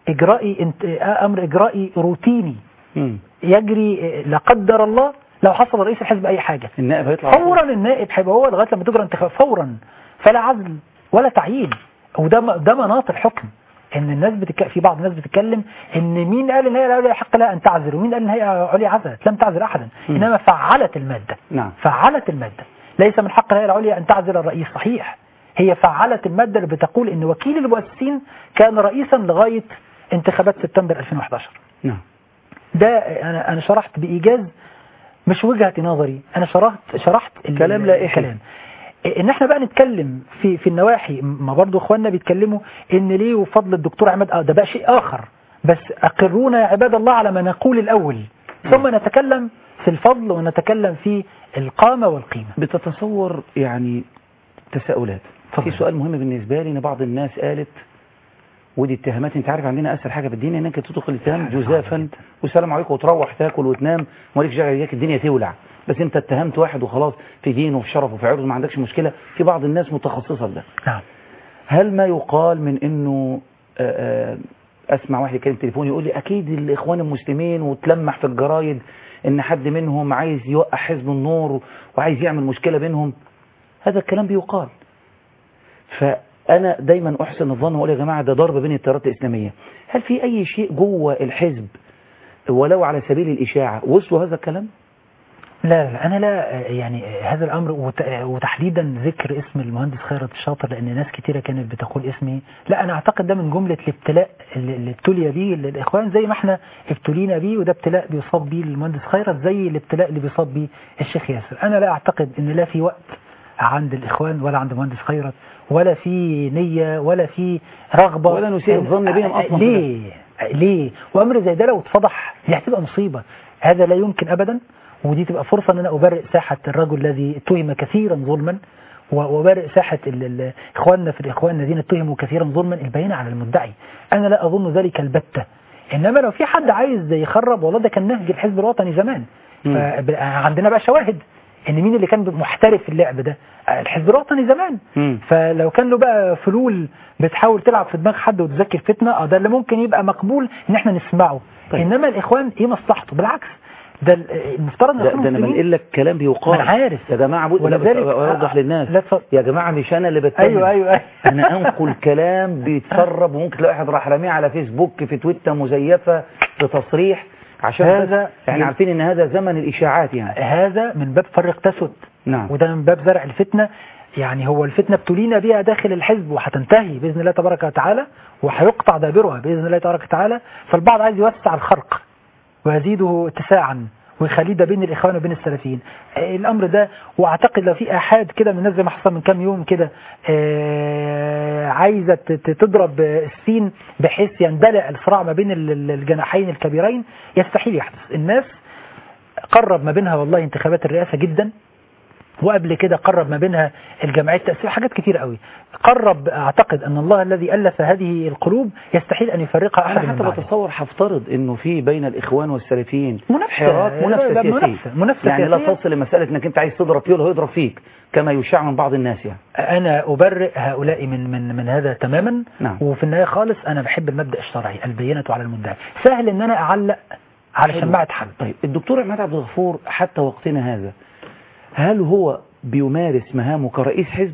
إجرائي انت- أمر إجرائي روتيني مم. يجري لا قدر الله لو حصل رئيس الحزب أي حاجة النائب هيطلع فورا النائب هيبقى هو لغايه لما تجرى انتخاب فورا فلا عزل ولا تعيين وده م- ده مناط الحكم ان الناس بتك... في بعض الناس بتتكلم ان مين قال ان هي العليا حق لها ان تعزل ومين قال ان هي عليا عزلت لم تعزل احدا مم. انما فعلت الماده نعم فعلت الماده ليس من حق الهيئه العليا ان تعزل الرئيس صحيح هي فعلت الماده اللي بتقول ان وكيل المؤسسين كان رئيسا لغايه انتخابات سبتمبر 2011 نعم ده انا انا شرحت بايجاز مش وجهة نظري انا شرحت شرحت ال- كلام لائحي. الكلام ان احنا بقى نتكلم في في النواحي ما برضو اخواننا بيتكلموا ان ليه وفضل الدكتور عماد اه ده بقى شيء اخر بس اقرونا يا عباد الله على ما نقول الاول ثم نتكلم في الفضل ونتكلم في القامة والقيمة بتتصور يعني تساؤلات اتفضل. في سؤال مهم بالنسبة لي ان بعض الناس قالت ودي اتهامات انت عارف عندنا اسهل حاجه في الدين انك تطلق الاتهام حاجة صعبة جزافا جدا. والسلام عليكم وتروح تاكل وتنام ومالكش دعوه اياك الدنيا تولع بس انت اتهمت واحد وخلاص في دينه وفي شرفه وفي عرضه ما عندكش مشكله في بعض الناس متخصصه في ده نعم هل ما يقال من انه آه، آه، اسمع واحد يتكلم تليفون يقول لي اكيد الاخوان المسلمين وتلمح في الجرايد ان حد منهم عايز يوقع حزب النور وعايز يعمل مشكله بينهم هذا الكلام بيقال فانا دايما احسن الظن واقول يا جماعه ده ضرب بين التيارات الاسلاميه هل في اي شيء جوه الحزب ولو على سبيل الاشاعه وصلوا هذا الكلام لا لا أنا لا يعني هذا الأمر وت- وتحديدا ذكر اسم المهندس خيرت الشاطر لأن ناس كتيرة كانت بتقول اسمي لا أنا أعتقد ده من جملة الابتلاء اللي اللي ابتلي بيه الإخوان زي ما احنا ابتلينا بيه وده ابتلاء بيصاب بيه المهندس خيرت زي الابتلاء اللي بيصاب بيه الشيخ ياسر أنا لا أعتقد أن لا في وقت عند الإخوان ولا عند المهندس خيرت ولا في نية ولا في رغبة ولا نسيء الظن بهم أصلاً في ليه ليه وامر زي ده لو اتفضح دي هتبقى مصيبه هذا لا يمكن ابدا ودي تبقى فرصه ان انا ابرئ ساحه الرجل الذي اتهم كثيرا ظلما و- وبرئ ساحه ال- ال- اخواننا في الاخوان الذين اتهموا كثيرا ظلما البينه على المدعي انا لا اظن ذلك البته انما لو في حد عايز يخرب والله ده كان نهج الحزب الوطني زمان مم. فب- عندنا بقى شواهد ان مين اللي كان محترف في اللعب ده الحزب الوطني زمان مم. فلو كان له بقى فلول بتحاول تلعب في دماغ حد وتذكر فتنة اه ده اللي ممكن يبقى مقبول ان احنا نسمعه طيب. انما الاخوان ايه مصلحته بالعكس ده ال- المفترض ان ده, الإخوان ده انا المسلمين- بنقل لك كلام بيقال ما أنا عارف. يا جماعه بود لا بس ولذلك- اوضح للناس لا اتفضل. يا جماعه مش انا اللي بتكلم ايوه ايوه ايوه انا انقل كلام بيتسرب وممكن تلاقي واحد راح راميه على فيسبوك في تويتر مزيفه بتصريح عشان هذا- بس احنا عارفين ان هذا زمن الاشاعات يعني هذا من باب فرق تسد نعم وده من باب زرع الفتنة يعني هو الفتنة ابتلينا بها داخل الحزب وهتنتهي بإذن الله تبارك وتعالى وهيقطع دابرها بإذن الله تبارك وتعالى فالبعض عايز يوسع الخرق ويزيده اتساعا ويخليه ده بين الإخوان وبين السلفيين آه، الأمر ده وأعتقد لو في أحد كده من الناس زي ما حصل من كام يوم كده آه، عايزة ت- ت- تضرب السين بحيث يندلع الصراع ما بين ال- ال- الجناحين الكبيرين يستحيل يحدث الناس قرب ما بينها والله انتخابات الرئاسة جدا وقبل كده قرب ما بينها الجمعية التأسيس حاجات كتير قوي قرب أعتقد أن الله الذي ألف هذه القلوب يستحيل أن يفرقها انا أحد من حتى بعده بتصور هفترض انه في بين الاخوان والسلفيين منافسة. حراك منافسه لا، سياسيه منافسة. منافسة يعني لا سياسية. تصل لمساله انك انت عايز تضرب فيه ولا هيضرب فيك كما يشاع من بعض الناس يعني أنا أبرئ هؤلاء من من من هذا تماما نعم. وفي النهاية خالص أنا بحب المبدأ الشرعي البينة على المدعي سهل أن أنا أعلق على حلو. شماعة حد طيب الدكتور عماد عبد الغفور حتى وقتنا هذا هل هو بيمارس مهامه كرئيس حزب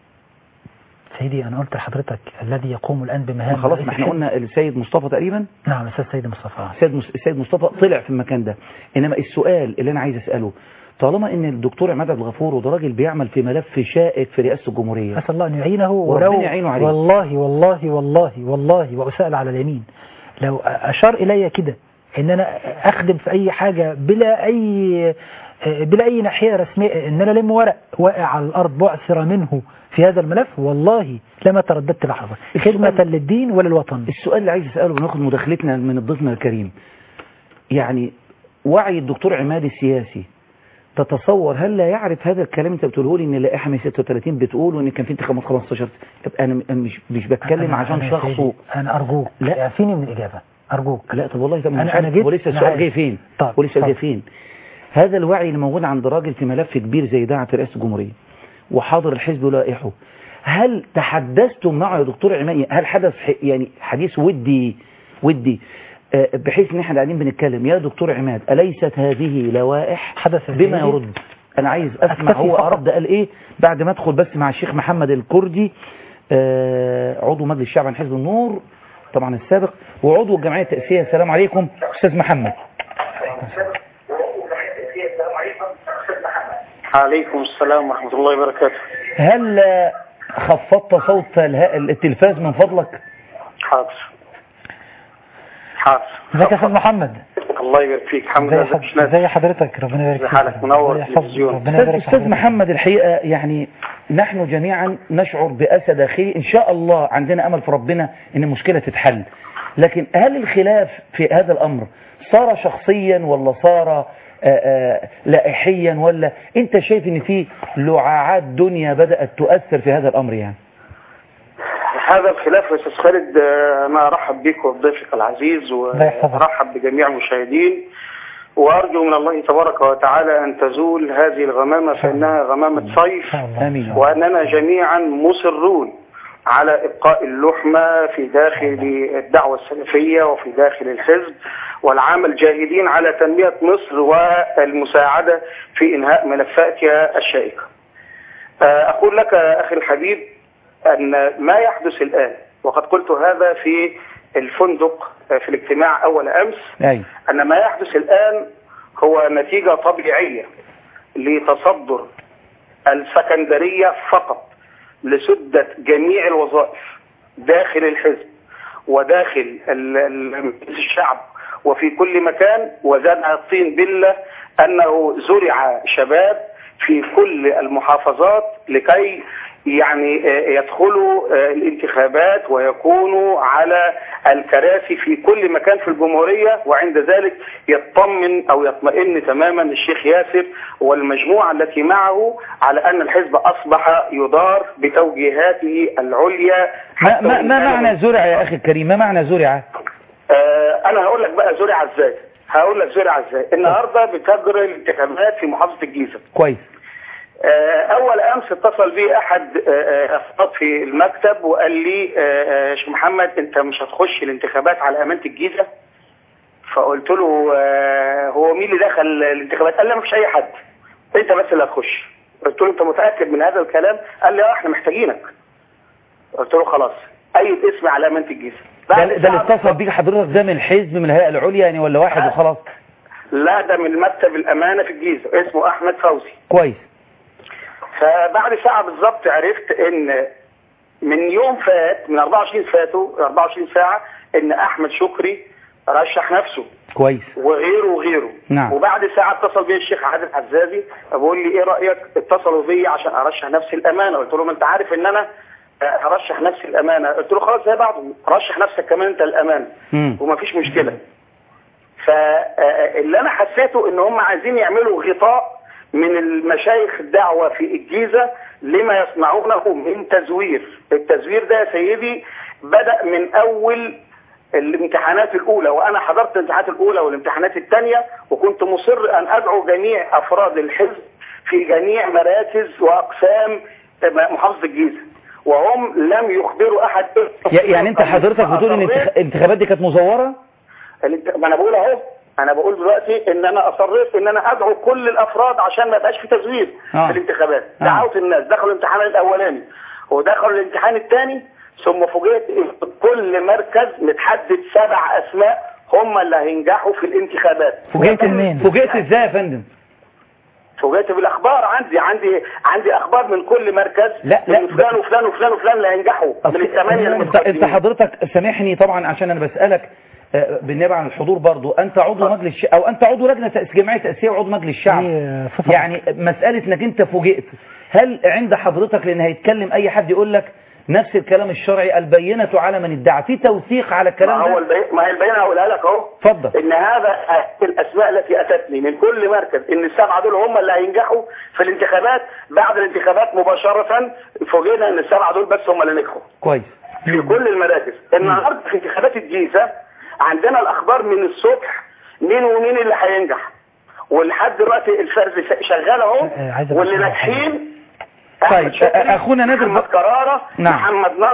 سيدي أنا قلت لحضرتك الذي يقوم الآن بمهام خلاص رئيس ما احنا الحزب. قلنا السيد مصطفى تقريبا نعم أستاذ سيد مصطفى السيد مس- السيد مصطفى طلع في المكان ده انما السؤال اللي انا عايز اساله طالما ان الدكتور عماد عبد الغفور وده راجل بيعمل في ملف شائك في رئاسه الجمهوريه أسأل الله أن يعينه وربنا ولو يعينه عليه. والله والله والله والله وأسأل على اليمين لو أشار إلي كده إن أنا أخدم في أي حاجة بلا أي بلا أي ناحية رسمية إن أنا لم ورق واقع على الأرض بعثر منه في هذا الملف والله لما ترددت لحظة خدمة للدين وللوطن السؤال اللي عايز اساله بناخد مداخلتنا من ضيفنا الكريم يعني وعي الدكتور عماد السياسي تتصور هل لا يعرف هذا الكلام انت بتقوله لي ان اللائحه 136 بتقول وان كان في انتخابات 15 طب انا م- مش مش بتكلم أنا- عشان أنا شخصه سيدي، أنا أرجوك لا. اعفيني من الإجابة أرجوك لا طب والله طب أنا- مش أنا عارف جيت- ولسه أنا السؤال عارف. جاي فين طب، ولسه السؤال جاي طب. فين هذا الوعي اللي موجود عند راجل في ملف كبير زي ده في رئاسه الجمهوريه وحاضر الحزب ولائحه هل تحدثتم معه يا دكتور عماد هل حدث ح- يعني حديث ودي ودي آه، بحيث ان احنا قاعدين بنتكلم يا دكتور عماد اليست هذه لوائح حدث بما الجديد. يرد انا عايز اسمع أكتفي هو فقط. ارد قال ايه بعد ما ادخل بس مع الشيخ محمد الكردي آه، عضو مجلس الشعب عن حزب النور طبعا السابق وعضو الجمعيه التاسيسيه السلام عليكم استاذ محمد عليكم السلام ورحمة الله وبركاته هل آه، خفضت صوت اله- التلفاز من فضلك حاضر حاضر ازيك يا استاذ محمد الله يبارك فيك الحمد ازي لله حض- ازي حضرتك ربنا يبارك ازي فيك حالك؟ منور ربنا يحفظك. التلفزيون. ربنا أستاذ, يبارك في أستاذ حضرتك. محمد الحقيقة يعني نحن جميعا نشعر بأسى داخلي إن شاء الله عندنا أمل في ربنا إن المشكلة تتحل لكن هل الخلاف في هذا الأمر صار شخصيا ولا صار آه، آه، لائحيا ولا أنت شايف إن في لعاعات دنيا بدأت تؤثر في هذا الأمر يعني هذا الخلاف يا استاذ خالد آه، انا ارحب بك وبضيفك العزيز الله يحفظك. وارحب بجميع المشاهدين وارجو من الله تبارك وتعالى ان تزول هذه الغمامه فانها غمامه إن صيف شاء الله. آمين واننا جميعا مصرون على ابقاء اللحمه في داخل الدعوه السلفيه وفي داخل الحزب والعمل جاهدين على تنميه مصر والمساعده في انهاء ملفاتها الشائكه. آه، أقول لك أخي الحبيب أن ما يحدث الآن وقد قلت هذا في الفندق آه، في الاجتماع أول أمس أي أن ما يحدث الآن هو نتيجة طبيعية لتصدر السكندرية فقط لسدة جميع الوظائف داخل الحزب وداخل ال- ال- مجلس الشعب وفي كل مكان وزادها الطين بلة أنه زرع شباب في كل المحافظات لكي يعني آه، يدخلوا آه، الانتخابات ويكونوا على الكراسي في كل مكان في الجمهورية وعند ذلك يطمن أو يطمئن تماما الشيخ ياسر والمجموعة التي معه على أن الحزب أصبح يدار بتوجيهاته العليا ما, حتى ما, وإن ما كان معنى زرع يا أخي الكريم ما معنى زرع آه، انا هقول لك بقى زرع ازاي هقول لك زرع ازاي النهارده بتجري الانتخابات في محافظه الجيزه كويس آه، اول امس اتصل بي احد آه، آه، افراد في المكتب وقال لي آه، آه، يا شيخ محمد انت مش هتخش الانتخابات على امانه الجيزه فقلت له آه، هو مين اللي دخل الانتخابات قال لي مفيش اي حد انت بس اللي هتخش قلت له انت متاكد من هذا الكلام قال لي اه احنا محتاجينك قلت له خلاص اي اسم على امانه الجيزه ده, بعد ده اللي ساعة اتصل بيك حضرتك ده من الحزب من الهيئة العليا يعني ولا واحد وخلاص لا ده من مكتب الامانه في الجيزه اسمه احمد فوزي كويس فبعد ساعه بالظبط عرفت ان من يوم فات من 24 فاتوا 24 ساعه ان احمد شكري رشح نفسه كويس وغيره وغيره نعم. وبعد ساعه اتصل بي الشيخ عادل عزازي بقول لي ايه رايك اتصلوا بي عشان ارشح نفسي الامانه قلت له ما انت عارف ان انا آه، هرشح نفسي الامانه قلت له خلاص زي بعض رشح نفسك كمان انت الامانه مم. ومفيش مشكله فاللي انا حسيته ان هم عايزين يعملوا غطاء من المشايخ الدعوه في الجيزه لما يصنعونه من تزوير التزوير ده يا سيدي بدا من اول الامتحانات الاولى وانا حضرت الامتحانات الاولى والامتحانات الثانيه وكنت مصر ان ادعو جميع افراد الحزب في جميع مراكز واقسام محافظه الجيزه وهم لم يخبروا احد يع- يعني انت حضرتك بتقول ان الانتخ- الانتخابات دي كانت مزورة الانت- ما انا بقول اهو انا بقول دلوقتي ان انا اصريت ان انا ادعو كل الافراد عشان ما يبقاش في تزوير آه. في الانتخابات آه. دعوت الناس دخلوا الامتحان الاولاني ودخلوا الامتحان الثاني ثم فوجئت إن كل مركز متحدد سبع اسماء هم اللي هينجحوا في الانتخابات فوجئت منين؟ فوجئت ازاي يا فندم فوجئت بالاخبار عندي عندي عندي اخبار من كل مركز لا، لا، إن فلان وفلان وفلان وفلان اللي هينجحوا من الثمانيه انت, انت المتقدمين حضرتك سامحني طبعا عشان انا بسألك آه، بالنيابه عن الحضور برضو انت عضو مجلس الش... او انت عضو لجنه تأس... جمعيه تاسيسيه وعضو مجلس الشعب هي صفة. يعني مساله انك انت فوجئت هل عند حضرتك لان هيتكلم اي حد يقول لك نفس الكلام الشرعي البينه على من ادعى في توثيق على ما الكلام هو ده البي... ما هي البيانه هقولها لك اهو اتفضل ان هذا الاسماء التي اتتني من كل مركز ان السبعه دول هم اللي هينجحوا في الانتخابات بعد الانتخابات مباشره فوجئنا ان السبعه دول بس هم اللي نجحوا كويس في كل المراكز النهارده في انتخابات الجيزه عندنا الاخبار من الصبح مين ومين اللي هينجح ولحد دلوقتي الفرز شغال اهو آه، عايز أبقى واللي أسمع ناجحين طيب، أحمد شكري، أخونا نادر محمد ب- كرارة نعم. محمد نصر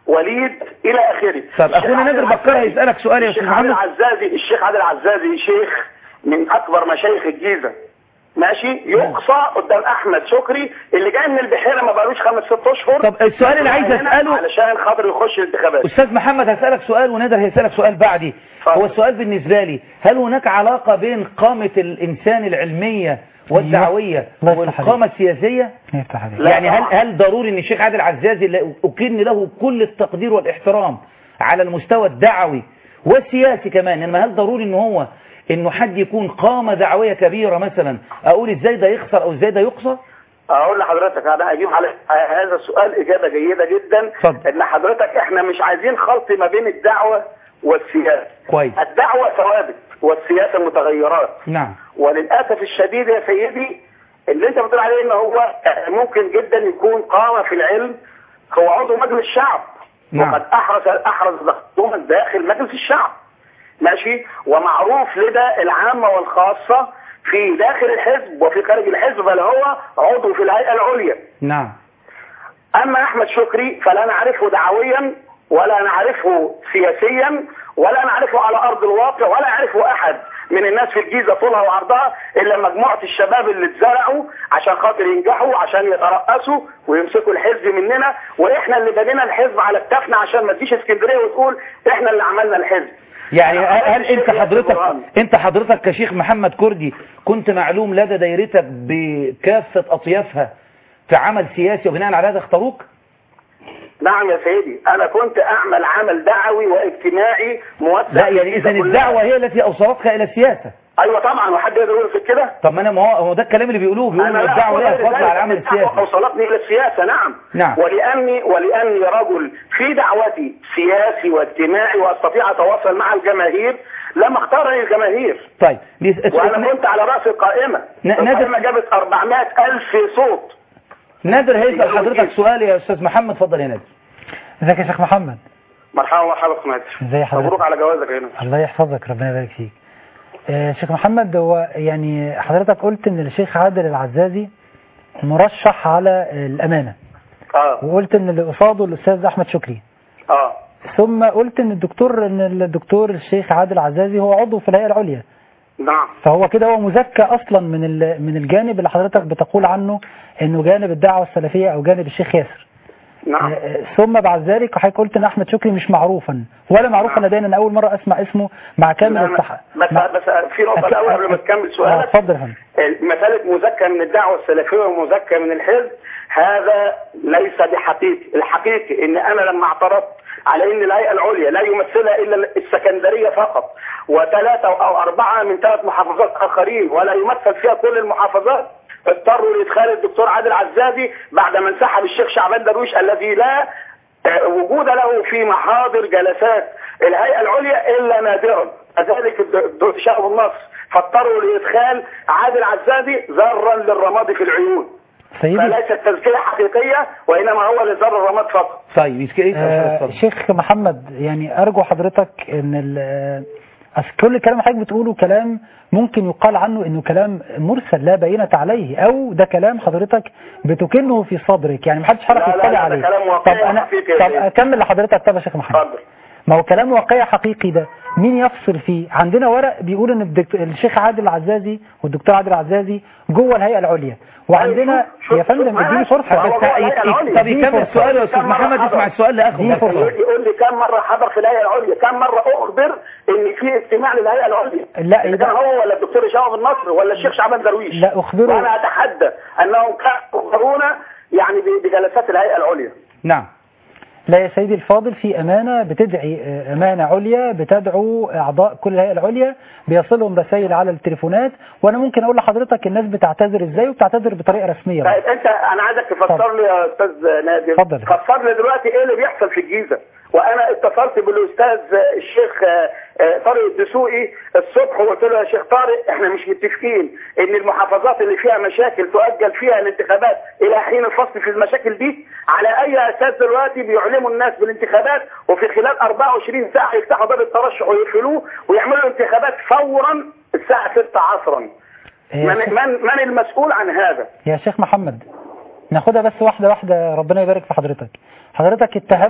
وليد الى اخره طب اخونا الشيخ نادر عادل بكر العزازي- هيسالك سؤال يا الشيخ استاذ عادل محمد العزازي الشيخ عادل العزازي شيخ من اكبر مشايخ الجيزه ماشي يقصى قدام احمد شكري اللي جاي من البحيره ما بقالوش خمس ست اشهر طب السؤال اللي عايز هنا اساله علشان خاطر يخش الانتخابات استاذ محمد هسالك سؤال ونادر هيسالك سؤال بعدي اتفضل. هو السؤال بالنسبه لي هل هناك علاقه بين قامه الانسان العلميه والدعويه الله يفتح والقامه السياسيه يفتح عليك لا يعني هل طبعا. هل ضروري ان الشيخ عادل عزازي اللي اكن له كل التقدير والاحترام على المستوى الدعوي والسياسي كمان انما هل ضروري ان هو انه حد يكون قامه دعويه كبيره مثلا اقول ازاي ده يخسر او ازاي ده يقصى اقول لحضرتك انا اجيب على هذا السؤال اجابه جيده جدا اتفضل. ان حضرتك احنا مش عايزين خلط ما بين الدعوه والسياسه كويس الدعوه ثوابت والسياسه متغيرات نعم وللاسف الشديد يا سيدي اللي انت بتقول عليه ان هو ممكن جدا يكون قامه في العلم هو عضو مجلس الشعب نعم. وقد احرز احرز ضغطهما داخل مجلس الشعب ماشي ومعروف لدى العامه والخاصه في داخل الحزب وفي خارج الحزب بل هو عضو في الهيئه العليا نعم اما احمد شكري فلا نعرفه دعويا ولا نعرفه سياسيا ولا نعرفه على ارض الواقع ولا يعرفه احد من الناس في الجيزه طولها وعرضها الا مجموعه الشباب اللي اتزرعوا عشان خاطر ينجحوا عشان يترأسوا ويمسكوا الحزب مننا واحنا اللي بنينا الحزب على كتافنا عشان ما تجيش اسكندريه وتقول احنا اللي عملنا الحزب يعني أنا هل حضرت انت الشيخ حضرتك ياسر برهان. انت حضرتك كشيخ محمد كردي كنت معلوم لدى دايرتك بكافة اطيافها في عمل سياسي وبناء على هذا اختاروك نعم يا سيدي انا كنت اعمل عمل دعوي واجتماعي موسع لا في يعني اذا الجيزة الدعوة كلها. هي التي اوصلتك الى السياسة ايوه طبعا وحد يقدر يقول في كده طب ما انا ما هو هو ده الكلام اللي بيقولوه بيقولوا ان لا الدعوة أقول لها غير فضل ذلك. على العمل الدعوة السياسي اوصلتني الى السياسه نعم نعم. ولاني ولاني رجل في دعوتي سياسي واجتماعي واستطيع اتواصل مع الجماهير لم اختارني الجماهير طيب بيس- وانا كنت على راس القائمه ن- نادر- القائمه جابت 400 الف صوت نادر هيسأل يجاوب حضرتك إيه؟ سؤال يا استاذ محمد اتفضل يا نادر ازيك يا شيخ محمد مرحبا مرحبا اخ نادر ازي حضرتك مبروك على جوازك هنا الله يحفظك ربنا يبارك فيك آه، شيخ محمد هو يعني حضرتك قلت ان الشيخ عادل العزازي مرشح على الامانه اه وقلت ان اللي قصاده الاستاذ احمد شكري اه ثم قلت ان الدكتور ان الدكتور الشيخ عادل العزازي هو عضو في الهيئه العليا نعم فهو كده هو مزكى اصلا من ال- من الجانب اللي حضرتك بتقول عنه انه جانب الدعوه السلفيه او جانب الشيخ ياسر نعم آه، ثم بعد ذلك حضرتك قلت ان احمد شكري مش معروفا ولا معروفا نعم. لدينا انا اول مره اسمع اسمه مع كامل لا، الصحه بس بس في نقطه الاول قبل ما تكمل اه سؤالك اتفضل يا فندم مسألة مزكى من الدعوة السلفية ومزكى من الحزب هذا ليس بحقيقي الحقيقي ان انا لما اعترضت على ان الهيئة العليا لا يمثلها الا السكندرية فقط وثلاثة او اربعة من ثلاث محافظات اخرين ولا يمثل فيها كل المحافظات اضطروا لادخال الدكتور عادل عزازي بعد ما انسحب الشيخ شعبان درويش الذي لا آه، وجود له في محاضر جلسات الهيئة العليا إلا نادرا كذلك الد- د- شعب النصر فاضطروا لإدخال عادل عزازي ذرا للرماد في العيون سيدي فليست تزكية حقيقية وإنما هو لذر الرماد فقط طيب يسك- يسأل آه اتفضل. شيخ محمد يعني ارجو حضرتك ان ال- آه، أصل كل الكلام حضرتك بتقوله كلام ممكن يقال عنه انه كلام مرسل لا بينة عليه او ده كلام حضرتك بتكنه في صدرك يعني محدش حرف لا، لا، يطلع لا، ده عليه كلام طب واقعي انا وحقيقي يا طب سيدي. اكمل لحضرتك طب يا شيخ محمد اتفضل ما هو كلام واقعي حقيقي ده مين يفصل فيه عندنا ورق بيقول ان الدكتور الشيخ عادل العزازي والدكتور عادل العزازي جوه الهيئه العليا وعندنا شوف- شوف- يا فندم شوف اديني معاك. فرصه هو بس جوه الهيئة ي- العليا. طب دي يكمل فرصة. سؤاله يا استاذ كم مرة محمد حضر؟ اسمع السؤال لاخره دي فرصة. يقول يقول لي كم مرة حضر في الهيئة العليا كم مرة أخبر إن في اجتماع للهيئة العليا لا، إذا يبقى- كان هو ولا الدكتور هشام بن نصر ولا الشيخ شعبان درويش لا اخبره وأنا أتحدى أنهم كانوا يخبرون يعني ب- بجلسات الهيئة العليا نعم لا يا سيدي الفاضل في أمانة بتدعي آه، أمانة عليا بتدعو أعضاء كل الهيئة العليا بيصلهم رسائل على التليفونات وأنا ممكن أقول لحضرتك الناس بتعتذر إزاي وبتعتذر بطريقة رسمية بقى. طيب انت انا عايزك تفسر لي يا استاذ نادر اتفضل. فسر لي دلوقتي ايه اللي بيحصل في الجيزه وانا اتصلت بالاستاذ الشيخ آه، آه، طارق الدسوقي الصبح وقلت له يا شيخ طارق احنا مش متفقين ان المحافظات اللي فيها مشاكل تؤجل فيها الانتخابات الى حين الفصل في المشاكل دي على اي اساس دلوقتي بيعلموا الناس بالانتخابات وفي خلال 24 ساعه يفتحوا باب الترشح ويقفلوه ويعملوا انتخابات فورا الساعه 6 عصرا يا من, شيخ- من, من المسؤول عن هذا يا شيخ محمد ناخدها بس واحدة واحدة ربنا يبارك في حضرتك حضرتك اتهمت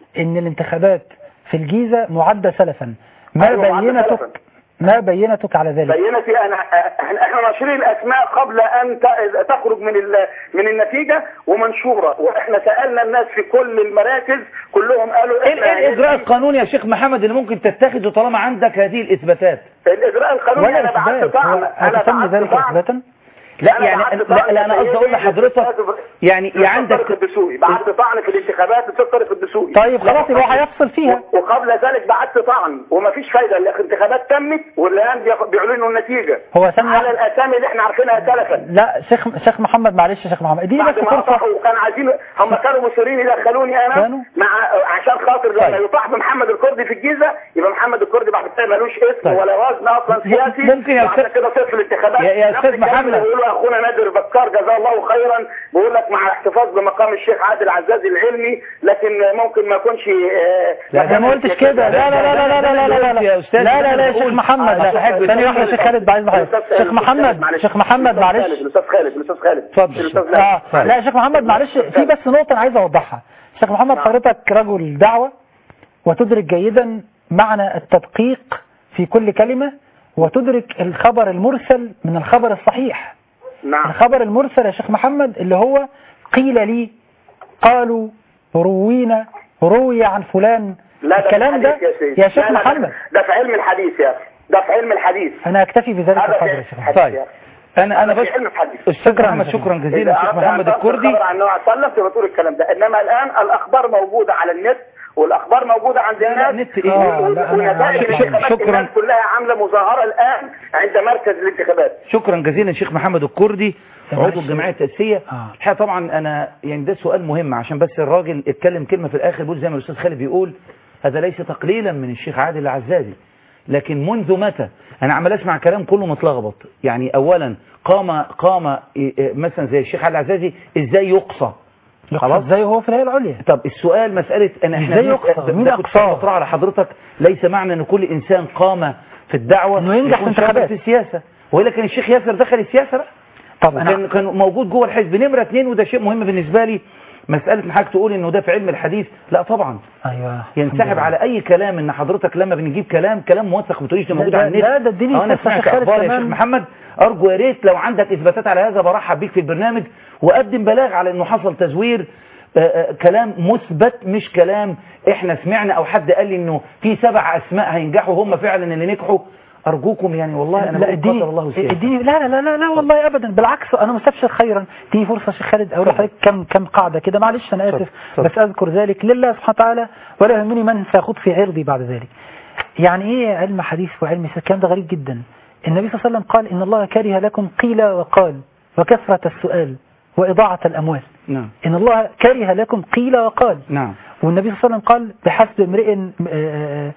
ان الانتخابات في الجيزة معدة سلفا ما أيوة، معدة سلفاً. بينتك ما بينتك على ذلك بينتي انا احنا احنا ناشرين الاسماء قبل ان ت- تخرج من ال- من النتيجه ومنشوره واحنا سالنا الناس في كل المراكز كلهم قالوا ايه احنا إيه الاجراء القانوني يا شيخ محمد اللي ممكن تتخذه طالما عندك هذه الاثباتات الاجراء القانوني ولا انا بعت اثبات طعن هو انا هتسمي بعت ذلك طعن اثباتا لا أنا يعني بعت لا, طعن لا انا قصدي اقول لحضرتك يعني يعني عندك عندك الدسوقي بعت طعن في الانتخابات لتذكر في الدسوقي طيب خلاص يبقى هيفصل فيها وقبل ذلك بعت طعن ومفيش فايده الانتخابات تمت والان بياخ- بيعلنوا النتيجه هو ثانية على الاسامي اللي احنا عارفينها سلفا لا شيخ شيخ محمد معلش يا شيخ محمد اديني بس بعد ما فرصة قطعوا وكان عايزين هم كانوا مصرين يدخلوني انا كانوا؟ مع عشان خاطر لما طيب. يطاح بمحمد الكردي في الجيزه يبقى محمد الكردي بعد كده ملوش اسم طيب. ولا وزن اصلا سياسي ممكن يا وعشان أستاذ- كده صفر الانتخابات يا- يا نفس أستاذ الكلام محمد. اللي بيقوله اخونا نادر بكار جزاه الله خيرا بيقول لك مع الاحتفاظ بمقام الشيخ عادل عزازي العلمي لكن ممكن ما يكونش آه، لا ده ما قلتش كده لا لا لا لا لا لا لا لا يا أستاذ، لا لا لا يا بقول- شيخ محمد أنا لا بحب ثانية واحدة يا شيخ خالد بعد إذن حضرتك. الأستاذ- شيخ محمد معلش. شيخ محمد الأستاذ معلش خالد، الاستاذ خالد الاستاذ خالد اتفضل. الأستاذ خالد. اه لا يا شيخ محمد معلش في بس نقطة أنا عايز أوضحها شيخ محمد حضرتك رجل دعوة وتدرك جيدا معنى التدقيق في كل كلمة وتدرك الخبر المرسل من الخبر الصحيح نعم الخبر المرسل يا شيخ محمد اللي هو قيل لي قالوا روينا روي عن فلان لا ده الكلام ده في الحديث سيدي. يا شيخ لا، لا، ده- محمد ده في علم الحديث يا اخي ده في علم الحديث أنا أكتفي بذلك هذا القدر في يا شيخ علم محمد طيب. الحديث يا أخي. انا انا هذا بس في علم الحديث استاذ محمد شكرا جزيلا إذا شيخ أردت محمد أن الكردي تخبر عن النبي صلى الله عليه وسلم تبقى تقول الكلام ده انما الان الاخبار موجوده على النت والاخبار موجوده عند لا، لا، الناس النت إيه؟ آه، لا، أنا- ونتائج أنا- الانتخابات شكراً. الناس كلها عامله مظاهره الان عند مركز الانتخابات شكرا جزيلا شيخ محمد الكردي طب عضو معلش. الجمعيه التاسيسيه آه. الحقيقه طبعا انا يعني ده سؤال مهم عشان بس الراجل اتكلم كلمه في الاخر بيقول زي ما الاستاذ خالد بيقول هذا ليس تقليلا من الشيخ عادل العزازي لكن منذ متى انا عمال اسمع كلام كله متلخبط يعني اولا قام قام إيه، إيه، مثلا زي الشيخ عادل العزازي ازاي يقصى خلاص ازاي هو في الهيئة العليا طب السؤال مسألة أنا إحنا إزاي بن- يقصى؟ ده- مين ده كنت أقصاه؟ بطرح على حضرتك ليس معنى أن كل إنسان قام في الدعوة إنه ينجح في يكون شاطر انتخابات. في السياسة وإلا كان الشيخ ياسر دخل السياسة بقى طب كان أنا كان موجود جوه الحزب نمرة اتنين وده شيء مهم بالنسبة لي مسألة إن حضرتك تقول إنه ده في علم الحديث لا طبعا أيوه ينسحب على أي كلام إن حضرتك لما بنجيب كلام كلام موثق ما تقوليش ده لا، موجود ده- على النت لا، ده اديني أه أنا فرصة يا سمعت شيخ خالد أخبار يا كمان. شيخ محمد أرجو يا ريت لو عندك إثباتات على هذا برحب بيك في البرنامج وقدم بلاغ على إنه حصل تزوير آه، آه، كلام مثبت مش كلام احنا سمعنا او حد قال لي انه في سبع اسماء هينجحوا هم فعلا اللي نجحوا ارجوكم يعني والله انا لا بقول اديني قدر الله سياسة. اديني لا لا لا لا, لا والله ابدا بالعكس انا مستبشر خيرا اديني فرصه يا شيخ خالد اقول اتفضل. لحضرتك كم كم قاعده كده معلش انا اتفضل. اسف اتفضل. بس اذكر ذلك لله سبحانه وتعالى ولا يهمني من سيخوض في عرضي بعد ذلك يعني ايه علم حديث وعلم سياسة الكلام ده غريب جدا النبي صلى الله عليه وسلم قال ان الله كره لكم قيل وقال وكثره السؤال واضاعه الاموال نعم ان الله كره لكم قيل وقال نعم والنبي صلى الله عليه وسلم قال بحسب امرئ آه،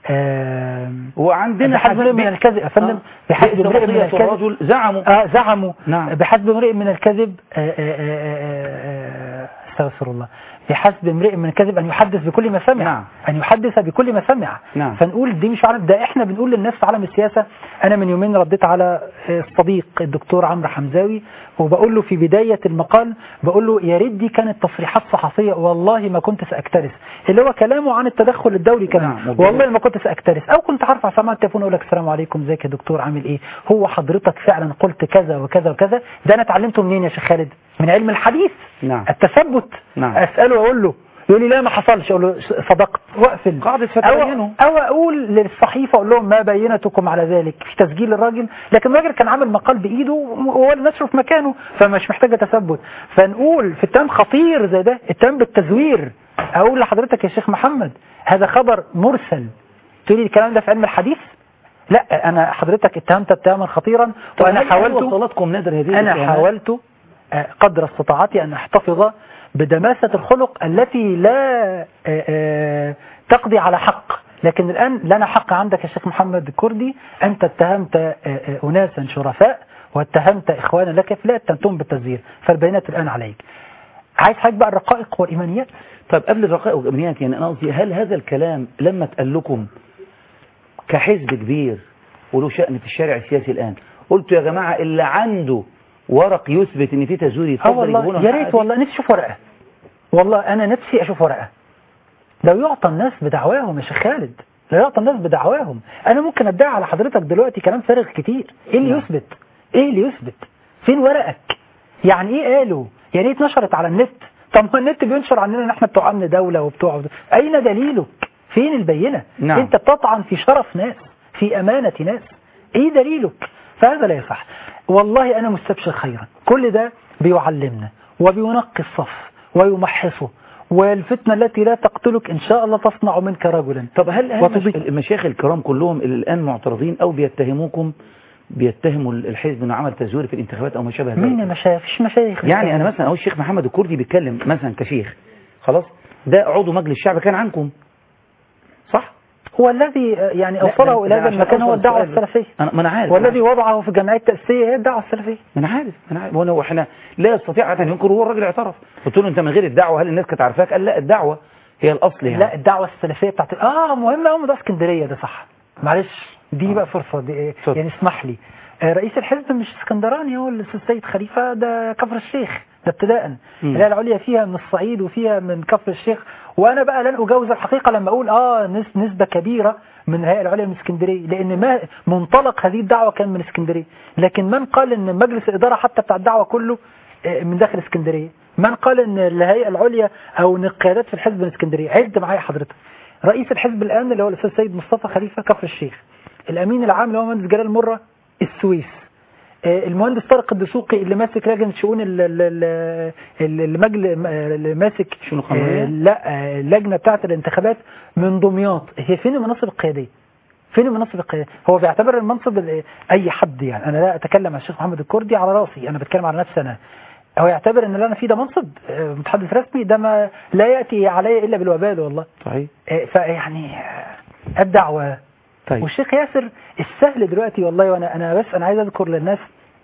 آه، وعندنا بحسب امرئ من الكذب يا فندم بحسب بئس امرئ من وصية الكذب الرجل زعموا آه زعموا نعم. بحسب امرئ من الكذب آه، آه، آه، آه، استغفر الله بحسب امرئ من الكذب ان يحدث بكل ما سمع نعم. ان يحدث بكل ما سمع نعم. فنقول دي مش عالم ده احنا بنقول للناس في عالم السياسه انا من يومين رديت على آه، الصديق الدكتور عمرو حمزاوي وبقول له في بدايه المقال بقول له يا ريت دي كانت تصريحات صحفيه والله ما كنت ساكترث اللي هو كلامه عن التدخل الدولي كمان نعم، مظبوط. والله ما كنت ساكترث او كنت هرفع سماعه التليفون اقول لك السلام عليكم ازيك يا دكتور عامل ايه هو حضرتك فعلا قلت كذا وكذا وكذا ده انا اتعلمته منين يا شيخ خالد من علم الحديث نعم التثبت نعم. اساله واقول له يقول لي لا ما حصلش اقول له صدقت واقفل قاعدة أو, فتبينوا او اقول للصحيفه اقول لهم ما بينتكم على ذلك في تسجيل الراجل لكن الراجل كان عامل مقال بايده وهو اللي نشره في مكانه فمش محتاجه تثبت فنقول في اتهام خطير زي ده اتهام بالتزوير اقول لحضرتك يا شيخ محمد هذا خبر مرسل تقول لي الكلام ده في علم الحديث لا انا حضرتك اتهمت اتهاما خطيرا طب وانا هل- هل حاولت وصلتكم نادر هذه أنا الاتهامات؟ حاولت آه، قدر استطاعتي أن أحتفظ بدماسة الخلق التي لا آه، آه، تقضي على حق لكن الآن لنا حق عندك يا شيخ محمد الكردي أنت اتهمت آه، آه، أناسا شرفاء واتهمت إخوانا لك فلا اتهمتهم بالتزوير فالبينات الآن عليك عايز حاجة بقى الرقائق والإيمانيات طب قبل الرقائق والامنيات يعني انا قصدي هل هذا الكلام لما اتقال لكم كحزب كبير وله شأن في الشارع السياسي الآن قلتوا يا جماعة اللي عنده ورق يثبت ان في تزوير اه يتفضل يجيبونه والله يا ريت والله نفسي اشوف ورقة والله انا نفسي اشوف ورقة ده يعطى الناس بدعواهم يا شيخ خالد لا يعطى الناس بدعواهم انا ممكن ادعي على حضرتك دلوقتي كلام فارغ كتير ايه اللي نعم. يثبت ايه اللي يثبت فين ورقك يعني ايه قالوا يعني ايه اتنشرت على النت طب ما النت بينشر عننا ان احنا بتوع امن دوله وبتوع اين دليلك فين البينه نعم. انت بتطعن في شرف ناس في امانه ناس ايه دليلك فهذا لا يصح والله انا مستبشر خيرا كل ده بيعلمنا وبينقي الصف ويمحصه والفتنة التي لا تقتلك إن شاء الله تصنع منك رجلا طب هل, هل وتضيء. مش- المشايخ الكرام كلهم اللي الآن معترضين أو بيتهموكم بيتهموا الحزب انه عمل تزوير في الانتخابات او ما شابه مين ذلك مشايخ فيش مشايخ يعني انا مثلا اهو الشيخ محمد الكردي بيتكلم مثلا كشيخ خلاص ده عضو مجلس الشعب كان عنكم صح هو الذي يعني لا، أوصله ده- إلى ده هذا عشان المكان هو أوصل الدعوة السؤال. السلفية انا ما انا عارف والذي وضعه في الجمعية التأسيسية هي الدعوة السلفية ما انا عارف انا عارف وانا واحنا لا يستطيع احد ان ينكر هو الراجل اعترف قلت له انت من غير الدعوه هل الناس كانت عارفاك قال لا الدعوه هي الاصل يعني لا الدعوة السلفية بتاعت اه مهم قوي ده اسكندرية ده صح معلش دي بقى فرصة دي اتفضل. يعني اسمح لي آه، رئيس الحزب مش اسكندراني هو الاستاذ سيد خليفة ده كفر الشيخ ده ابتداء مم. الهيئة العليا فيها من الصعيد وفيها من كفر الشيخ وانا بقى لن اجاوز الحقيقة لما اقول اه نس- نسبة كبيرة من الهيئة العليا من اسكندرية لان ما منطلق هذه الدعوة كان من اسكندرية لكن من قال ان مجلس الادارة حتى بتاع الدعوة كله آه، من داخل اسكندرية من قال ان الهيئة العليا او ان القيادات في الحزب من اسكندرية عد معايا حضرتك رئيس الحزب الان اللي هو الاستاذ سيد مصطفى خليفة كفر الشيخ الامين العام اللي هو مهندس جلال مرة السويس آه، المهندس طارق الدسوقي اللي ماسك لجنه شؤون ال- ال- ال- ال- المجل اللي ماسك شؤون القانونية؟ آه، لا آه، اللجنه بتاعه الانتخابات من دمياط هي فين المناصب القياديه فين المناصب القياديه هو بيعتبر المنصب ال- اي حد يعني انا لا اتكلم عن الشيخ محمد الكردي على راسي انا بتكلم على نفسي انا هو يعتبر ان اللي انا فيه ده منصب آه، متحدث رسمي ده ما لا ياتي علي الا بالوبال والله صحيح آه، فيعني آه، الدعوه طيب والشيخ ياسر السهل دلوقتي والله وانا انا بس انا عايز اذكر للناس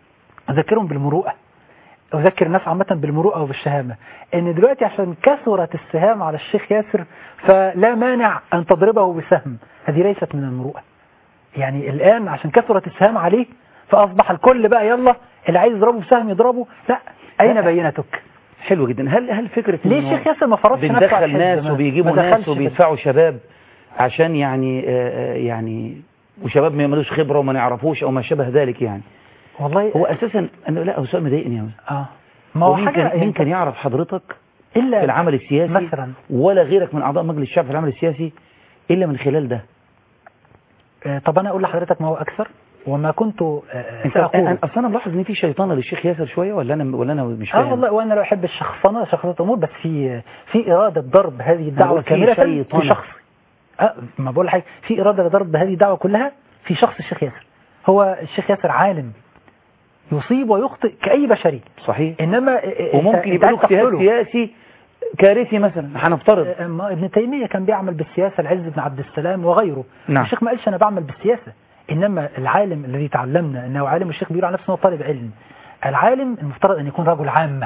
اذكرهم بالمروءه اذكر الناس عامه بالمروءه وبالشهامه ان دلوقتي عشان كثرت السهام على الشيخ ياسر فلا مانع ان تضربه بسهم هذه ليست من المروءه يعني الان عشان كثرت السهام عليه فاصبح الكل بقى يلا اللي عايز يضربه بسهم يضربه لا اين لا. بينتك حلو جدا هل هل فكره ليه إنه الشيخ ياسر ما فرضش نفسه على بندخل الحزب ناس ما- وبيجيبوا ما ناس دخلش في- وبيدفعوا شباب عشان يعني آه، آه، يعني وشباب ما يعملوش خبره وما نعرفوش او ما شابه ذلك يعني والله هو اساسا انا لا هو سؤال مضايقني يا مثلا. اه ما هو مين حاجه كان مين كان يعرف حضرتك الا في العمل السياسي مثلا ولا غيرك من اعضاء مجلس الشعب في العمل السياسي الا من خلال ده آه، طب انا اقول لحضرتك ما هو اكثر وما كنت آه، انت سأقول أنا- اصل انا ملاحظ ان في شيطانه للشيخ ياسر شويه ولا انا ولا انا مش فاهم اه والله وانا لا احب الشخصنه شخصنه الامور بس في في اراده ضرب هذه الدعوه بقول في كامله شيطنة. في شخص اه ما بقول حاجه في اراده لضرب هذه الدعوه كلها في شخص الشيخ ياسر هو الشيخ ياسر عالم يصيب ويخطئ كاي بشري صحيح انما آه، آه، وممكن أنت- يبقى له أنت اجتهاد تقتله. سياسي كارثي مثلا هنفترض آه، ما ابن تيمية كان بيعمل بالسياسة العز بن عبد السلام وغيره نعم. الشيخ ما قالش أنا بعمل بالسياسة إنما العالم الذي تعلمنا أنه عالم الشيخ بيقول عن نفسه أنه طالب علم العالم المفترض أن يكون رجل عامة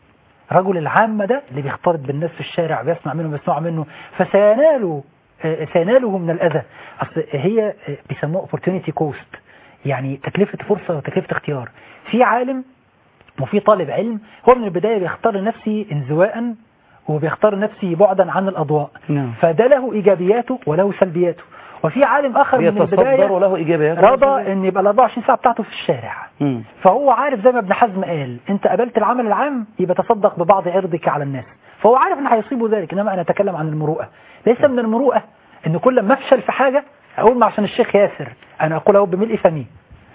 رجل العامة ده اللي بيختلط بالناس في الشارع بيسمع منه بيسمع منه فسيناله آه، سيناله من الأذى أصل هي آه، بيسموه opportunity cost يعني تكلفة فرصة وتكلفة اختيار في عالم وفي طالب علم هو من البداية بيختار لنفسه انزواء وبيختار لنفسه بعدا عن الأضواء نعم فده له إيجابياته وله سلبياته وفي عالم آخر من بيتصدر البداية وله ايجابيات رضى ان يبقى ال 24 ساعة بتاعته في الشارع مم. فهو عارف زي ما ابن حزم قال انت قبلت العمل العام يبقى تصدق ببعض عرضك على الناس فهو عارف ان هيصيبه ذلك انما انا اتكلم عن المروءة ليس من المروءة ان كل ما افشل في حاجة اقول ما عشان الشيخ ياسر انا اقول اهو بملء فمي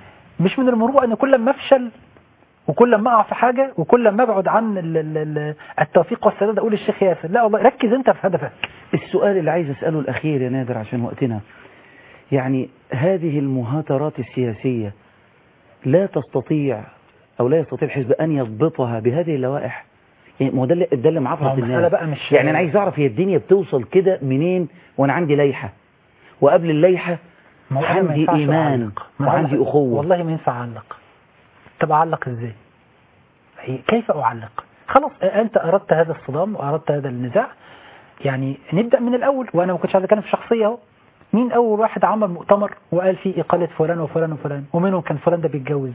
مش من المروءة ان كل ما افشل وكل ما اقع في حاجة وكل ما ابعد عن ال- ال- ال- التوفيق والسداد اقول الشيخ ياسر لا والله ركز انت في هدفك السؤال اللي عايز اساله الاخير يا نادر عشان وقتنا يعني هذه المهاترات السياسيه لا تستطيع او لا يستطيع الحزب ان يضبطها بهذه اللوائح يعني ما هو ده اللي ده اللي ما معفرة هو المسألة الناس بقى مش يعني انا عايز اعرف هي الدنيا بتوصل كده منين وانا عندي لائحه وقبل اللائحه ما هو أنا ما عندي ينفعش ايمان أعلق. ما أنا وعندي أعلق. اخوه والله ما ينفع أعلق طب أعلق إزاي هي- كيف أعلق خلاص أنت أردت هذا الصدام وأردت هذا النزاع يعني نبدأ من الأول وأنا ما كنتش عايز أتكلم في شخصية اهو مين أول واحد عمل مؤتمر وقال فيه إقالة فلان وفلان وفلان ومنهم كان فلان ده بيتجوز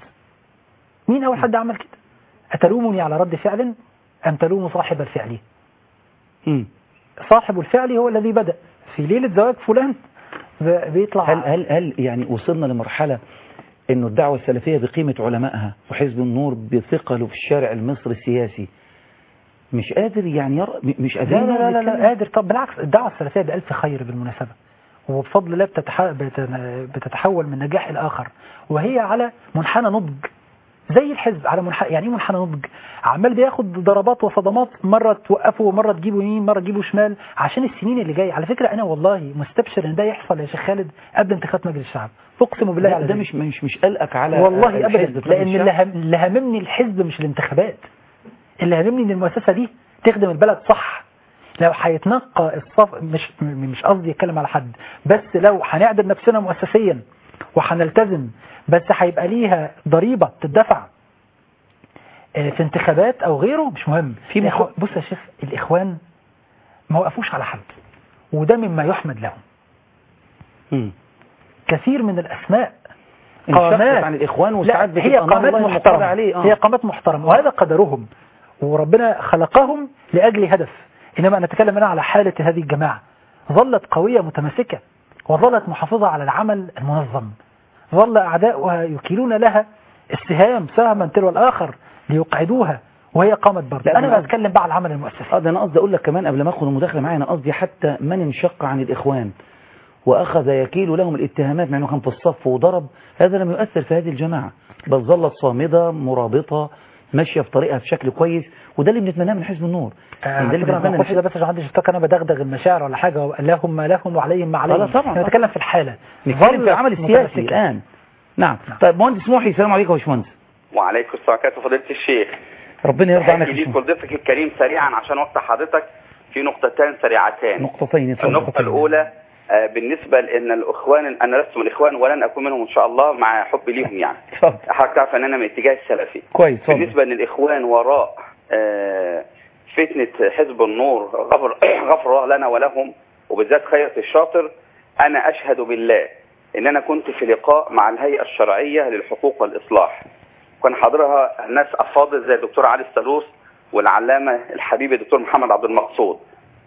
مين أول حد عمل كده أتلومني على رد فعل أم تلوم صاحب الفعل مم. صاحب الفعل هو الذي بدأ في ليلة زواج فلان ب- بيطلع هل هل هل يعني وصلنا لمرحلة انه الدعوة السلفية بقيمة علمائها وحزب النور بثقله في الشارع المصري السياسي مش قادر يعني ير... م- مش لا قادرين لا لا, لا, نتكلم؟ لا قادر طب بالعكس الدعوة السلفية بألف خير بالمناسبة وبفضل الله بتتح... بت- بتتحول من نجاح إلى آخر وهي على منحنى نضج زي الحزب على منحنى يعني ايه منحنى نضج عمال بياخد ضربات وصدمات مرة توقفه ومرة تجيبه يمين مرة تجيبه شمال عشان السنين اللي جاية على فكرة أنا والله مستبشر إن ده يحصل يا شيخ خالد قبل انتخابات مجلس الشعب أقسم بالله لا على ده ذلك. مش مش مش قلقك على والله الحزب ابدا في لان مجلس اللي الشعب؟ هم- اللي هاممني الحزب مش الانتخابات اللي هاممني ان المؤسسه دي تخدم البلد صح لو هيتنقى الصف مش م- مش قصدي اتكلم على حد بس لو هنعدل نفسنا مؤسسيا وهنلتزم بس هيبقى ليها ضريبه تدفع آه، في انتخابات او غيره مش مهم في مخ- الإخوان- بص يا شيخ الاخوان ما وقفوش على حد وده مما يحمد لهم مم. كثير من الاسماء انشقت عن الاخوان وساعات لا هي بتبقى قامات والله مقر محترمة عليه آه. هي قامات محترمة وهذا قدرهم وربنا خلقهم لأجل هدف إنما نتكلم هنا على حالة هذه الجماعة ظلت قوية متماسكة وظلت محافظة على العمل المنظم ظل أعداؤها يكيلون لها السهام سهما تلو الآخر ليقعدوها وهي قامت برضه لا، أنا أنا بتكلم بقى على العمل المؤسسي اه ده انا قصدي اقول لك كمان قبل ما اخد المداخله معايا انا قصدي حتى من انشق عن الاخوان واخذ يكيل لهم الاتهامات مع انه كان في الصف وضرب هذا لم يؤثر في هذه الجماعه بل ظلت صامده مرابطه ماشيه في طريقها بشكل كويس وده اللي بنتمناه من حزب النور يعني ده اللي فكرة بنتمنى ما من أقولش ده بس عشان محدش يفتكر أنا بدغدغ المشاعر ولا حاجة لهم ما لهم وعليهم ما عليهم لا، طبعاً، أنا طبعاً. بتكلم في الحالة نتكلم في ظلت العمل السياسي متمسكة. الان نعم طيب مهندس محي السلام عليكم يا باشمهندس وعليكم السلام ورحمة فضيلة الشيخ ربنا يرضى عنك تحياتي يا ليك باشمهندس. فضيلتك الكريم سريعا عشان وقت حضرتك في نقطتان سريعتان نقطتين اتفضل. النقطة الأولى آه، بالنسبة لأن الإخوان أنا لست من الإخوان ولن أكون منهم إن شاء الله مع حبي ليهم يعني اتفضل حضرتك تعرف أن أنا من الاتجاه السلفي كويس اتفضل بالنسبة للإخوان وراء آه، فتنة حزب النور غفر, غفر الله لنا ولهم وبالذات خيرة الشاطر أنا أشهد بالله إن أنا كنت في لقاء مع الهيئة الشرعية للحقوق والإصلاح كان حاضرها ناس أفاضل زي الدكتور علي السلوس والعلامة الحبيب الدكتور محمد عبد المقصود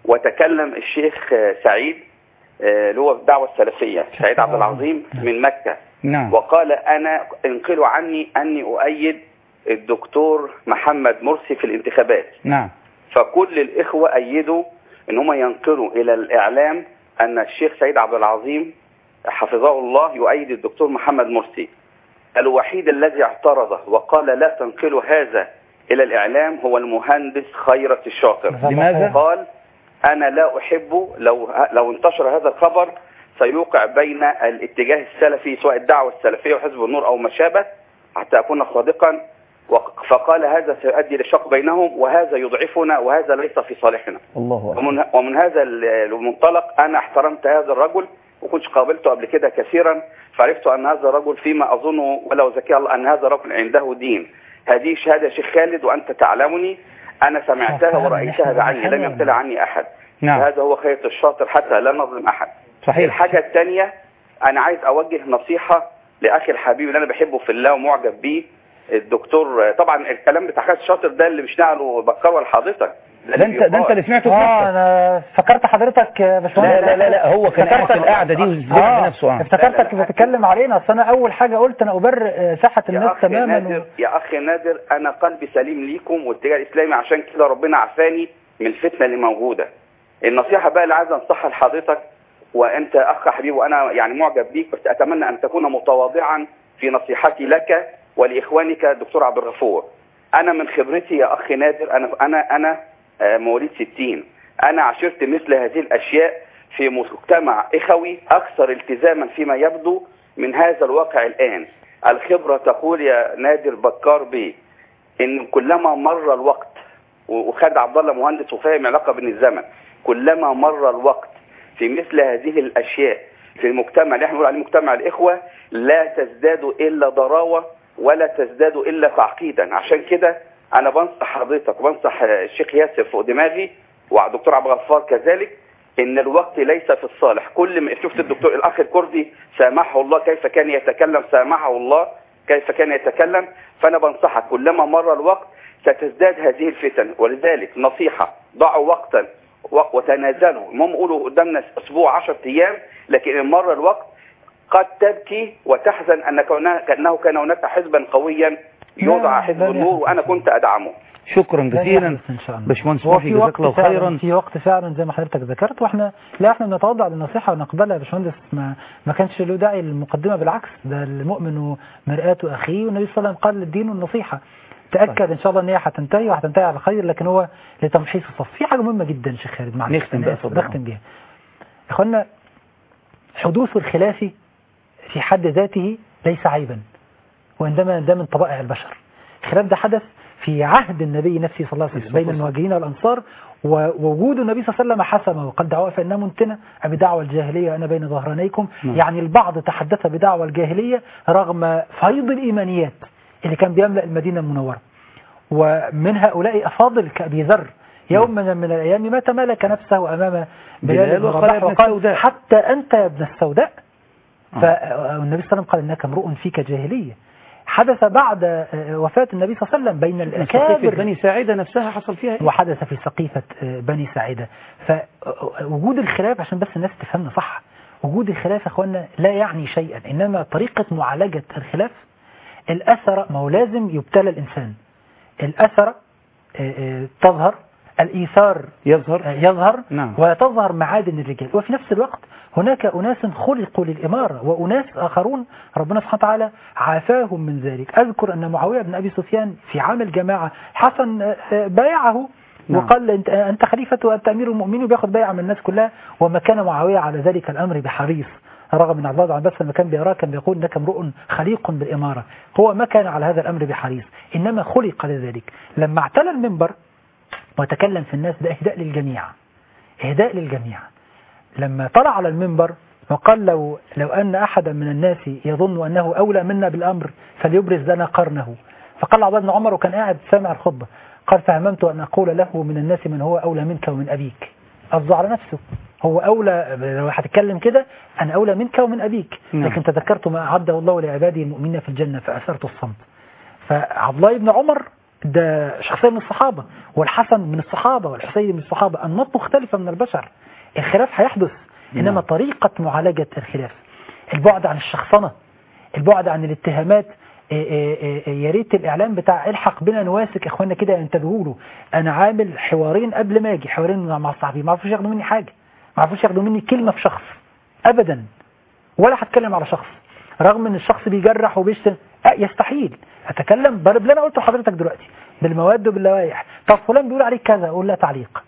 وتكلم الشيخ آه، سعيد آه، اللي هو الدعوة السلفية سعيد عبد العظيم من مكة نعم وقال أنا انقلوا عني أني أؤيد الدكتور محمد مرسي في الانتخابات نعم فكل الإخوة أيدوا أن هم ينقلوا إلى الإعلام أن الشيخ سيد عبد العظيم حفظه الله يؤيد الدكتور محمد مرسي الوحيد الذي اعترض وقال لا تنقلوا هذا إلى الإعلام هو المهندس خيرت الشاطر لماذا؟ قال أنا لا أحب لو لو انتشر هذا الخبر سيوقع بين الاتجاه السلفي سواء الدعوة السلفية وحزب النور أو ما شابه حتى أكون صادقا وق- فقال هذا سيؤدي لشق بينهم وهذا يضعفنا وهذا ليس في صالحنا الله أكبر ومن, ومن هذا ال- المنطلق أنا احترمت هذا الرجل وكنت قابلته قبل كده كثيرا فعرفت أن هذا الرجل فيما أظنه ولو زكي الله أن هذا الرجل عنده دين هذه شهادة يا شيخ خالد وأنت تعلمني أنا سمعتها فعلا ورأيتها نحن بعيني لم نحن- يمتلع عني أحد نعم هذا هو خيرة الشاطر حتى لا نظلم أحد صحيح الحاجة الثانية أنا عايز أوجه نصيحة لأخي الحبيب اللي أنا بحبه في الله ومعجب بيه الدكتور طبعا الكلام بتاع خالد الشاطر ده اللي مش نقله بكره لحضرتك ده انت ده انت اللي سمعته اه بنفسك انا فكرت حضرتك يا باشمهندس لا لا لا لا هو كان قاعد في افتكرتك- القعده دي وزبط اه بنفسه اه افتكرتك لا، لا. بتتكلم علينا اصل انا اول حاجه قلت انا ابرئ آه، ساحه يا الناس أخي تماما نادر و... يا أخي نادر أنا قلبي سليم ليكم والاتجاه الإسلامي عشان كده ربنا عافاني من الفتنة اللي موجودة النصيحة بقى اللي عايز أنصحها لحضرتك وأنت أخ حبيب وأنا يعني معجب بيك بس أتمنى أن تكون متواضعا في نصيحتي لك ولإخوانك الدكتور عبد الغفور أنا من خبرتي يا أخي نادر أنا أنا أنا آه، مواليد 60 أنا عشرت مثل هذه الأشياء في مجتمع إخوي أكثر التزاما فيما يبدو من هذا الواقع الآن الخبرة تقول يا نادر بكار بيه إن كلما مر الوقت وخد عبد الله مهندس وفاهم علاقة بين الزمن كلما مر الوقت في مثل هذه الأشياء في المجتمع اللي احنا بنقول عليه مجتمع الإخوة لا تزداد إلا ضراوة ولا تزداد إلا تعقيدا عشان كده أنا بنصح حضرتك وبنصح الشيخ ياسر فوق دماغي والدكتور عبد الغفار كذلك ان الوقت ليس في الصالح كل ما شفت الدكتور الاخ الكردي سامحه الله كيف كان يتكلم سامحه الله كيف كان يتكلم فانا بنصحك كلما مر الوقت ستزداد هذه الفتن ولذلك نصيحة ضعوا وقتا و- وتنازلوا المهم قولوا قدامنا اسبوع 10 ايام لكن المره الوقت قد تبكي وتحزن ان كونه كانه كان هناك حزبا قويا يوضع لا، حزب لا النور يحدث. وانا كنت ادعمه شكرا لا جزيلا يحدث إن شاء الله. باشمهندس هو محي في جزاك وقت الله فعلا خيرا في وقت فعلا زي ما حضرتك ذكرت واحنا لا احنا بنتوضع للنصيحه ونقبلها يا باشمهندس ما ما كانش له داعي للمقدمه بالعكس ده المؤمن مرآة اخيه والنبي صلى الله عليه وسلم قال الدين النصيحه تاكد ان شاء الله ان هي هتنتهي وهتنتهي على خير لكن هو لتمحيص الصف في حاجه مهمه جدا شيخ خالد معلش نختم أنا بقى، آسف، اتفضل. نختم بيها يا اخوانا حدوث الخلاف في حد ذاته ليس عيبا وإنما ده من طبائع البشر الخلاف ده حدث في عهد النبي نفسه صلى الله عليه وسلم بين المهاجرين والأنصار ووجود النبي صلى الله عليه وسلم حسمه وقال دعوة فإنها منتنة بدعوى الجاهلية أنا بين ظهرانيكم نعم. يعني البعض تحدث بدعوى الجاهلية رغم فيض الإيمانيات اللي كان بيملأ المدينة المنورة ومن هؤلاء أفاضل كأبي ذر يوم من, من الأيام ما تمالك نفسه أمام بلال بلال بن وقال رباح ابن وقال السوداء. حتى أنت يا ابن السوداء آه. فالنبي صلى الله عليه وسلم قال إنك امرؤ فيك جاهلية حدث بعد آه، وفاة النبي صلى الله عليه وسلم بين سقيفة الأكابر بني ساعدة نفسها حصل فيها إيه؟ وحدث في سقيفة آه، بني ساعدة فوجود الخلاف عشان بس الناس تفهمنا صح وجود الخلاف يا اخوانا لا يعني شيئا انما طريقة معالجة الخلاف الأثر ما هو لازم يبتلى الإنسان الأثر آه، آه، تظهر الإيثار يظهر آه، يظهر نعم. وتظهر معادن الرجال وفي نفس الوقت هناك أناس خلقوا للإمارة وأناس آخرون ربنا سبحانه وتعالى عافاهم من ذلك أذكر أن معاوية بن أبي سفيان في عام الجماعة حسن آه، آه، بايعه نعم. وقال انت انت خليفه وانت امير المؤمنين وبياخد بيعه من الناس كلها وما كان معاويه على ذلك الامر بحريص رغم من عبد الله بن عباس لما كان بيراه كان بيقول انك امرؤ خليق بالاماره هو ما كان على هذا الامر بحريص انما خلق لذلك لما اعتلى المنبر وتكلم في الناس ده اهداء للجميع اهداء للجميع لما طلع على المنبر وقال لو لو ان احدا من الناس يظن انه اولى منا بالامر فليبرز لنا قرنه فقال عبد الله بن عمر وكان قاعد سامع الخطبه قال فهممت ان اقول له من الناس من هو اولى منك ومن ابيك قصده على نفسه هو اولى لو هتتكلم كده انا اولى منك ومن ابيك نعم. لكن تذكرت ما اعده الله لعباده المؤمنين في الجنه فاثرت الصمت فعبد الله بن عمر ده شخصية من الصحابة والحسن من الصحابة والحسين من الصحابة أنماط مختلفة من البشر الخلاف هيحدث إنما نعم. طريقة معالجة الخلاف البعد عن الشخصنة البعد عن الاتهامات إيه إيه إيه يا ريت الاعلام بتاع الحق بنا نواسك يا اخوانا كده ينتبهوا له انا عامل حوارين قبل ما اجي حوارين مع الصحفيين ما عرفوش ياخدوا مني حاجه ما عرفوش ياخدوا مني كلمه في شخص ابدا ولا هتكلم على شخص رغم ان الشخص بيجرح وبيشتم أه يستحيل اتكلم باللي اللي انا قلته لحضرتك دلوقتي بالمواد وباللوائح طب فلان بيقول عليك كذا اقول لا تعليق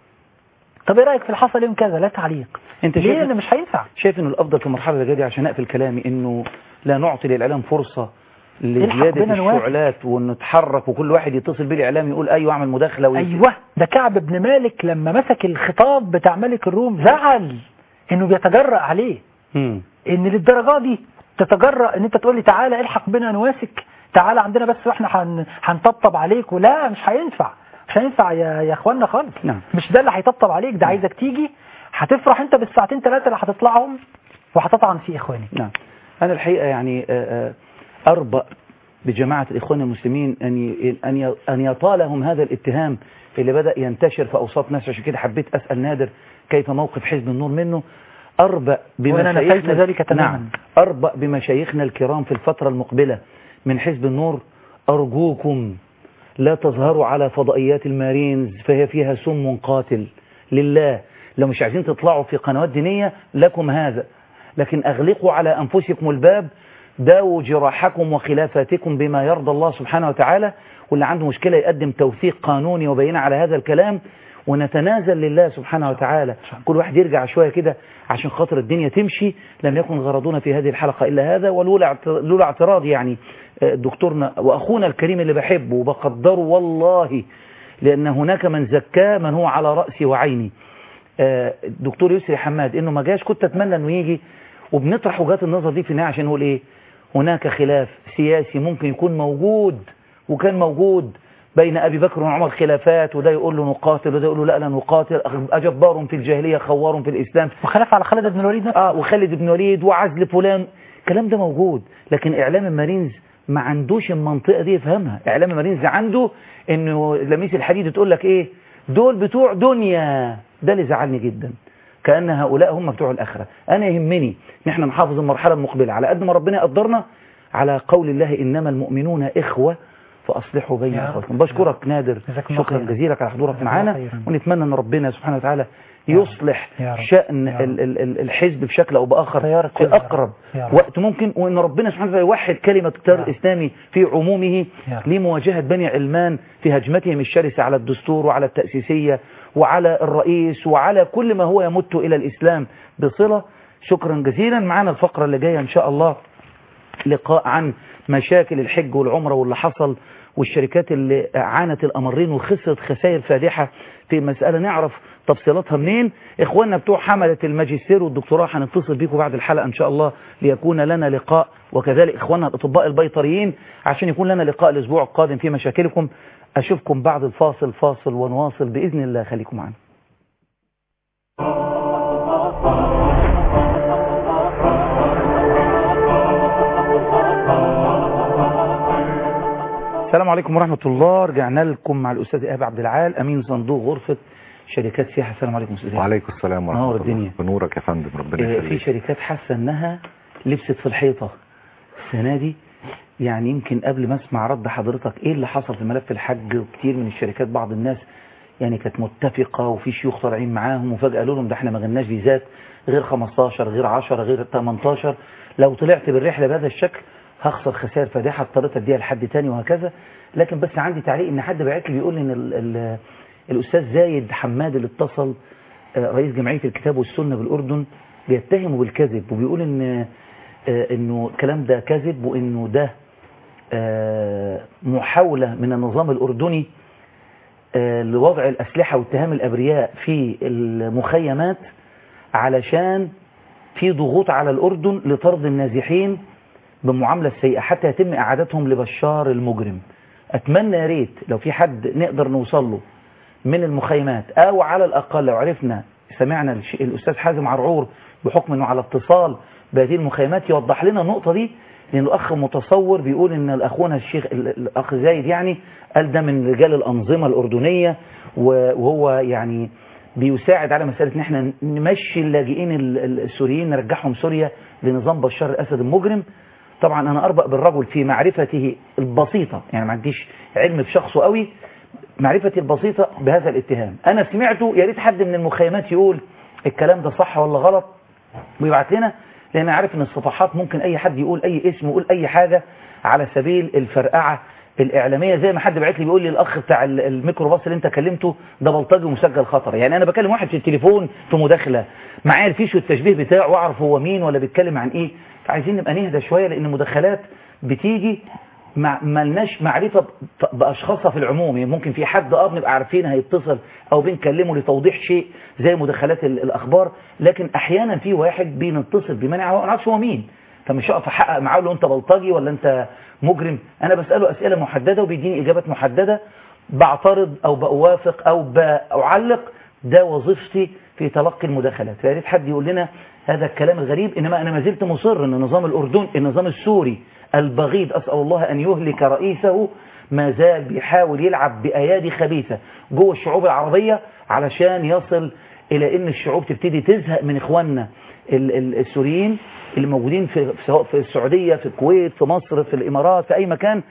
طب ايه رايك في الحصل يوم كذا لا تعليق انت ليه شايف ان مش هينفع شايف انه الافضل في المرحله اللي جايه دي عشان اقفل كلامي انه لا نعطي للاعلام فرصه الحق لزياده بنا نوافق. الشعلات وانه نتحرك وكل واحد يتصل بالاعلام يقول ايوه اعمل مداخله ويكتب. ايوه ده كعب بن مالك لما مسك الخطاب بتاع ملك الروم زعل انه بيتجرأ عليه مم. ان للدرجه دي تتجرأ ان انت تقول لي تعالى الحق بنا نواسك تعالى عندنا بس واحنا هن- هنطبطب عليك ولا مش هينفع مش هينفع يا يا اخوانا خالص نعم. مش ده اللي هيطبطب عليك ده عايزك تيجي هتفرح انت بالساعتين ثلاثه اللي هتطلعهم وهتطعن في اخواني نعم أنا الحقيقة يعني آه، آه، أربأ بجماعة الإخوان المسلمين أن ي- أن ي- أن يطالهم هذا الاتهام اللي بدأ ينتشر في أوساط ناس عشان كده حبيت أسأل نادر كيف موقف حزب النور منه أربأ وأنا نفيت بمشايخنا ذلك تماما. نعم أربأ بمشايخنا الكرام في الفترة المقبلة من حزب النور أرجوكم لا تظهروا على فضائيات المارينز فهي فيها سم قاتل لله لو مش عايزين تطلعوا في قنوات دينية لكم هذا لكن أغلقوا على أنفسكم الباب داووا جراحكم وخلافاتكم بما يرضى الله سبحانه وتعالى واللي عنده مشكلة يقدم توثيق قانوني وبينة على هذا الكلام ونتنازل لله سبحانه وتعالى كل واحد يرجع شوية كده عشان خاطر الدنيا تمشي لم يكن غرضنا في هذه الحلقة إلا هذا ولولا اعت- لولا اعتراض يعني آه، دكتورنا وأخونا الكريم اللي بحبه وبقدره والله لأن هناك من زكاه من هو على رأسي وعيني آه، الدكتور يسري حماد انه ما جاش كنت اتمنى انه يجي وبنطرح وجهات النظر دي في النهايه عشان نقول ايه هناك خلاف سياسي ممكن يكون موجود وكان موجود بين ابي بكر وعمر خلافات وده يقول له نقاتل وده يقول له لا لا نقاتل اجبار في الجاهليه خوار في الاسلام وخلاف على خالد بن الوليد نفسه اه وخالد بن وليد وعزل فلان الكلام ده موجود لكن اعلام المارينز ما عندوش المنطقه دي يفهمها اعلام المارينز عنده انه لميس الحديد تقول لك ايه دول بتوع دنيا ده اللي زعلني جدا كأن هؤلاء هم بتوع الآخرة أنا يهمني إن احنا نحافظ المرحلة المقبلة على قد ما ربنا يقدرنا على قول الله إنما المؤمنون إخوة فأصلحوا بين يا رب. أخواتكم بشكرك نادر جزاكم الله شكرا خيرا. جزيلا على حضورك جزاكم معانا الله خيرا. ونتمنى أن ربنا سبحانه وتعالى يا رب. يصلح يا رب. شأن يا رب. ال- ال- ال- الحزب بشكل أو بآخر خيارك في كله يا رب. أقرب يا رب. وقت ممكن وأن ربنا سبحانه وتعالى يوحد كلمة التيار يا رب. الإسلامي في عمومه يا رب. لمواجهة بني علمان في هجمتهم الشرسة على الدستور وعلى التأسيسية وعلى الرئيس وعلى كل ما هو يمت إلى الإسلام بصلة شكرا جزيلا معنا الفقرة اللي جاية إن شاء الله لقاء عن مشاكل الحج والعمرة واللي حصل والشركات اللي عانت الأمرين وخسرت خسائر فادحة في مسألة نعرف تفصيلاتها منين إخواننا بتوع حملة الماجستير والدكتوراه هنتصل بيكم بعد الحلقة إن شاء الله ليكون لنا لقاء وكذلك إخواننا الأطباء البيطريين عشان يكون لنا لقاء الأسبوع القادم في مشاكلكم أشوفكم بعد الفاصل فاصل ونواصل بإذن الله خليكم معنا السلام عليكم ورحمة الله رجعنا لكم مع الأستاذ إيهاب عبد العال أمين صندوق غرفة شركات سياحة السلام عليكم أستاذ إيهاب. وعليكم السلام ورحمة نور الله الدنيا. بنورك يا فندم ربنا آه، في يخليك شركات حاسة انها لبست في الحيطة السنة دي يعني يمكن قبل ما اسمع رد حضرتك ايه اللي حصل في ملف الحج وكتير من الشركات بعض الناس يعني كانت متفقة وفي شيوخ طالعين معاهم وفجأة قالوا لهم ده احنا ما غناش فيزات غير 15 غير 10 غير 18 لو طلعت بالرحلة بهذا الشكل هخسر خسائر فادحة اضطريت اديها لحد تاني وهكذا لكن بس عندي تعليق ان حد بعت لي بيقول ان ال ال الاستاذ زايد حماد اللي اتصل آه، رئيس جمعية الكتاب والسنة بالأردن بيتهمه بالكذب وبيقول ان آه، انه الكلام ده كذب وانه ده آه، محاولة من النظام الأردني آه، لوضع الأسلحة واتهام الأبرياء في المخيمات علشان في ضغوط على الأردن لطرد النازحين بمعاملة سيئة حتى يتم إعادتهم لبشار المجرم أتمنى يا ريت لو في حد نقدر نوصل له من المخيمات أو على الأقل لو عرفنا سمعنا الش- الأستاذ حازم عرعور بحكم أنه على اتصال بهذه المخيمات يوضح لنا النقطة دي لأن الأخ متصور بيقول أن الأخونا الشيخ ال- الأخ زايد يعني قال ده من رجال الأنظمة الأردنية و- وهو يعني بيساعد على مسألة ان احنا نمشي اللاجئين ال- ال- السوريين نرجعهم سوريا لنظام بشار الأسد المجرم طبعا أنا أربأ بالرجل في معرفته البسيطة يعني ما عنديش علم بشخصه قوي معرفتي البسيطة بهذا الاتهام أنا سمعته يا ريت حد من المخيمات يقول الكلام ده صح ولا غلط ويبعت لنا لأن أنا عارف إن الصفحات ممكن أي حد يقول أي اسم ويقول أي حاجة على سبيل الفرقعة الإعلامية زي ما حد بعت لي بيقول لي الأخ بتاع ال- الميكروباص اللي أنت كلمته ده بلطجي مسجل خطر يعني أنا بكلم واحد في التليفون في مداخلة معايا الفيش والتشبيه بتاعه وأعرف هو مين ولا بيتكلم عن إيه فعايزين نبقى نهدى شوية لأن المداخلات بتيجي مع ملناش معرفة ب- بأشخاصها في العموم يعني ممكن في حد اه بنبقى عارفين هيتصل أو بنكلمه لتوضيح شيء زي مداخلات ال- الأخبار لكن أحيانا في واحد بنتصل بمن ما نعرفش هو مين فمش هقف احقق معاه له انت بلطجي ولا انت مجرم انا بساله اسئله محدده وبيديني اجابات محدده بعترض او بأوافق او بعلق ده وظيفتي في تلقي المداخلات فيا ريت حد يقول لنا هذا الكلام الغريب انما انا ما زلت مصر ان النظام الاردن النظام السوري البغيض اسال الله ان يهلك رئيسه ما زال بيحاول يلعب بايادي خبيثه جوه الشعوب العربيه علشان يصل الى ان الشعوب تبتدي تزهق من اخواننا ال- ال- السوريين اللي موجودين في في- سواء في السعوديه في الكويت في مصر في الامارات في اي مكان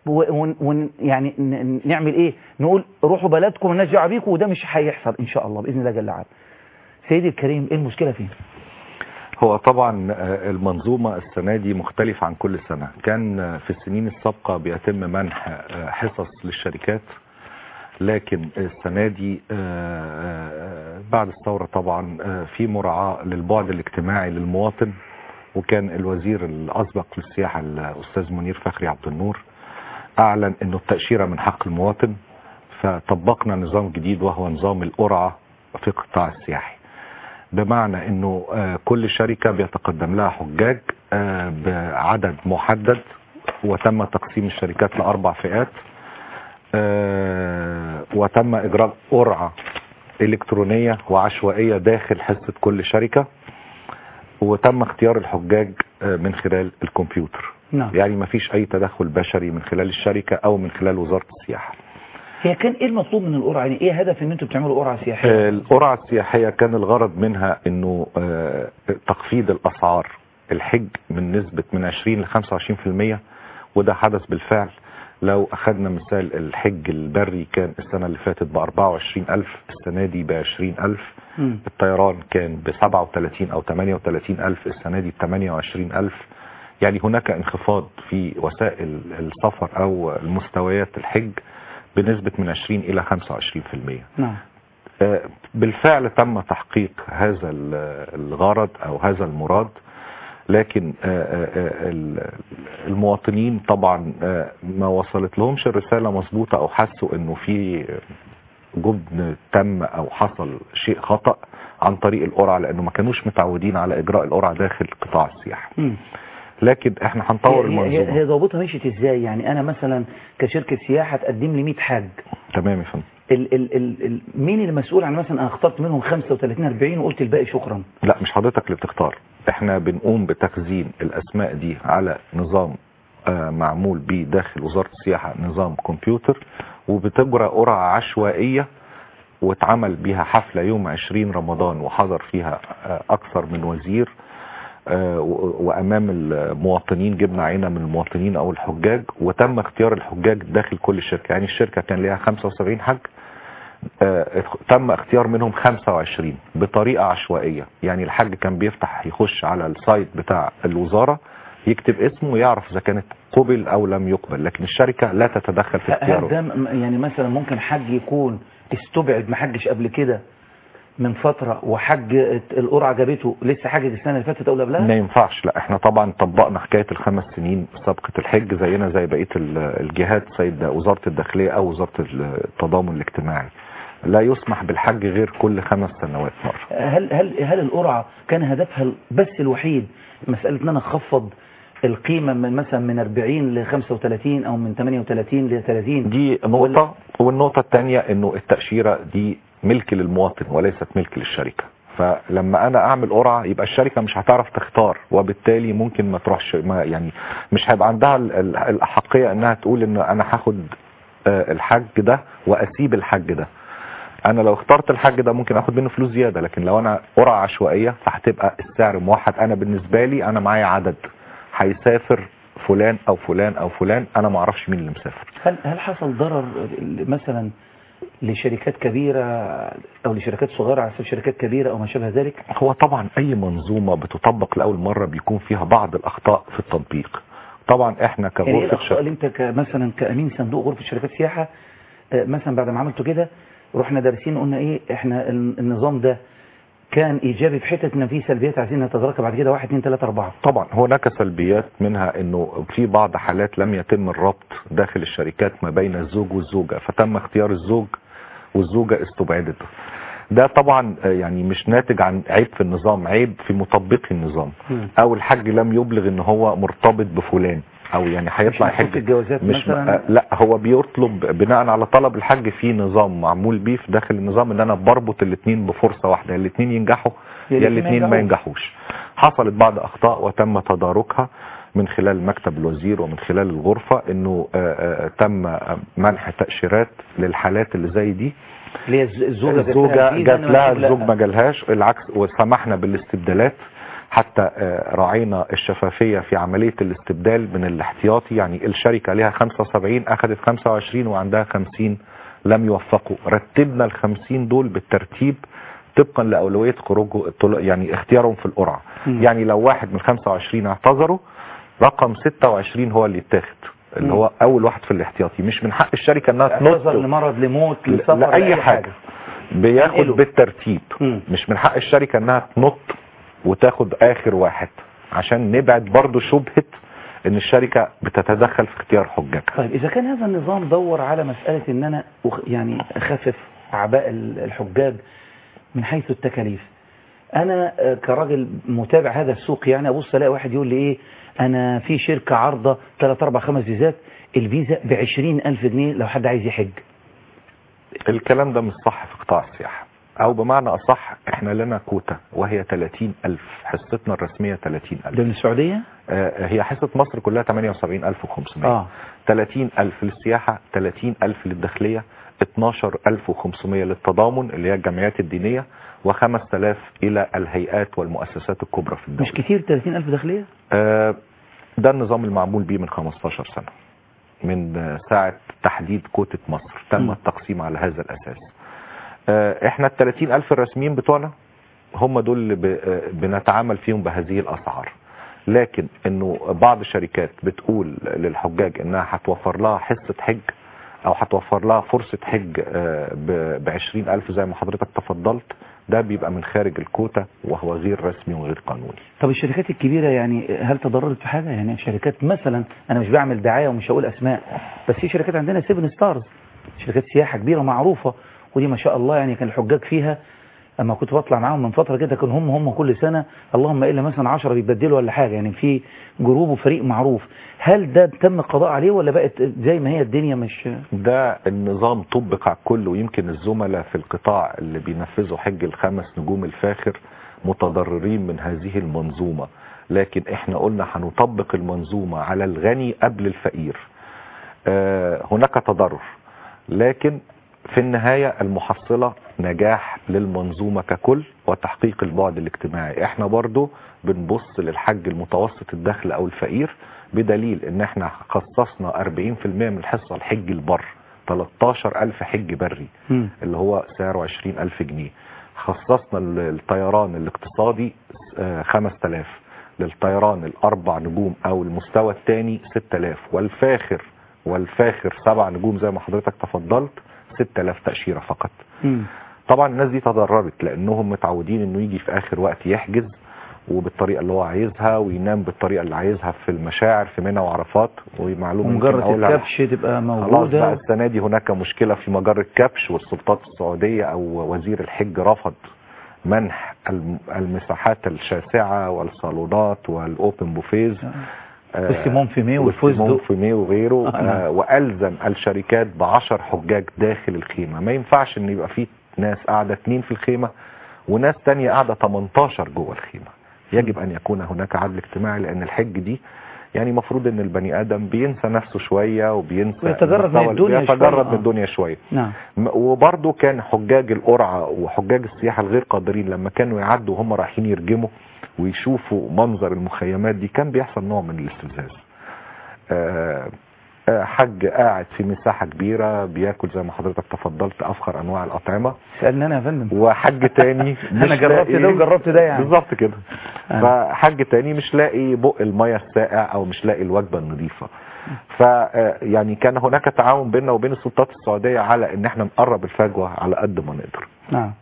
ون ون يعني ن- ن- نعمل ايه نقول روحوا بلدكم الناس دعوه بيكم وده مش هيحصل ان شاء الله باذن الله جل وعلا سيدي الكريم ايه المشكله فين هو طبعا آه، المنظومة السنة دي مختلفة عن كل سنة كان آه، في السنين السابقة بيتم منح آه، حصص للشركات لكن السنة دي آه، آه، بعد الثورة طبعا آه، في مراعاة للبعد الاجتماعي للمواطن وكان الوزير الأسبق للسياحة الأستاذ منير فخري عبد النور أعلن أنه التأشيرة من حق المواطن فطبقنا نظام جديد وهو نظام القرعة في القطاع السياحي بمعنى انه آه، كل شركة بيتقدم لها حجاج آه، بعدد محدد وتم تقسيم الشركات لأربع فئات آه، وتم إجراء قرعة إلكترونية وعشوائية داخل حصة كل شركة وتم اختيار الحجاج آه، من خلال الكمبيوتر نعم يعني ما فيش أي تدخل بشري من خلال الشركة أو من خلال وزارة السياحة هي كان ايه المطلوب من القرعه يعني ايه هدف ان انتوا بتعملوا قرعه سياحيه القرعة السياحية كان الغرض منها انه آه، تخفيض الاسعار الحج من نسبة من 20 ل 25% وده حدث بالفعل لو اخذنا مثال الحج البري كان السنة اللي فاتت ب 24000 السنة دي ب 20000 مم. الطيران كان ب 37 او 38000 السنة دي ب 28000 يعني هناك انخفاض في وسائل السفر او المستويات الحج بنسبة من 20 الى 25% نعم آه، بالفعل تم تحقيق هذا ال- الغرض او هذا المراد لكن آه، آه، آه، ال- المواطنين طبعا آه، ما وصلت لهمش الرسالة مظبوطة او حسوا انه في جبن تم او حصل شيء خطأ عن طريق القرعة لانه ما كانوش متعودين على اجراء القرعة داخل قطاع السياحة مم. لكن احنا هنطور هي- هي, هي, المنظومة هي ضوابطها مشيت ازاي يعني انا مثلا كشركه سياحه تقدم لي 100 حاج تمام يا فندم ال ال ال ال مين المسؤول عن مثلا انا اخترت منهم 35 40 وقلت الباقي شكرا لا مش حضرتك اللي بتختار احنا بنقوم بتخزين الاسماء دي على نظام آه، معمول بيه داخل وزارة السياحة نظام كمبيوتر وبتجرى قرعة عشوائية واتعمل بيها حفلة يوم 20 رمضان وحضر فيها آه، اكثر من وزير آه، و- وامام المواطنين جبنا عينة من المواطنين او الحجاج وتم اختيار الحجاج داخل كل شركة يعني الشركة كان ليها 75 حج آه، تم اختيار منهم 25 بطريقة عشوائية يعني الحاج كان بيفتح يخش على السايت بتاع الوزارة يكتب اسمه ويعرف اذا كانت قبل او لم يقبل لكن الشركة لا تتدخل في هل اختياره ده م- يعني مثلا ممكن حج يكون استبعد ما حجش قبل كده من فترة وحج القرعة جابته لسه حاجة السنة اللي فاتت او اللي قبلها ما ينفعش لا احنا طبعا طبقنا حكاية الخمس سنين سابقة الحج زينا زي بقية ال- الجهات سيد وزارة الداخلية او وزارة التضامن الاجتماعي لا يسمح بالحج غير كل خمس سنوات مرة هل هل هل القرعة كان هدفها بس الوحيد مسألة ان انا اخفض القيمة من مثلا من 40 ل 35 او من 38 ل 30 دي نقطة والنقطة الثانية انه التأشيرة دي ملك للمواطن وليست ملك للشركة فلما انا اعمل قرعة يبقى الشركة مش هتعرف تختار وبالتالي ممكن ما تروحش ما يعني مش هيبقى عندها ال- ال- الاحقية انها تقول ان انا هاخد آه، الحج ده واسيب الحج ده انا لو اخترت الحج ده ممكن اخد منه فلوس زيادة لكن لو انا قرعة عشوائية فهتبقى السعر موحد انا بالنسبة لي انا معايا عدد هيسافر فلان او فلان او فلان انا ما اعرفش مين اللي مسافر هل هل حصل ضرر مثلا لشركات كبيرة او لشركات صغيرة على حساب شركات كبيرة او ما شابه ذلك هو طبعا اي منظومة بتطبق لاول مرة بيكون فيها بعض الاخطاء في التطبيق طبعا احنا يعني ايه كغرفة الاخطاء اللي انت ك- مثلا كامين صندوق غرفة شركات سياحة آه، مثلا بعد ما عملته كده رحنا دارسين قلنا ايه احنا ال- النظام ده كان ايجابي في حته ان في سلبيات عايزين نتداركها بعد كده 1 2 3 4 طبعا هناك سلبيات منها انه في بعض حالات لم يتم الربط داخل الشركات ما بين الزوج والزوجة فتم اختيار الزوج والزوجة استبعدت ده طبعا آه، يعني مش ناتج عن عيب في النظام عيب في مطبقي النظام او الحج لم يبلغ ان هو مرتبط بفلان او يعني هيطلع مش محطوط يحج الجوازات مش مثلا آه، لا هو بيطلب بناء على طلب الحج في نظام معمول بيه في داخل النظام ان انا بربط الاثنين بفرصه واحده الاثنين ينجحوا يا يا الاتنين ما الاثنين ما ينجحوش. ينجحوش حصلت بعض اخطاء وتم تداركها من خلال مكتب الوزير ومن خلال الغرفه انه آه، آه، تم آه، منح تاشيرات للحالات اللي زي دي اللي هي الز- الزوجه الزوجة جات لها الزوج الزوج ما جالهاش العكس وسمحنا بالاستبدالات حتى آه، راعينا الشفافية في عملية الاستبدال من الاحتياطي يعني الشركة لها 75 أخذت 25 وعندها 50 لم يوفقوا رتبنا ال 50 دول بالترتيب طبقا لأولوية خروجه يعني اختيارهم في القرعة مم. يعني لو واحد من 25 اعتذروا رقم 26 هو اللي يتاخد اللي مم. هو أول واحد في الاحتياطي مش من حق الشركة انها اعتذر تنط لمرض لموت لسفر لأي حاجة بياخد ينقله. بالترتيب مم. مش من حق الشركة انها تنط وتاخد اخر واحد عشان نبعد برضو شبهة ان الشركة بتتدخل في اختيار حجاجها طيب اذا كان هذا النظام دور على مساله ان انا أخ- يعني اخفف اعباء ال- الحجاج من حيث التكاليف انا آه، كراجل متابع هذا السوق يعني ابص الاقي واحد يقول لي ايه انا في شركه عارضه 3 4 5 فيزات الفيزا ب 20000 جنيه لو حد عايز يحج الكلام ده مش صح في قطاع السياحة او بمعنى اصح احنا لنا كوتا وهي 30 الف حصتنا الرسمية 30 الف ده من السعوديه آه، هي حصة مصر كلها 78500 اه 30 ألف للسياحة 30 ألف للداخلية 12500 للتضامن اللي هي الجمعيات الدينية و5000 إلى الهيئات والمؤسسات الكبرى في الدولة مش كتير 30000 داخلية آه، ده النظام المعمول به من 15 سنة من آه، ساعة تحديد كوتة مصر تم م. التقسيم على هذا الأساس آه، احنا ال 30 ألف الرسميين بتوعنا هم دول اللي ب- آه، بنتعامل فيهم بهذه الأسعار لكن انه بعض الشركات بتقول للحجاج انها هتوفر لها حصة حج او هتوفر لها فرصة حج ب 20 ألف زي ما حضرتك تفضلت ده بيبقى من خارج الكوتا وهو غير رسمي وغير قانوني طب الشركات الكبيرة يعني هل تضررت في حاجة يعني شركات مثلا أنا مش بعمل دعاية ومش هقول أسماء بس في شركات عندنا سيفن ستارز شركات سياحة كبيرة معروفة ودي ما شاء الله يعني كان الحجاج فيها اما كنت بطلع معاهم من فترة كده كانوا هم هم كل سنة اللهم الا مثلا 10 بيتبدلوا ولا حاجة يعني في جروب وفريق معروف هل ده تم القضاء عليه ولا بقت زي ما هي الدنيا مش ده النظام طبق على الكل ويمكن الزملاء في القطاع اللي بينفذوا حج الخمس نجوم الفاخر متضررين من هذه المنظومة لكن احنا قلنا هنطبق المنظومة على الغني قبل الفقير آه، هناك تضرر لكن في النهاية المحصلة نجاح للمنظومة ككل وتحقيق البعد الاجتماعي احنا برضو بنبص للحج المتوسط الدخل او الفقير بدليل ان احنا خصصنا 40% من الحصة الحج البر 13000 حج بري مم. اللي هو سعره 20000 جنيه خصصنا الطيران الاقتصادي آه، 5000 للطيران الاربع نجوم او المستوى الثاني 6000 والفاخر والفاخر سبع نجوم زي ما حضرتك تفضلت 6000 تأشيرة فقط مم. طبعا الناس دي تضررت لانهم متعودين انه يجي في اخر وقت يحجز وبالطريقه اللي هو عايزها وينام بالطريقه اللي عايزها في المشاعر في منى وعرفات ومعلومه يمكن ومجرد أقولها الكبش تبقى خلاص بقى موجودة السنه دي هناك مشكله في مجر الكبش والسلطات السعوديه او وزير الحج رفض منح الم- المساحات الشاسعه والصالونات والاوبن بوفيز آه، والسيمون فيمي والسيمون والفستق فيمي وغيره آه، نعم. آه والزم الشركات بعشر حجاج داخل الخيمه ما ينفعش ان يبقى في ناس قاعده اتنين في الخيمه وناس تانية قاعده 18 جوه الخيمه يجب ان يكون هناك عدل اجتماعي لان الحج دي يعني المفروض ان البني ادم بينسى نفسه شويه وبينسى ويتجرد من مستوى- الدنيا شوية، بيتجرد آه. من الدنيا شويه نعم م- وبرضه كان حجاج القرعة وحجاج السياحة الغير قادرين لما كانوا يعدوا وهم رايحين يرجموا ويشوفوا منظر المخيمات دي كان بيحصل نوع من الاستفزاز آه، آه، حج قاعد في مساحة كبيرة بياكل زي ما حضرتك تفضلت أفخر أنواع الأطعمة سألنا أنا يا فندم وحج تاني مش أنا جربت لاقي- ده وجربت ده يعني بالظبط كده آه. فحج تاني مش لاقي بق المية الساقع او مش لاقي الوجبة النظيفة ف آه، يعني كان هناك تعاون بيننا وبين السلطات السعودية على ان احنا نقرب الفجوة على قد ما نقدر نعم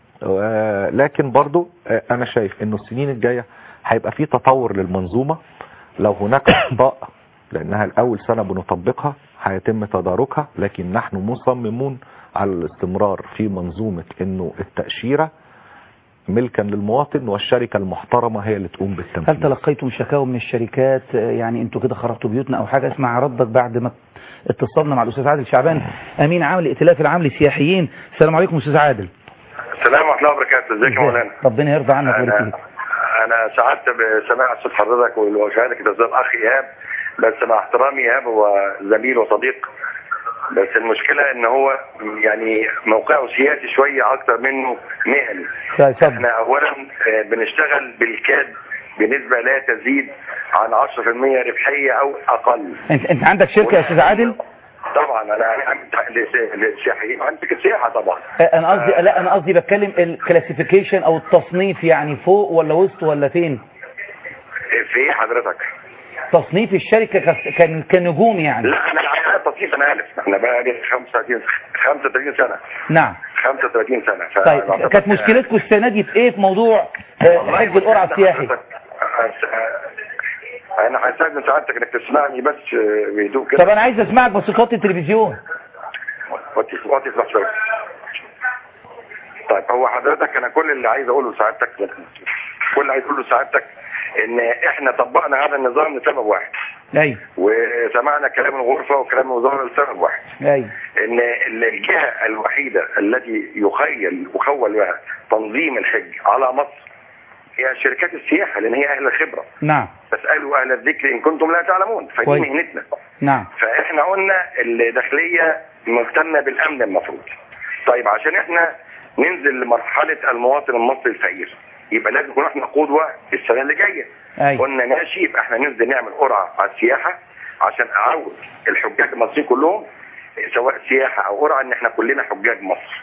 آه، لكن برضو آه، انا شايف انه السنين الجاية هيبقى في تطور للمنظومة لو هناك اخطاء لانها الاول سنة بنطبقها هيتم تداركها لكن نحن مصممون على الاستمرار في منظومة انه التأشيرة ملكا للمواطن والشركة المحترمة هي اللي تقوم هل بالتنفيذ تلقيتم شكاوى من الشركات آه، يعني انتوا كده خربتوا بيوتنا او حاجه اسمع ردك بعد ما اتصلنا مع الاستاذ عادل شعبان امين عام الائتلاف العام للسياحيين السلام عليكم استاذ عادل السلام ورحمه الله وبركاته ازيك يا مولانا ربنا يرضى عنك ويبارك انا فيك انا سعدت بسماع صوت حضرتك وشهادتك ده الاخ ايهاب بس مع احترامي ايهاب هو زميل وصديق بس المشكله ان هو يعني موقعه سياسي شويه اكتر منه مهني طيب، اتفضل احنا اولا آه، بنشتغل بالكاد بنسبه لا تزيد عن 10% ربحيه او اقل انت انت عندك شركه يا استاذ عادل طبعا انا عندي للسياحيين وعندي السياحه طبعا آه، انا قصدي لا انا قصدي بتكلم الكلاسيفيكيشن او التصنيف يعني فوق ولا وسط ولا فين في ايه حضرتك؟ تصنيف الشركه كس- كان كنجوم يعني لا انا انا تصنيف انا الف انا بقى لي 35 35 سنه نعم 35 سنه ف- طيب بعتقد- كانت مشكلتكم السنه دي في ايه في موضوع آه، والله حج القرعه السياحي أس- انا هستاذن سعادتك انك تسمعني بس آه، بهدوء طب كده انا عايز اسمعك بس توطي التلفزيون وطي وطي اسمع شويه طيب هو حضرتك انا كل اللي عايز اقوله لسعادتك كل اللي عايز اقوله لسعادتك ان احنا طبقنا هذا النظام لسبب واحد ايوه وسمعنا كلام الغرفه وكلام الوزاره لسبب واحد ايوه ان الجهه الوحيده التي يخيل يخول بها تنظيم الحج على مصر هي شركات السياحه لان هي اهل الخبره نعم فاسالوا اهل الذكر ان كنتم لا تعلمون فدي كويس. مهنتنا نعم فاحنا قلنا الداخليه مهتمه بالامن المفروض طيب عشان احنا ننزل لمرحله المواطن المصري الفقير يبقى لازم نكون احنا قدوه السنه اللي جايه أيوة. قلنا ماشي يبقى احنا ننزل نعمل قرعه على السياحه عشان اعود الحجاج المصريين كلهم سواء سياحه او قرعه ان احنا كلنا حجاج مصر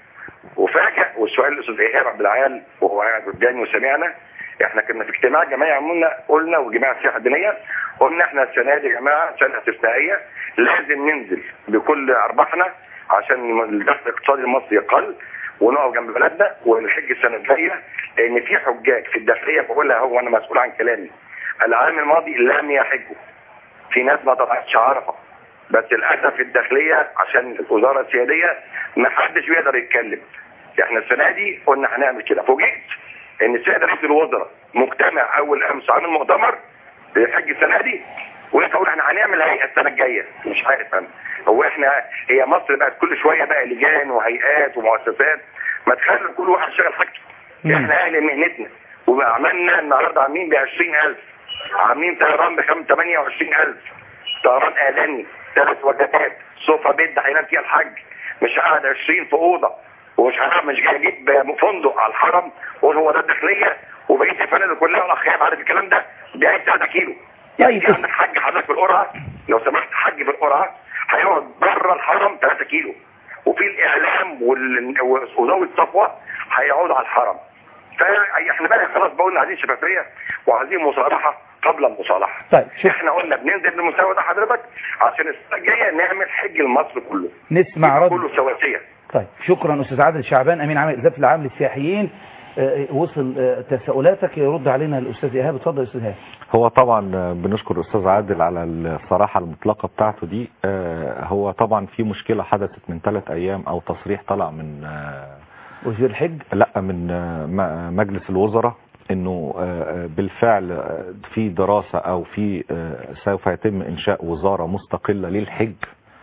وفاجئ والسؤال الاستاذ ايهاب عبد العال وهو قاعد قدامي وسمعنا احنا كنا في اجتماع جماعي عملنا قلنا وجماعه السياحه الدينيه قلنا احنا السنه دي يا جماعه سنه استثنائيه لازم ننزل بكل ارباحنا عشان الدخل الاقتصادي المصري يقل ونقف جنب بلدنا ونحج السنه الجايه لان في حجاج في الداخليه بقولها هو انا مسؤول عن كلامي العام الماضي لم يحجوا في ناس ما طلعتش عرفه بس للاسف الداخليه عشان الوزاره السياديه ما حدش بيقدر يتكلم احنا السنه دي قلنا هنعمل كده فوجئت ان السيد رئيس الوزراء مجتمع اول امس عامل مؤتمر للحج السنه دي ولسه اقول احنا هنعمل هيئه السنه الجايه مش عارف انا هو احنا هي مصر بقت كل شويه بقى لجان وهيئات ومؤسسات ما تخلي كل واحد شغل حاجته احنا اهل مهنتنا وعملنا النهارده عاملين ب 20000 عاملين طيران ب 28000 طيران اعلاني ثلاث وجبات سوفا بيت ده هينام فيها الحج مش قاعد 20 في اوضه ومش هنعرف مش جاي اجيب فندق على الحرم واقول هو ده الداخليه وبقيه الفنادق كلها والاخ خايف عارف الكلام ده ده عايز 3 كيلو يعني في عندك حج حضرتك في القرعه لو سمحت حج في القرعه هيقعد بره الحرم 3 كيلو وفي الاعلام وال- وذوي الصفوه هيقعدوا على الحرم فاحنا بقى خلاص بقولنا عايزين شفافيه وعايزين مصالحه قبل المصالحه طيب شوف احنا قلنا بننزل للمستوى ده حضرتك عشان السنه الجايه نعمل حج لمصر كله نسمع رد كله سواسيه طيب شكرا استاذ عادل شعبان امين عام الازاف العام للسياحيين آه، وصل آه، تساؤلاتك يرد علينا الاستاذ ايهاب اتفضل يا استاذ ايهاب هو طبعا بنشكر الاستاذ عادل على الصراحه المطلقه بتاعته دي آه، هو طبعا في مشكله حدثت من ثلاث ايام او تصريح طلع من آه، وزير الحج لا من آه، م- مجلس الوزراء انه آه، بالفعل آه، في دراسه او في آه، سوف يتم انشاء وزاره مستقله للحج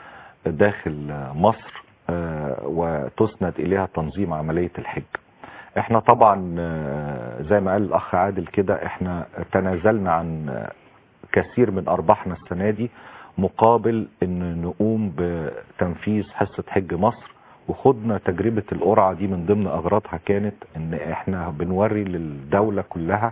داخل آه، مصر آه، وتسند اليها تنظيم عمليه الحج احنا طبعا آه، زي ما قال الاخ عادل كده احنا تنازلنا عن آه، كثير من ارباحنا السنه دي مقابل ان نقوم بتنفيذ حصه حج مصر وخدنا تجربه القرعه دي من ضمن اغراضها كانت ان احنا بنوري للدوله كلها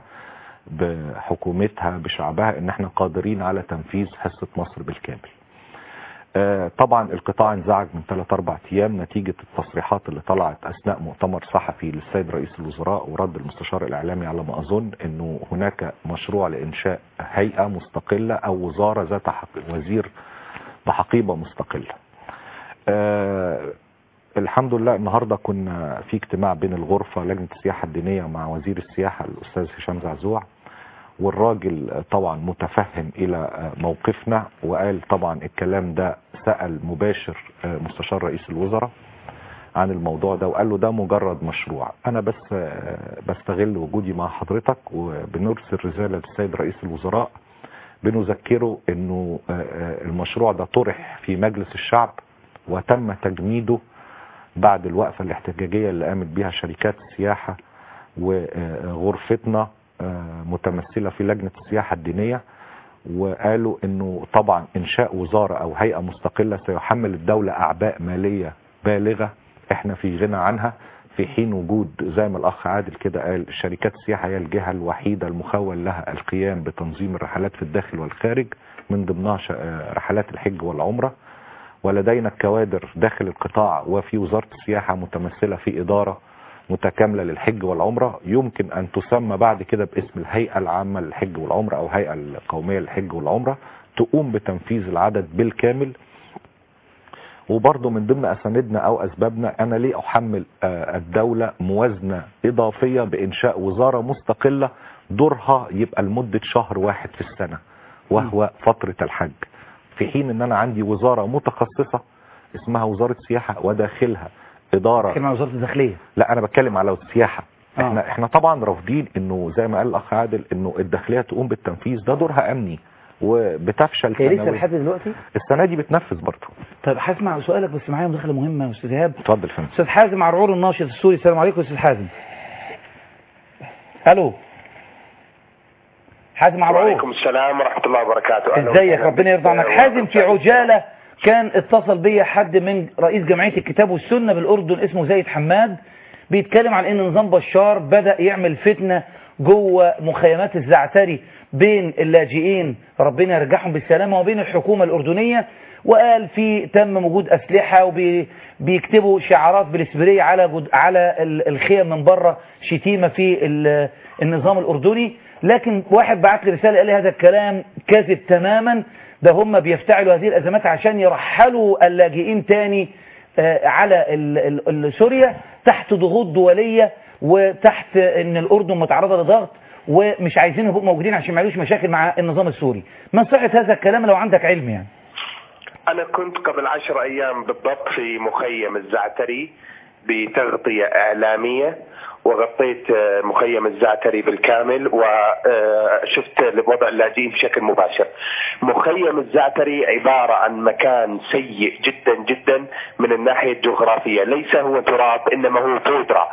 بحكومتها بشعبها ان احنا قادرين على تنفيذ حصه مصر بالكامل. آه، طبعا القطاع انزعج من 3 4 ايام نتيجه التصريحات اللي طلعت اثناء مؤتمر صحفي للسيد رئيس الوزراء ورد المستشار الاعلامي على ما اظن انه هناك مشروع لانشاء هيئه مستقله او وزاره ذات حق وزير بحقيبه مستقله. آه، الحمد لله النهارده كنا في اجتماع بين الغرفه لجنه السياحه الدينيه مع وزير السياحه الاستاذ هشام زعزوع والراجل طبعا متفهم الى موقفنا وقال طبعا الكلام ده سأل مباشر مستشار رئيس الوزراء عن الموضوع ده وقال له ده مجرد مشروع انا بس بستغل وجودي مع حضرتك وبنرسل رسالة للسيد رئيس الوزراء بنذكره انه المشروع ده طرح في مجلس الشعب وتم تجميده بعد الوقفة الاحتجاجية اللي قامت بها شركات السياحة وغرفتنا متمثلة في لجنة السياحة الدينية وقالوا انه طبعا انشاء وزارة او هيئة مستقلة سيحمل الدولة اعباء مالية بالغة احنا في غنى عنها في حين وجود زي ما الاخ عادل كده قال شركات السياحة هي الجهة الوحيدة المخول لها القيام بتنظيم الرحلات في الداخل والخارج من ضمنها رحلات الحج والعمرة ولدينا الكوادر داخل القطاع وفي وزارة السياحة متمثلة في إدارة متكاملة للحج والعمرة يمكن أن تسمى بعد كده باسم الهيئة العامة للحج والعمرة أو هيئة القومية للحج والعمرة تقوم بتنفيذ العدد بالكامل وبرضه من ضمن أساندنا أو أسبابنا أنا ليه أحمل الدولة موازنة إضافية بإنشاء وزارة مستقلة دورها يبقى لمدة شهر واحد في السنة وهو فترة الحج في حين ان انا عندي وزارة متخصصة اسمها وزارة سياحة وداخلها ادارة بتكلم عن وزارة الداخلية لا انا بتكلم على السياحة آه. احنا احنا طبعا رافضين انه زي ما قال الاخ عادل انه الداخلية تقوم بالتنفيذ ده دورها امني وبتفشل هي لسه سنوياً. لحد دلوقتي السنة دي بتنفذ برضه طيب هسمع سؤالك بس معايا مداخلة مهمة يا استاذ ايهاب اتفضل فندم استاذ حازم عرعور الناشط السوري السلام عليكم يا استاذ حازم الو حازم عرعور وعليكم السلام ورحمة الله وبركاته أهلا ازيك وسهلا ربنا بك. يرضى عنك حازم في عجالة كان اتصل بيا حد من رئيس جمعية الكتاب والسنة بالأردن اسمه زايد حماد بيتكلم عن ان نظام بشار بدأ يعمل فتنة جوه مخيمات الزعتري بين اللاجئين ربنا يرجعهم بالسلامة وبين الحكومة الأردنية وقال في تم وجود أسلحة وبيكتبوا شعارات بالإسبرية على جد على ال- الخيم من بره شتيمة في ال- النظام الأردني لكن واحد بعت لي رسالة قال لي هذا الكلام كاذب تماما ده هم بيفتعلوا هذه الأزمات عشان يرحلوا اللاجئين تاني آه، على ال- ال- ال- سوريا تحت ضغوط دولية وتحت ان الأردن متعرضة لضغط ومش عايزين يبقوا موجودين عشان ما يعملوش مشاكل مع النظام السوري ما صحة هذا الكلام لو عندك علم يعني أنا كنت قبل عشر أيام بالضبط في مخيم الزعتري بتغطية إعلامية وغطيت آه، مخيم الزعتري بالكامل وشفت وضع اللاجئين بشكل مباشر مخيم الزعتري عبارة عن مكان سيء جدا جدا من الناحية الجغرافية ليس هو تراب إنما هو بودرة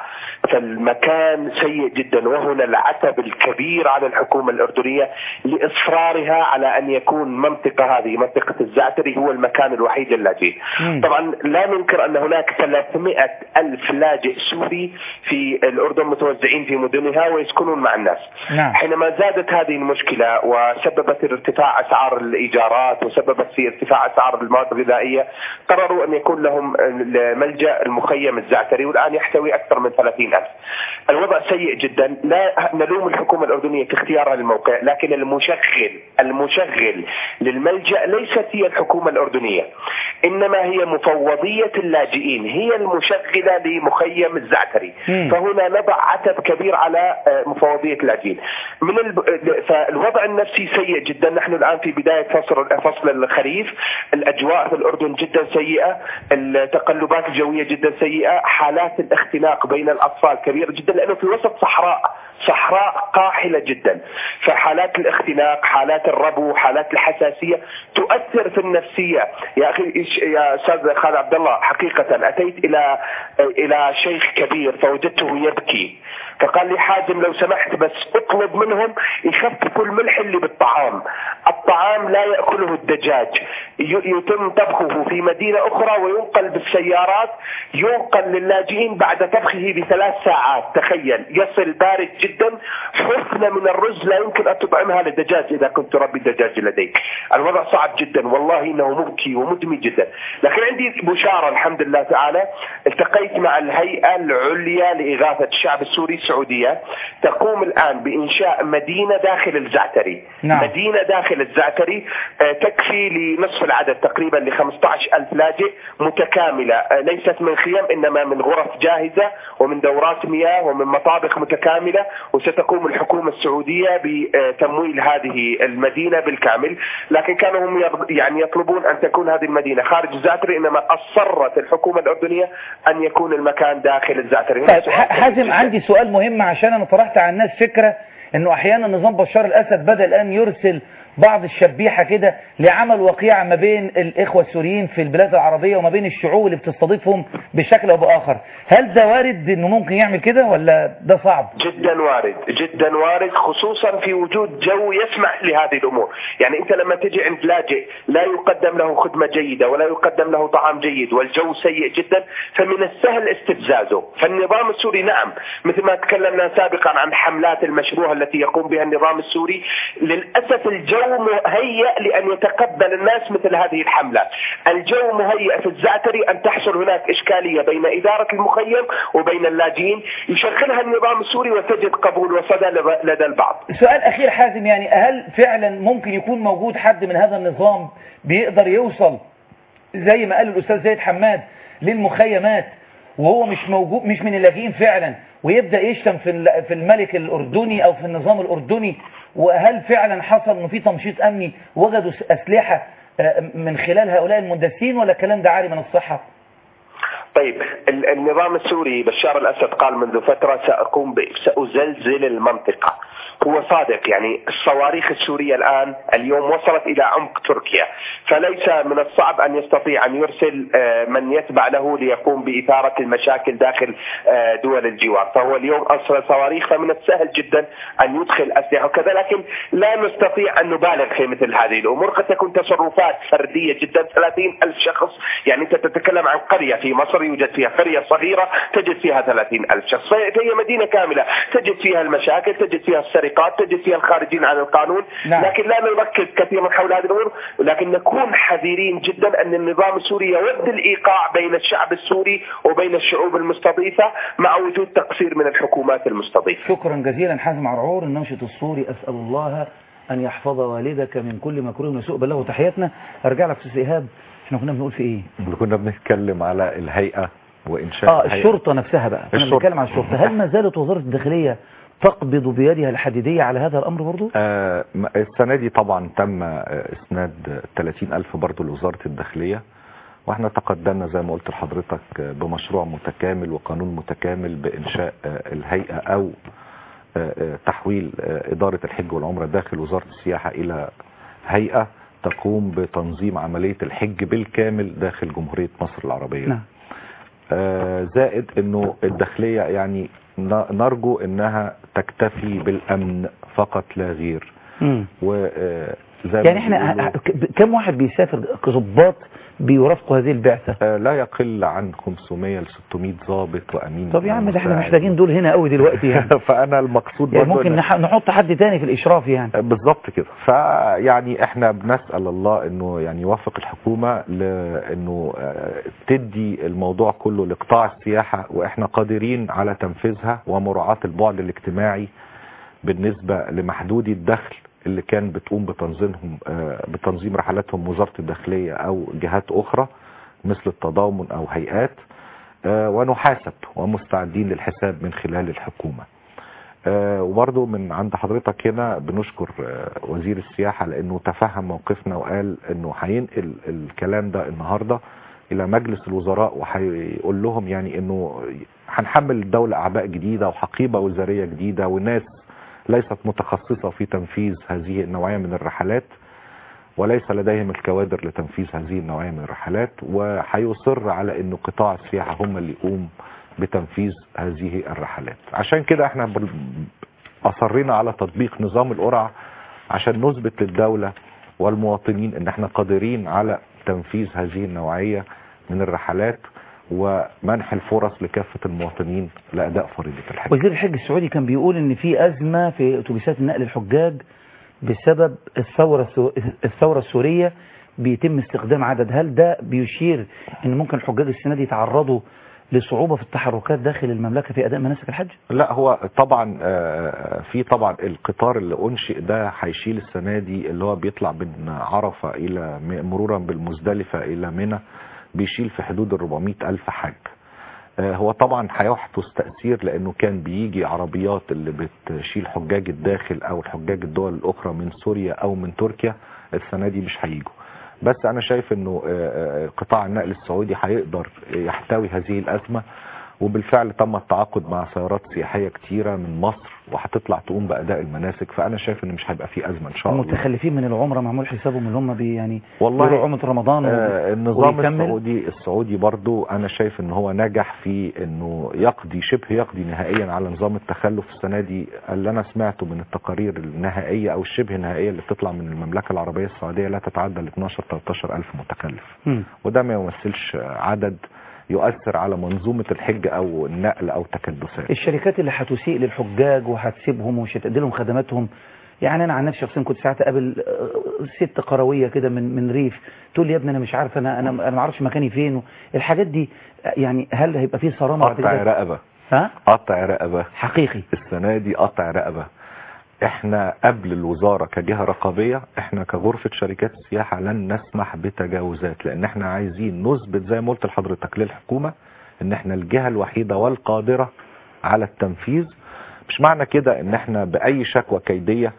فالمكان سيء جدا وهنا العتب الكبير على الحكومة الأردنية لإصرارها على أن يكون منطقة هذه منطقة الزعتري هو المكان الوحيد للاجئين طبعا لا ننكر أن هناك 300 ألف لاجئ سوري في الأردن متوزعين في مدنها ويسكنون مع الناس نعم. حينما زادت هذه المشكلة وسببت ارتفاع أسعار الإيجارات وسببت في ارتفاع أسعار المواد الغذائية قرروا أن يكون لهم ملجأ المخيم الزعتري والآن يحتوي أكثر من 30 ألف الوضع سيء جدا لا نلوم الحكومة الأردنية في اختيارها للموقع لكن المشغل المشغل للملجأ ليست هي الحكومة الأردنية إنما هي مفوضية اللاجئين هي المشغلة لمخيم الزعتري مم. فهنا نضع عتب كبير على آه، مفوضية اللاجئين من الب... فالوضع النفسي سيء جدا نحن الآن في بداية فصل فصل الخريف الأجواء في الأردن جدا سيئة التقلبات الجوية جدا سيئة حالات الاختناق بين الأطفال كبيرة جدا لأنه في وسط صحراء صحراء قاحلة جدا فحالات الاختناق حالات الربو حالات الحساسية تؤثر في النفسية يا أخي إيش- يا أستاذ خالد عبد الله حقيقة أتيت إلى إلى شيخ كبير فوجدته يبكي فقال لي حازم لو سمحت بس اطلب منهم يخففوا الملح اللي بالطعام الطعام لا يأكله الدجاج ي- يتم طبخه في مدينة أخرى وينقل بالسيارات ينقل للاجئين بعد طبخه بثلاث ساعات تخيل يصل بارد جدا حفنة من الرز لا يمكن أن تطعمها للدجاج إذا كنت تربي الدجاج لديك الوضع صعب جدا والله إنه مبكي ومدمي جدا لكن عندي بشارة الحمد لله تعالى التقيت مع الهيئة العليا لإغاثة الشعب السوري السعودية تقوم الآن بإنشاء مدينة داخل الزعتري نعم. مدينة داخل الزعتري آه، تكفي لنصف العدد تقريبا ل 15 ألف لاجئ متكاملة آه، ليست من خيم إنما من غرف جاهزة ومن دورات مياه ومن مطابخ متكاملة وستقوم الحكومة السعودية بتمويل هذه المدينة بالكامل لكن كانوا هم يرض- يعني يطلبون أن تكون هذه المدينة خارج الزعتري إنما أصرت الحكومة الأردنية أن يكون المكان داخل الزعتري طيب ح- حازم عندي سؤال مهم عشان انا طرحت على الناس فكرة انه احيانا نظام بشار الاسد بدأ الان يرسل بعض الشبيحة كده لعمل وقيعة ما بين الاخوة السوريين في البلاد العربية وما بين الشعوب اللي بتستضيفهم بشكل او باخر هل ده وارد انه ممكن يعمل كده ولا ده صعب جدا وارد جدا وارد خصوصا في وجود جو يسمح لهذه الامور يعني انت لما تجي عند لاجئ لا يقدم له خدمه جيده ولا يقدم له طعام جيد والجو سيء جدا فمن السهل استفزازه فالنظام السوري نعم مثل ما تكلمنا سابقا عن حملات المشروع التي يقوم بها النظام السوري للاسف الجو مهيئ لان يتقبل الناس مثل هذه الحملات الجو مهيئ في الزعتري ان تحصل هناك اشكاليه بين اداره المخيم وبين اللاجئين يشغلها النظام السوري وتجد قبول وصدى لب- لدى البعض سؤال اخير حازم يعني هل فعلا ممكن يكون موجود حد من هذا النظام بيقدر يوصل زي ما قال الاستاذ زيد حماد للمخيمات وهو مش موجود مش من اللاجئين فعلا ويبدا يشتم في ال- في الملك الاردني او في النظام الاردني وهل فعلا حصل انه في تمشيط امني وجدوا س- اسلحه آه، من خلال هؤلاء المندسين ولا الكلام ده عاري من الصحه؟ طيب ال- النظام السوري بشار الاسد قال منذ فتره ساقوم ب... سازلزل المنطقه هو صادق يعني الصواريخ السورية الآن اليوم وصلت إلى عمق تركيا فليس من الصعب أن يستطيع أن يرسل آه، من يتبع له ليقوم بإثارة المشاكل داخل آه، دول الجوار فهو اليوم أرسل صواريخ فمن السهل جدا أن يدخل أسلحة وكذا لكن لا نستطيع أن نبالغ في مثل هذه الأمور قد تكون تصرفات فردية جدا 30 ألف شخص يعني أنت تتكلم عن قرية في مصر يوجد فيها قرية صغيرة تجد فيها 30 ألف شخص فهي مدينة كاملة تجد فيها المشاكل تجد فيها السرقات تجد فيها الخارجين عن القانون نعم. لكن لا نركز كثيرا حول هذه الأمور ولكن نكون حذرين جدا أن النظام السوري يود الإيقاع بين الشعب السوري وبين الشعوب المستضيفة مع وجود تقصير من الحكومات المستضيفة شكرا جزيلا حازم عرعور الناشط السوري أسأل الله أن يحفظ والدك من كل مكروه وسوء بلغه تحياتنا أرجع لك أستاذ إيهاب احنا كنا بنقول في إيه؟ اللي كنا بنتكلم على الهيئة وإنشاء اه الهيئة. الشرطة نفسها بقى احنا الشرطة. بنتكلم عن الشرطة هل ما زالت وزارة الداخلية تقبض بيدها الحديدية على هذا الأمر برضو؟ آه، م- السنة دي طبعا تم آه، إسناد 30 ألف برضو لوزارة الداخلية واحنا تقدمنا زي ما قلت لحضرتك آه، بمشروع متكامل وقانون متكامل بإنشاء آه، الهيئة أو آه، آه، تحويل آه، إدارة الحج والعمرة داخل وزارة السياحة إلى هيئة تقوم بتنظيم عملية الحج بالكامل داخل جمهورية مصر العربية نعم آه، زائد انه الداخلية يعني ن- نرجو انها تكتفي بالامن فقط لا غير مم. وزي يعني احنا ه- ه- ك- كم واحد بيسافر ضباط بيرافقوا هذه البعثة؟ لا يقل عن 500 ل 600 ضابط وامين طب يا عم ده احنا مساعد. محتاجين دول هنا قوي دلوقتي يعني فانا المقصود يعني برضو ممكن إن- نح- نحط حد تاني في الإشراف يعني بالظبط كده فيعني احنا بنسأل الله انه يعني يوفق الحكومة لانه آه، تدي الموضوع كله لقطاع السياحة واحنا قادرين على تنفيذها ومراعاة البعد الاجتماعي بالنسبة لمحدودي الدخل اللي كان بتقوم بتنظيمهم آه، بتنظيم رحلاتهم وزارة الداخلية او جهات اخرى مثل التضامن او هيئات آه، ونحاسب ومستعدين للحساب من خلال الحكومة آه، وبرضه من عند حضرتك هنا بنشكر آه، وزير السياحة لأنه تفهم موقفنا وقال أنه هينقل الكلام ده النهاردة إلى مجلس الوزراء وهيقول لهم يعني أنه هنحمل الدولة أعباء جديدة وحقيبة وزارية جديدة وناس ليست متخصصة في تنفيذ هذه النوعية من الرحلات وليس لديهم الكوادر لتنفيذ هذه النوعية من الرحلات وهيصر على أنه قطاع السياحة هم اللي يقوم بتنفيذ هذه الرحلات عشان كده احنا بال- أصرينا على تطبيق نظام القرعة عشان نثبت للدولة والمواطنين ان احنا قادرين على تنفيذ هذه النوعية من الرحلات ومنح الفرص لكافة المواطنين لأداء فريضة الحج وزير الحج السعودي كان بيقول ان في أزمة في أتوبيسات النقل الحجاج بسبب الثورة السو- الثورة السورية بيتم استخدام عدد هل ده بيشير ان ممكن الحجاج السنة دي يتعرضوا لصعوبة في التحركات داخل المملكة في أداء مناسك الحج؟ لا هو طبعا آه، في طبعا القطار اللي انشئ ده هيشيل السنه دي اللي هو بيطلع من عرفه الى م- مرورا بالمزدلفه الى منى بيشيل في حدود ال 400 الف حاج آه، هو طبعا هيحدث تاثير لانه كان بيجي عربيات اللي بتشيل حجاج الداخل او الحجاج الدول الاخرى من سوريا او من تركيا السنه دي مش هيجوا بس انا شايف انه آه، آه، قطاع النقل السعودي هيقدر يحتوي هذه الازمه وبالفعل تم التعاقد مع سيارات سياحيه كتيره من مصر وهتطلع تقوم باداء المناسك فانا شايف ان مش هيبقى في ازمه ان شاء الله المتخلفين من العمرة معمول حسابهم اللي هم بي يعني والله بيروحوا عمرة رمضان آه النظام ويكمل. السعودي السعودي برضو انا شايف ان هو نجح في انه يقضي شبه يقضي نهائيا على نظام التخلف السنه دي اللي انا سمعته من التقارير النهائيه او الشبه نهائيه اللي بتطلع من المملكه العربيه السعوديه لا تتعدى ال 12 13 الف متكلف مم. وده ما يمثلش عدد يؤثر على منظومه الحج او النقل او تكدسات الشركات اللي هتسيء للحجاج وهتسيبهم ومش هتدي لهم خدماتهم يعني انا عن نفسي شخصيا كنت ساعات اقابل آه، ست قرويه كده من من ريف تقول لي يا ابني انا مش عارف انا انا انا ما اعرفش مكاني فين الحاجات دي آه، يعني هل هيبقى في صرامه بعد قطع كده رقبه ها قطع رقبه حقيقي السنه دي قطع رقبه احنا قبل الوزاره كجهه رقابيه احنا كغرفه شركات السياحه لن نسمح بتجاوزات لان احنا عايزين نثبت زي ما قلت لحضرتك للحكومه ان احنا الجهه الوحيده والقادره على التنفيذ مش معنى كده ان احنا باي شكوى كيديه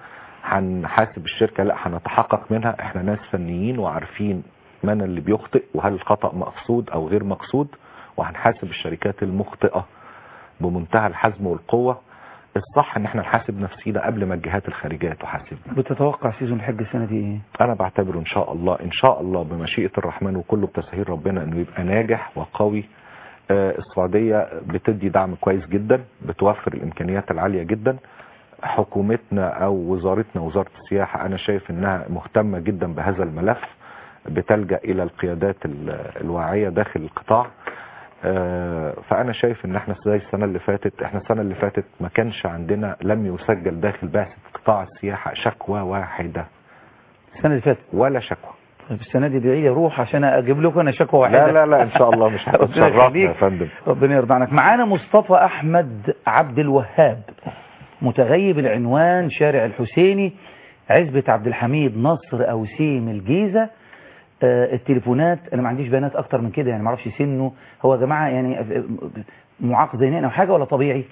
هنحاسب الشركه لا هنتحقق منها احنا ناس فنيين وعارفين من اللي بيخطئ وهل الخطا مقصود او غير مقصود وهنحاسب الشركات المخطئه بمنتهى الحزم والقوه الصح ان احنا نحاسب نفسينا قبل ما الجهات الخارجيه تحاسبنا بتتوقع سيزون الحج السنة دي ايه انا بعتبره ان شاء الله ان شاء الله بمشيئه الرحمن وكله بتسهيل ربنا انه يبقى ناجح وقوي آه، السعوديه بتدي دعم كويس جدا بتوفر الامكانيات العاليه جدا حكومتنا او وزارتنا وزاره السياحه انا شايف انها مهتمه جدا بهذا الملف بتلجا الى القيادات ال- الواعيه داخل القطاع آه، فانا شايف ان احنا زي السنه اللي فاتت احنا السنه اللي فاتت ما كانش عندنا لم يسجل داخل بعثه قطاع السياحه شكوى واحده السنة اللي فاتت ولا شكوى طيب السنة دي ادعي لي اروح عشان اجيب لكم انا شكوى واحدة لا لا لا ان شاء الله مش ربنا هتشرفنا يخليك. يا فندم ربنا يرضى عنك معانا مصطفى احمد عبد الوهاب متغيب العنوان شارع الحسيني عزبة عبد الحميد نصر اوسيم الجيزة آه، التليفونات انا ما عنديش بيانات اكتر من كده يعني ما اعرفش سنه هو يا جماعه يعني آه، معاق ذهنيا او حاجه ولا طبيعي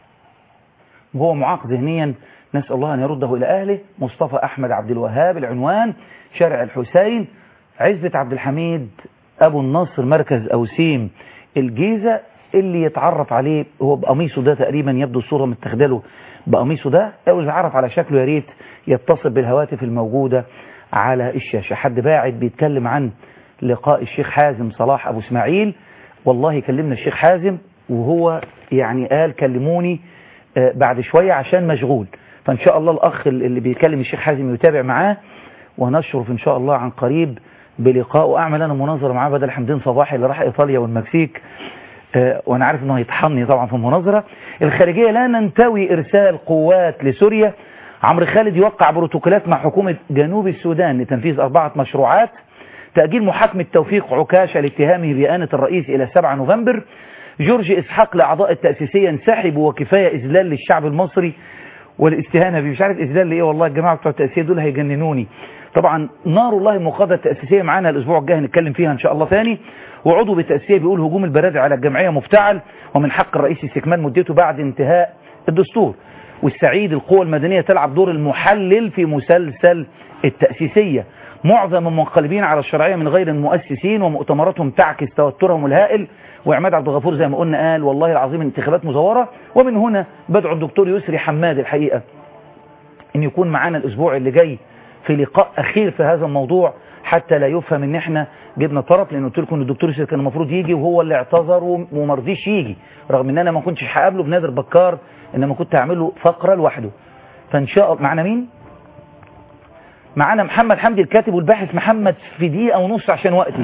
وهو معاق ذهنيا نسال الله ان يرده الى اهله مصطفى احمد عبد الوهاب العنوان شارع الحسين عزبة عبد الحميد ابو النصر مركز اوسيم الجيزه اللي يتعرف عليه هو بقميصه ده تقريبا يبدو الصوره متاخده له بقميصه ده او يتعرف على شكله يا ريت يتصل بالهواتف الموجوده على الشاشه حد باعت بيتكلم عن لقاء الشيخ حازم صلاح ابو اسماعيل والله كلمنا الشيخ حازم وهو يعني قال كلموني آه، بعد شويه عشان مشغول فان شاء الله الاخ اللي بيكلم الشيخ حازم يتابع معاه ونشرف ان شاء الله عن قريب بلقاء واعمل انا مناظره معاه بدل حمدين صباحي اللي راح ايطاليا والمكسيك آه، وانا عارف انه هيطحني طبعا في المناظره الخارجيه لا ننتوي ارسال قوات لسوريا عمرو خالد يوقع بروتوكولات مع حكومه جنوب السودان لتنفيذ اربعه مشروعات تاجيل محاكمه توفيق عكاشه لاتهامه بإهانة الرئيس الى 7 نوفمبر جورج اسحاق لاعضاء التاسيسيه انسحبوا وكفايه اذلال للشعب المصري والاستهانه بيه مش عارف اذلال لايه والله الجماعه بتوع التاسيسيه دول هيجننوني طبعا نار الله المقاده التاسيسيه معانا الاسبوع الجاي هنتكلم فيها ان شاء الله تاني وعضو بالتاسيسيه بيقول هجوم البرادعي على الجمعيه مفتعل ومن حق الرئيس استكمال مدته بعد انتهاء الدستور والسعيد القوى المدنيه تلعب دور المحلل في مسلسل التاسيسيه معظم المنقلبين على الشرعيه من غير المؤسسين ومؤتمراتهم تعكس توترهم الهائل وعماد عبد الغفور زي ما قلنا قال والله العظيم انتخابات مزوره ومن هنا بدعو الدكتور يسري حماد الحقيقه ان يكون معانا الاسبوع اللي جاي في لقاء اخير في هذا الموضوع حتى لا يفهم ان احنا جبنا طرف لان قلت لكم ان الدكتور يسري كان المفروض يجي وهو اللي اعتذر وما رضيش يجي رغم ان انا ما كنتش هقابله بنادر بكار انما كنت هعمله فقره لوحده فان شاء الله معانا مين معانا محمد حمدي الكاتب والباحث محمد في دقيقه ونص عشان وقتي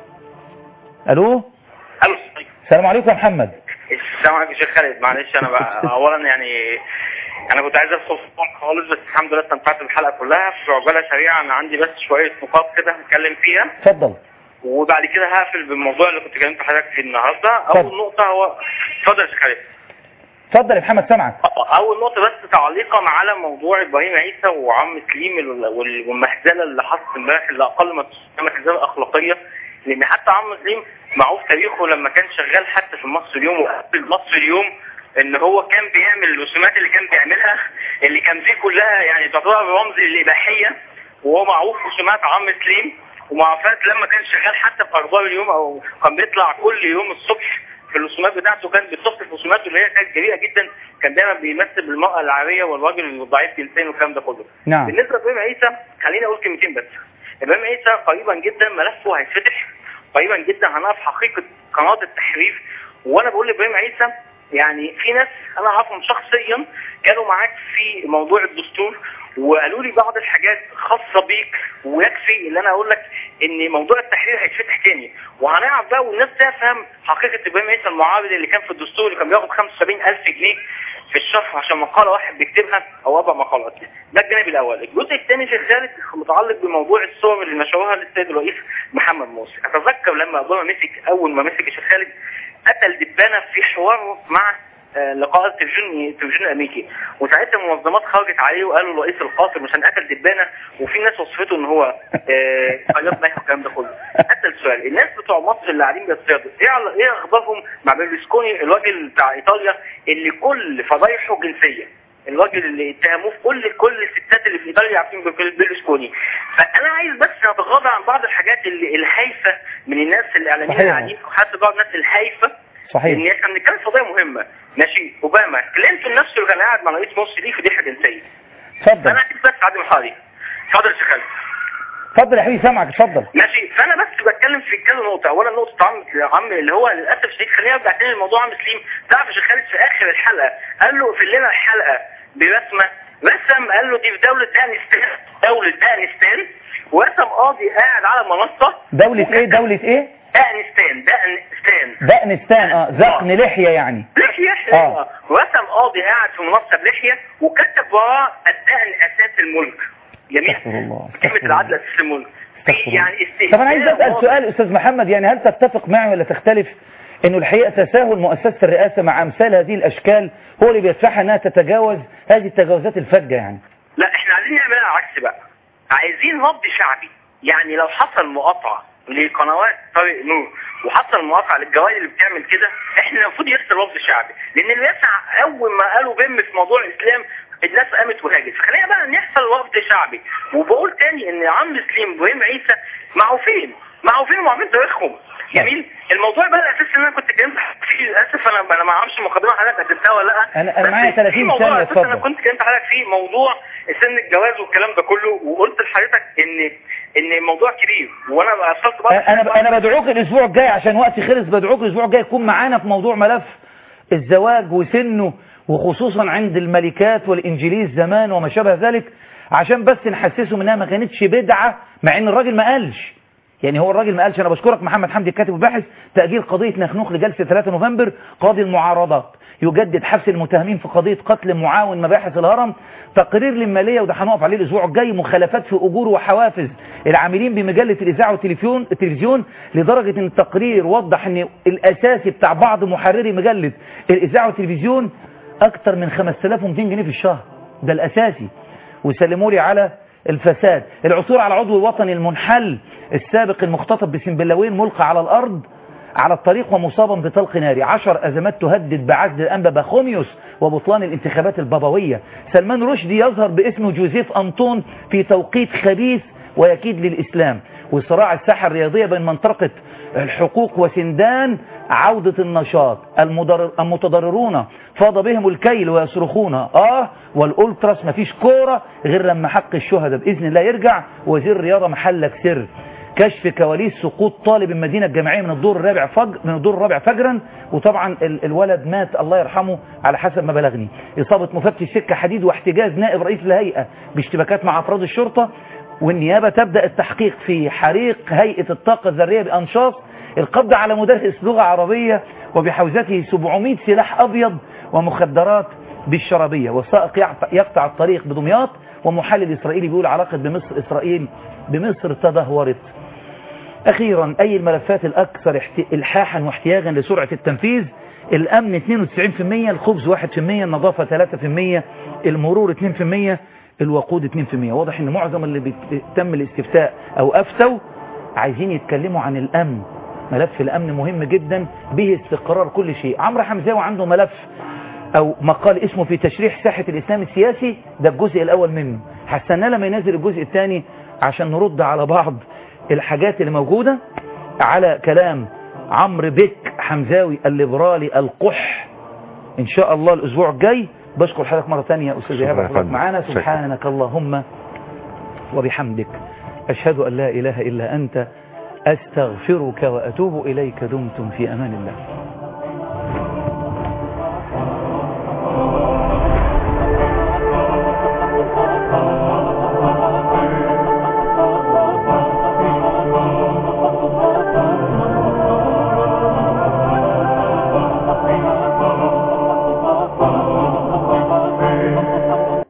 الو الو السلام عليكم يا محمد السلام عليكم يا شيخ خالد معلش انا بقى اولا يعني انا كنت عايز ادخل في الموضوع خالص بس الحمد لله استمتعت بالحلقه كلها في عجاله سريعه انا عندي بس شويه نقاط كده هنتكلم فيها اتفضل وبعد كده هقفل بالموضوع اللي كنت كلمت حضرتك فيه النهارده اول نقطه هو اتفضل يا شيخ خالد اتفضل يا محمد سامعك اول نقطه بس تعليقا على موضوع ابراهيم عيسى وعم سليم وال- وال- والمهزله اللي حصلت امبارح اللي اقل ما تسمى مهزله اخلاقيه لان حتى عم سليم معروف تاريخه لما كان شغال حتى في مصر اليوم وقبل مصر اليوم ان هو كان بيعمل الرسومات اللي كان بيعملها اللي كان دي كلها يعني تعتبر رمز للاباحيه وهو معروف رسومات عم سليم ومعروفات لما كان شغال حتى في اخبار اليوم او كان بيطلع كل يوم الصبح في الرسومات بتاعته كان بتصف رسوماته اللي هي كانت جريئه جدا كان دايما بيمثل بالمراه العاريه والراجل الضعيف جنسيا والكلام ده كله نعم. بالنسبه لابراهيم عيسى خليني اقول كلمتين بس ابراهيم عيسى قريبا جدا ملفه هيتفتح قريبا جدا هنعرف حقيقه قناه التحريف وانا بقول لابراهيم عيسى يعني في ناس انا اعرفهم شخصيا كانوا معاك في موضوع الدستور وقالوا لي بعض الحاجات خاصه بيك ويكفي اللي انا اقول لك ان موضوع التحرير هيتفتح تاني وهنعرف بقى والناس تفهم حقيقه ابراهيم عيسى المعارض اللي كان في الدستور اللي كان بياخد 75000 جنيه في الشهر عشان مقاله واحد بيكتبها او اربع مقالات ده الجانب الاول الجزء الثاني في خالد متعلق بموضوع الصور اللي نشروها للسيد الرئيس محمد مرسي اتذكر لما اوباما مسك اول ما مسك الشيخ خالد قتل دبانه في حوار مع آه، لقاء التلفزيون التلفزيون الامريكي وساعتها المنظمات خرجت عليه وقالوا الرئيس القاتل عشان قتل دبانه وفي ناس وصفته ان هو آه، خياط ماهي والكلام ده كله اسال سؤال الناس بتوع مصر اللي قاعدين بيصطادوا ايه عل- ايه اخبارهم مع بيرلسكوني الراجل بتاع ايطاليا اللي كل فضايحه جنسيه الراجل اللي اتهموه في كل كل الستات اللي في ايطاليا عارفين بيرل- بيرلسكوني فانا عايز بس نتغاضى عن بعض الحاجات اللي الهايفه من الناس الاعلاميين صحيح. اللي قاعدين وحتى بعض الناس الهايفه صحيح. ان احنا بنتكلم في قضيه مهمه ماشي اوباما كلينتون نفسه اللي كان قاعد مع رئيس مصر ليه فضيحه جنسيه اتفضل فانا هسيب بس عدم حالي اتفضل يا شيخ خالد اتفضل يا حبيبي سامعك اتفضل ماشي فانا بس بتكلم في كذا نقطه اولا نقطه عم عم اللي هو للاسف الشديد خليني ارجع تاني لموضوع عم سليم تعرف يا شيخ خالد في اخر الحلقه قال له في لنا الحلقه برسمه رسم قال له دي في دوله دقنستان دوله دقنستان ورسم قاضي قاعد على منصه دولة ايه دولة ايه دقنستان دقنستان دقنستان اه زقن لحية يعني لحية آه. رسم قاضي قاعد في منصه بلحيه وكتب وراه الدقن اساس الملك جميل استغفر الله كلمه العدل اساس الملك في يعني استهزاء طب انا عايز اسال واضح. سؤال استاذ محمد يعني هل تتفق معي ولا تختلف انه الحقيقه تساهل مؤسسه الرئاسه مع امثال هذه الاشكال هو اللي بيدفعها انها تتجاوز هذه التجاوزات الفجه يعني لا احنا عايزين نعملها عكس بقى عايزين رد شعبي يعني لو حصل مقاطعة لقنوات طارق نور وحصل مقاطعة للجوائز اللي بتعمل كده احنا المفروض يحصل رد شعبي لان اللي يسعى اول ما قالوا بم في موضوع الاسلام الناس قامت وهاجت فخلينا بقى ان يحصل رفض شعبي وبقول تاني ان عم سليم ابراهيم عيسى معروفين معروفين وعاملين تاريخهم جميل الموضوع بقى الاساس اللي انا كنت اتكلمت فيه للاسف انا انا ما اعرفش المقدمه حضرتك قدمتها ولا لا انا انا بس معايا في 30 موضوع ثانيه أساساً انا اتفضل كنت كلمت حضرتك فيه موضوع سن الجواز والكلام ده كله وقلت لحضرتك ان ان الموضوع كبير وانا وصلت بقى انا انا بدعوك الاسبوع الجاي عشان وقتي خلص بدعوك الاسبوع الجاي يكون معانا في موضوع ملف الزواج وسنه وخصوصا عند الملكات والانجليز زمان وما شابه ذلك عشان بس نحسسهم انها ما كانتش بدعه مع ان الراجل ما قالش يعني هو الراجل ما قالش انا بشكرك محمد حمدي الكاتب الباحث تاجيل قضيه نخنوخ لجلسه 3 نوفمبر قاضي المعارضات يجدد حبس المتهمين في قضيه قتل معاون مباحث الهرم تقرير للماليه وده هنقف عليه الاسبوع الجاي مخالفات في اجور وحوافز العاملين بمجله الاذاعه والتلفزيون التلفزيون لدرجه ان التقرير وضح ان الاساسي بتاع بعض محرري مجله الاذاعه والتلفزيون اكتر من 5200 جنيه في الشهر ده الاساسي وسلموا لي على الفساد العثور على العضو الوطني المنحل السابق المختطف بسنبلاوين ملقى على الأرض على الطريق ومصابا بطلق ناري عشر أزمات تهدد بعزل الأنبا بخوميوس وبطلان الانتخابات البابوية سلمان رشدي يظهر باسمه جوزيف أنطون في توقيت خبيث ويكيد للإسلام وصراع الساحة الرياضية بين منطقة الحقوق وسندان عودة النشاط المضرر المتضررون فاض بهم الكيل ويصرخون اه والالتراس مفيش كورة غير لما حق الشهداء بإذن الله يرجع وزير الرياضة محلك سر كشف كواليس سقوط طالب المدينة الجامعية من الدور الرابع فجر من الدور الرابع فجرا وطبعا ال الولد مات الله يرحمه على حسب ما بلغني إصابة مفتش سكة حديد واحتجاز نائب رئيس الهيئة باشتباكات مع أفراد الشرطة والنيابة تبدأ التحقيق في حريق هيئة الطاقة الذرية بأنشاص القبض على مدرس لغة عربية وبحوزته 700 سلاح أبيض ومخدرات بالشرابية والسائق يقطع الطريق بدمياط ومحلل إسرائيلي بيقول علاقة بمصر إسرائيل بمصر تدهورت أخيرا أي الملفات الأكثر احت- إلحاحا واحتياجا لسرعة التنفيذ الأمن 92% الخبز 1% النظافة 3% المرور 2% الوقود 2% واضح ان معظم اللي بيت- تم الاستفتاء او افتوا عايزين يتكلموا عن الامن ملف الامن مهم جدا به استقرار كل شيء عمرو حمزاوي عنده ملف او مقال اسمه في تشريح ساحة الاسلام السياسي ده الجزء الاول منه هستناه لما ينزل الجزء الثاني عشان نرد على بعض الحاجات اللي موجودة على كلام عمرو بك حمزاوي الليبرالي القح ان شاء الله الاسبوع الجاي بشكر حضرتك مرة ثانية استاذ شكرا ايهاب يا حضرتك فندم. معانا شكرا. سبحانك اللهم وبحمدك اشهد ان لا اله الا انت استغفرك واتوب اليك دمتم في امان الله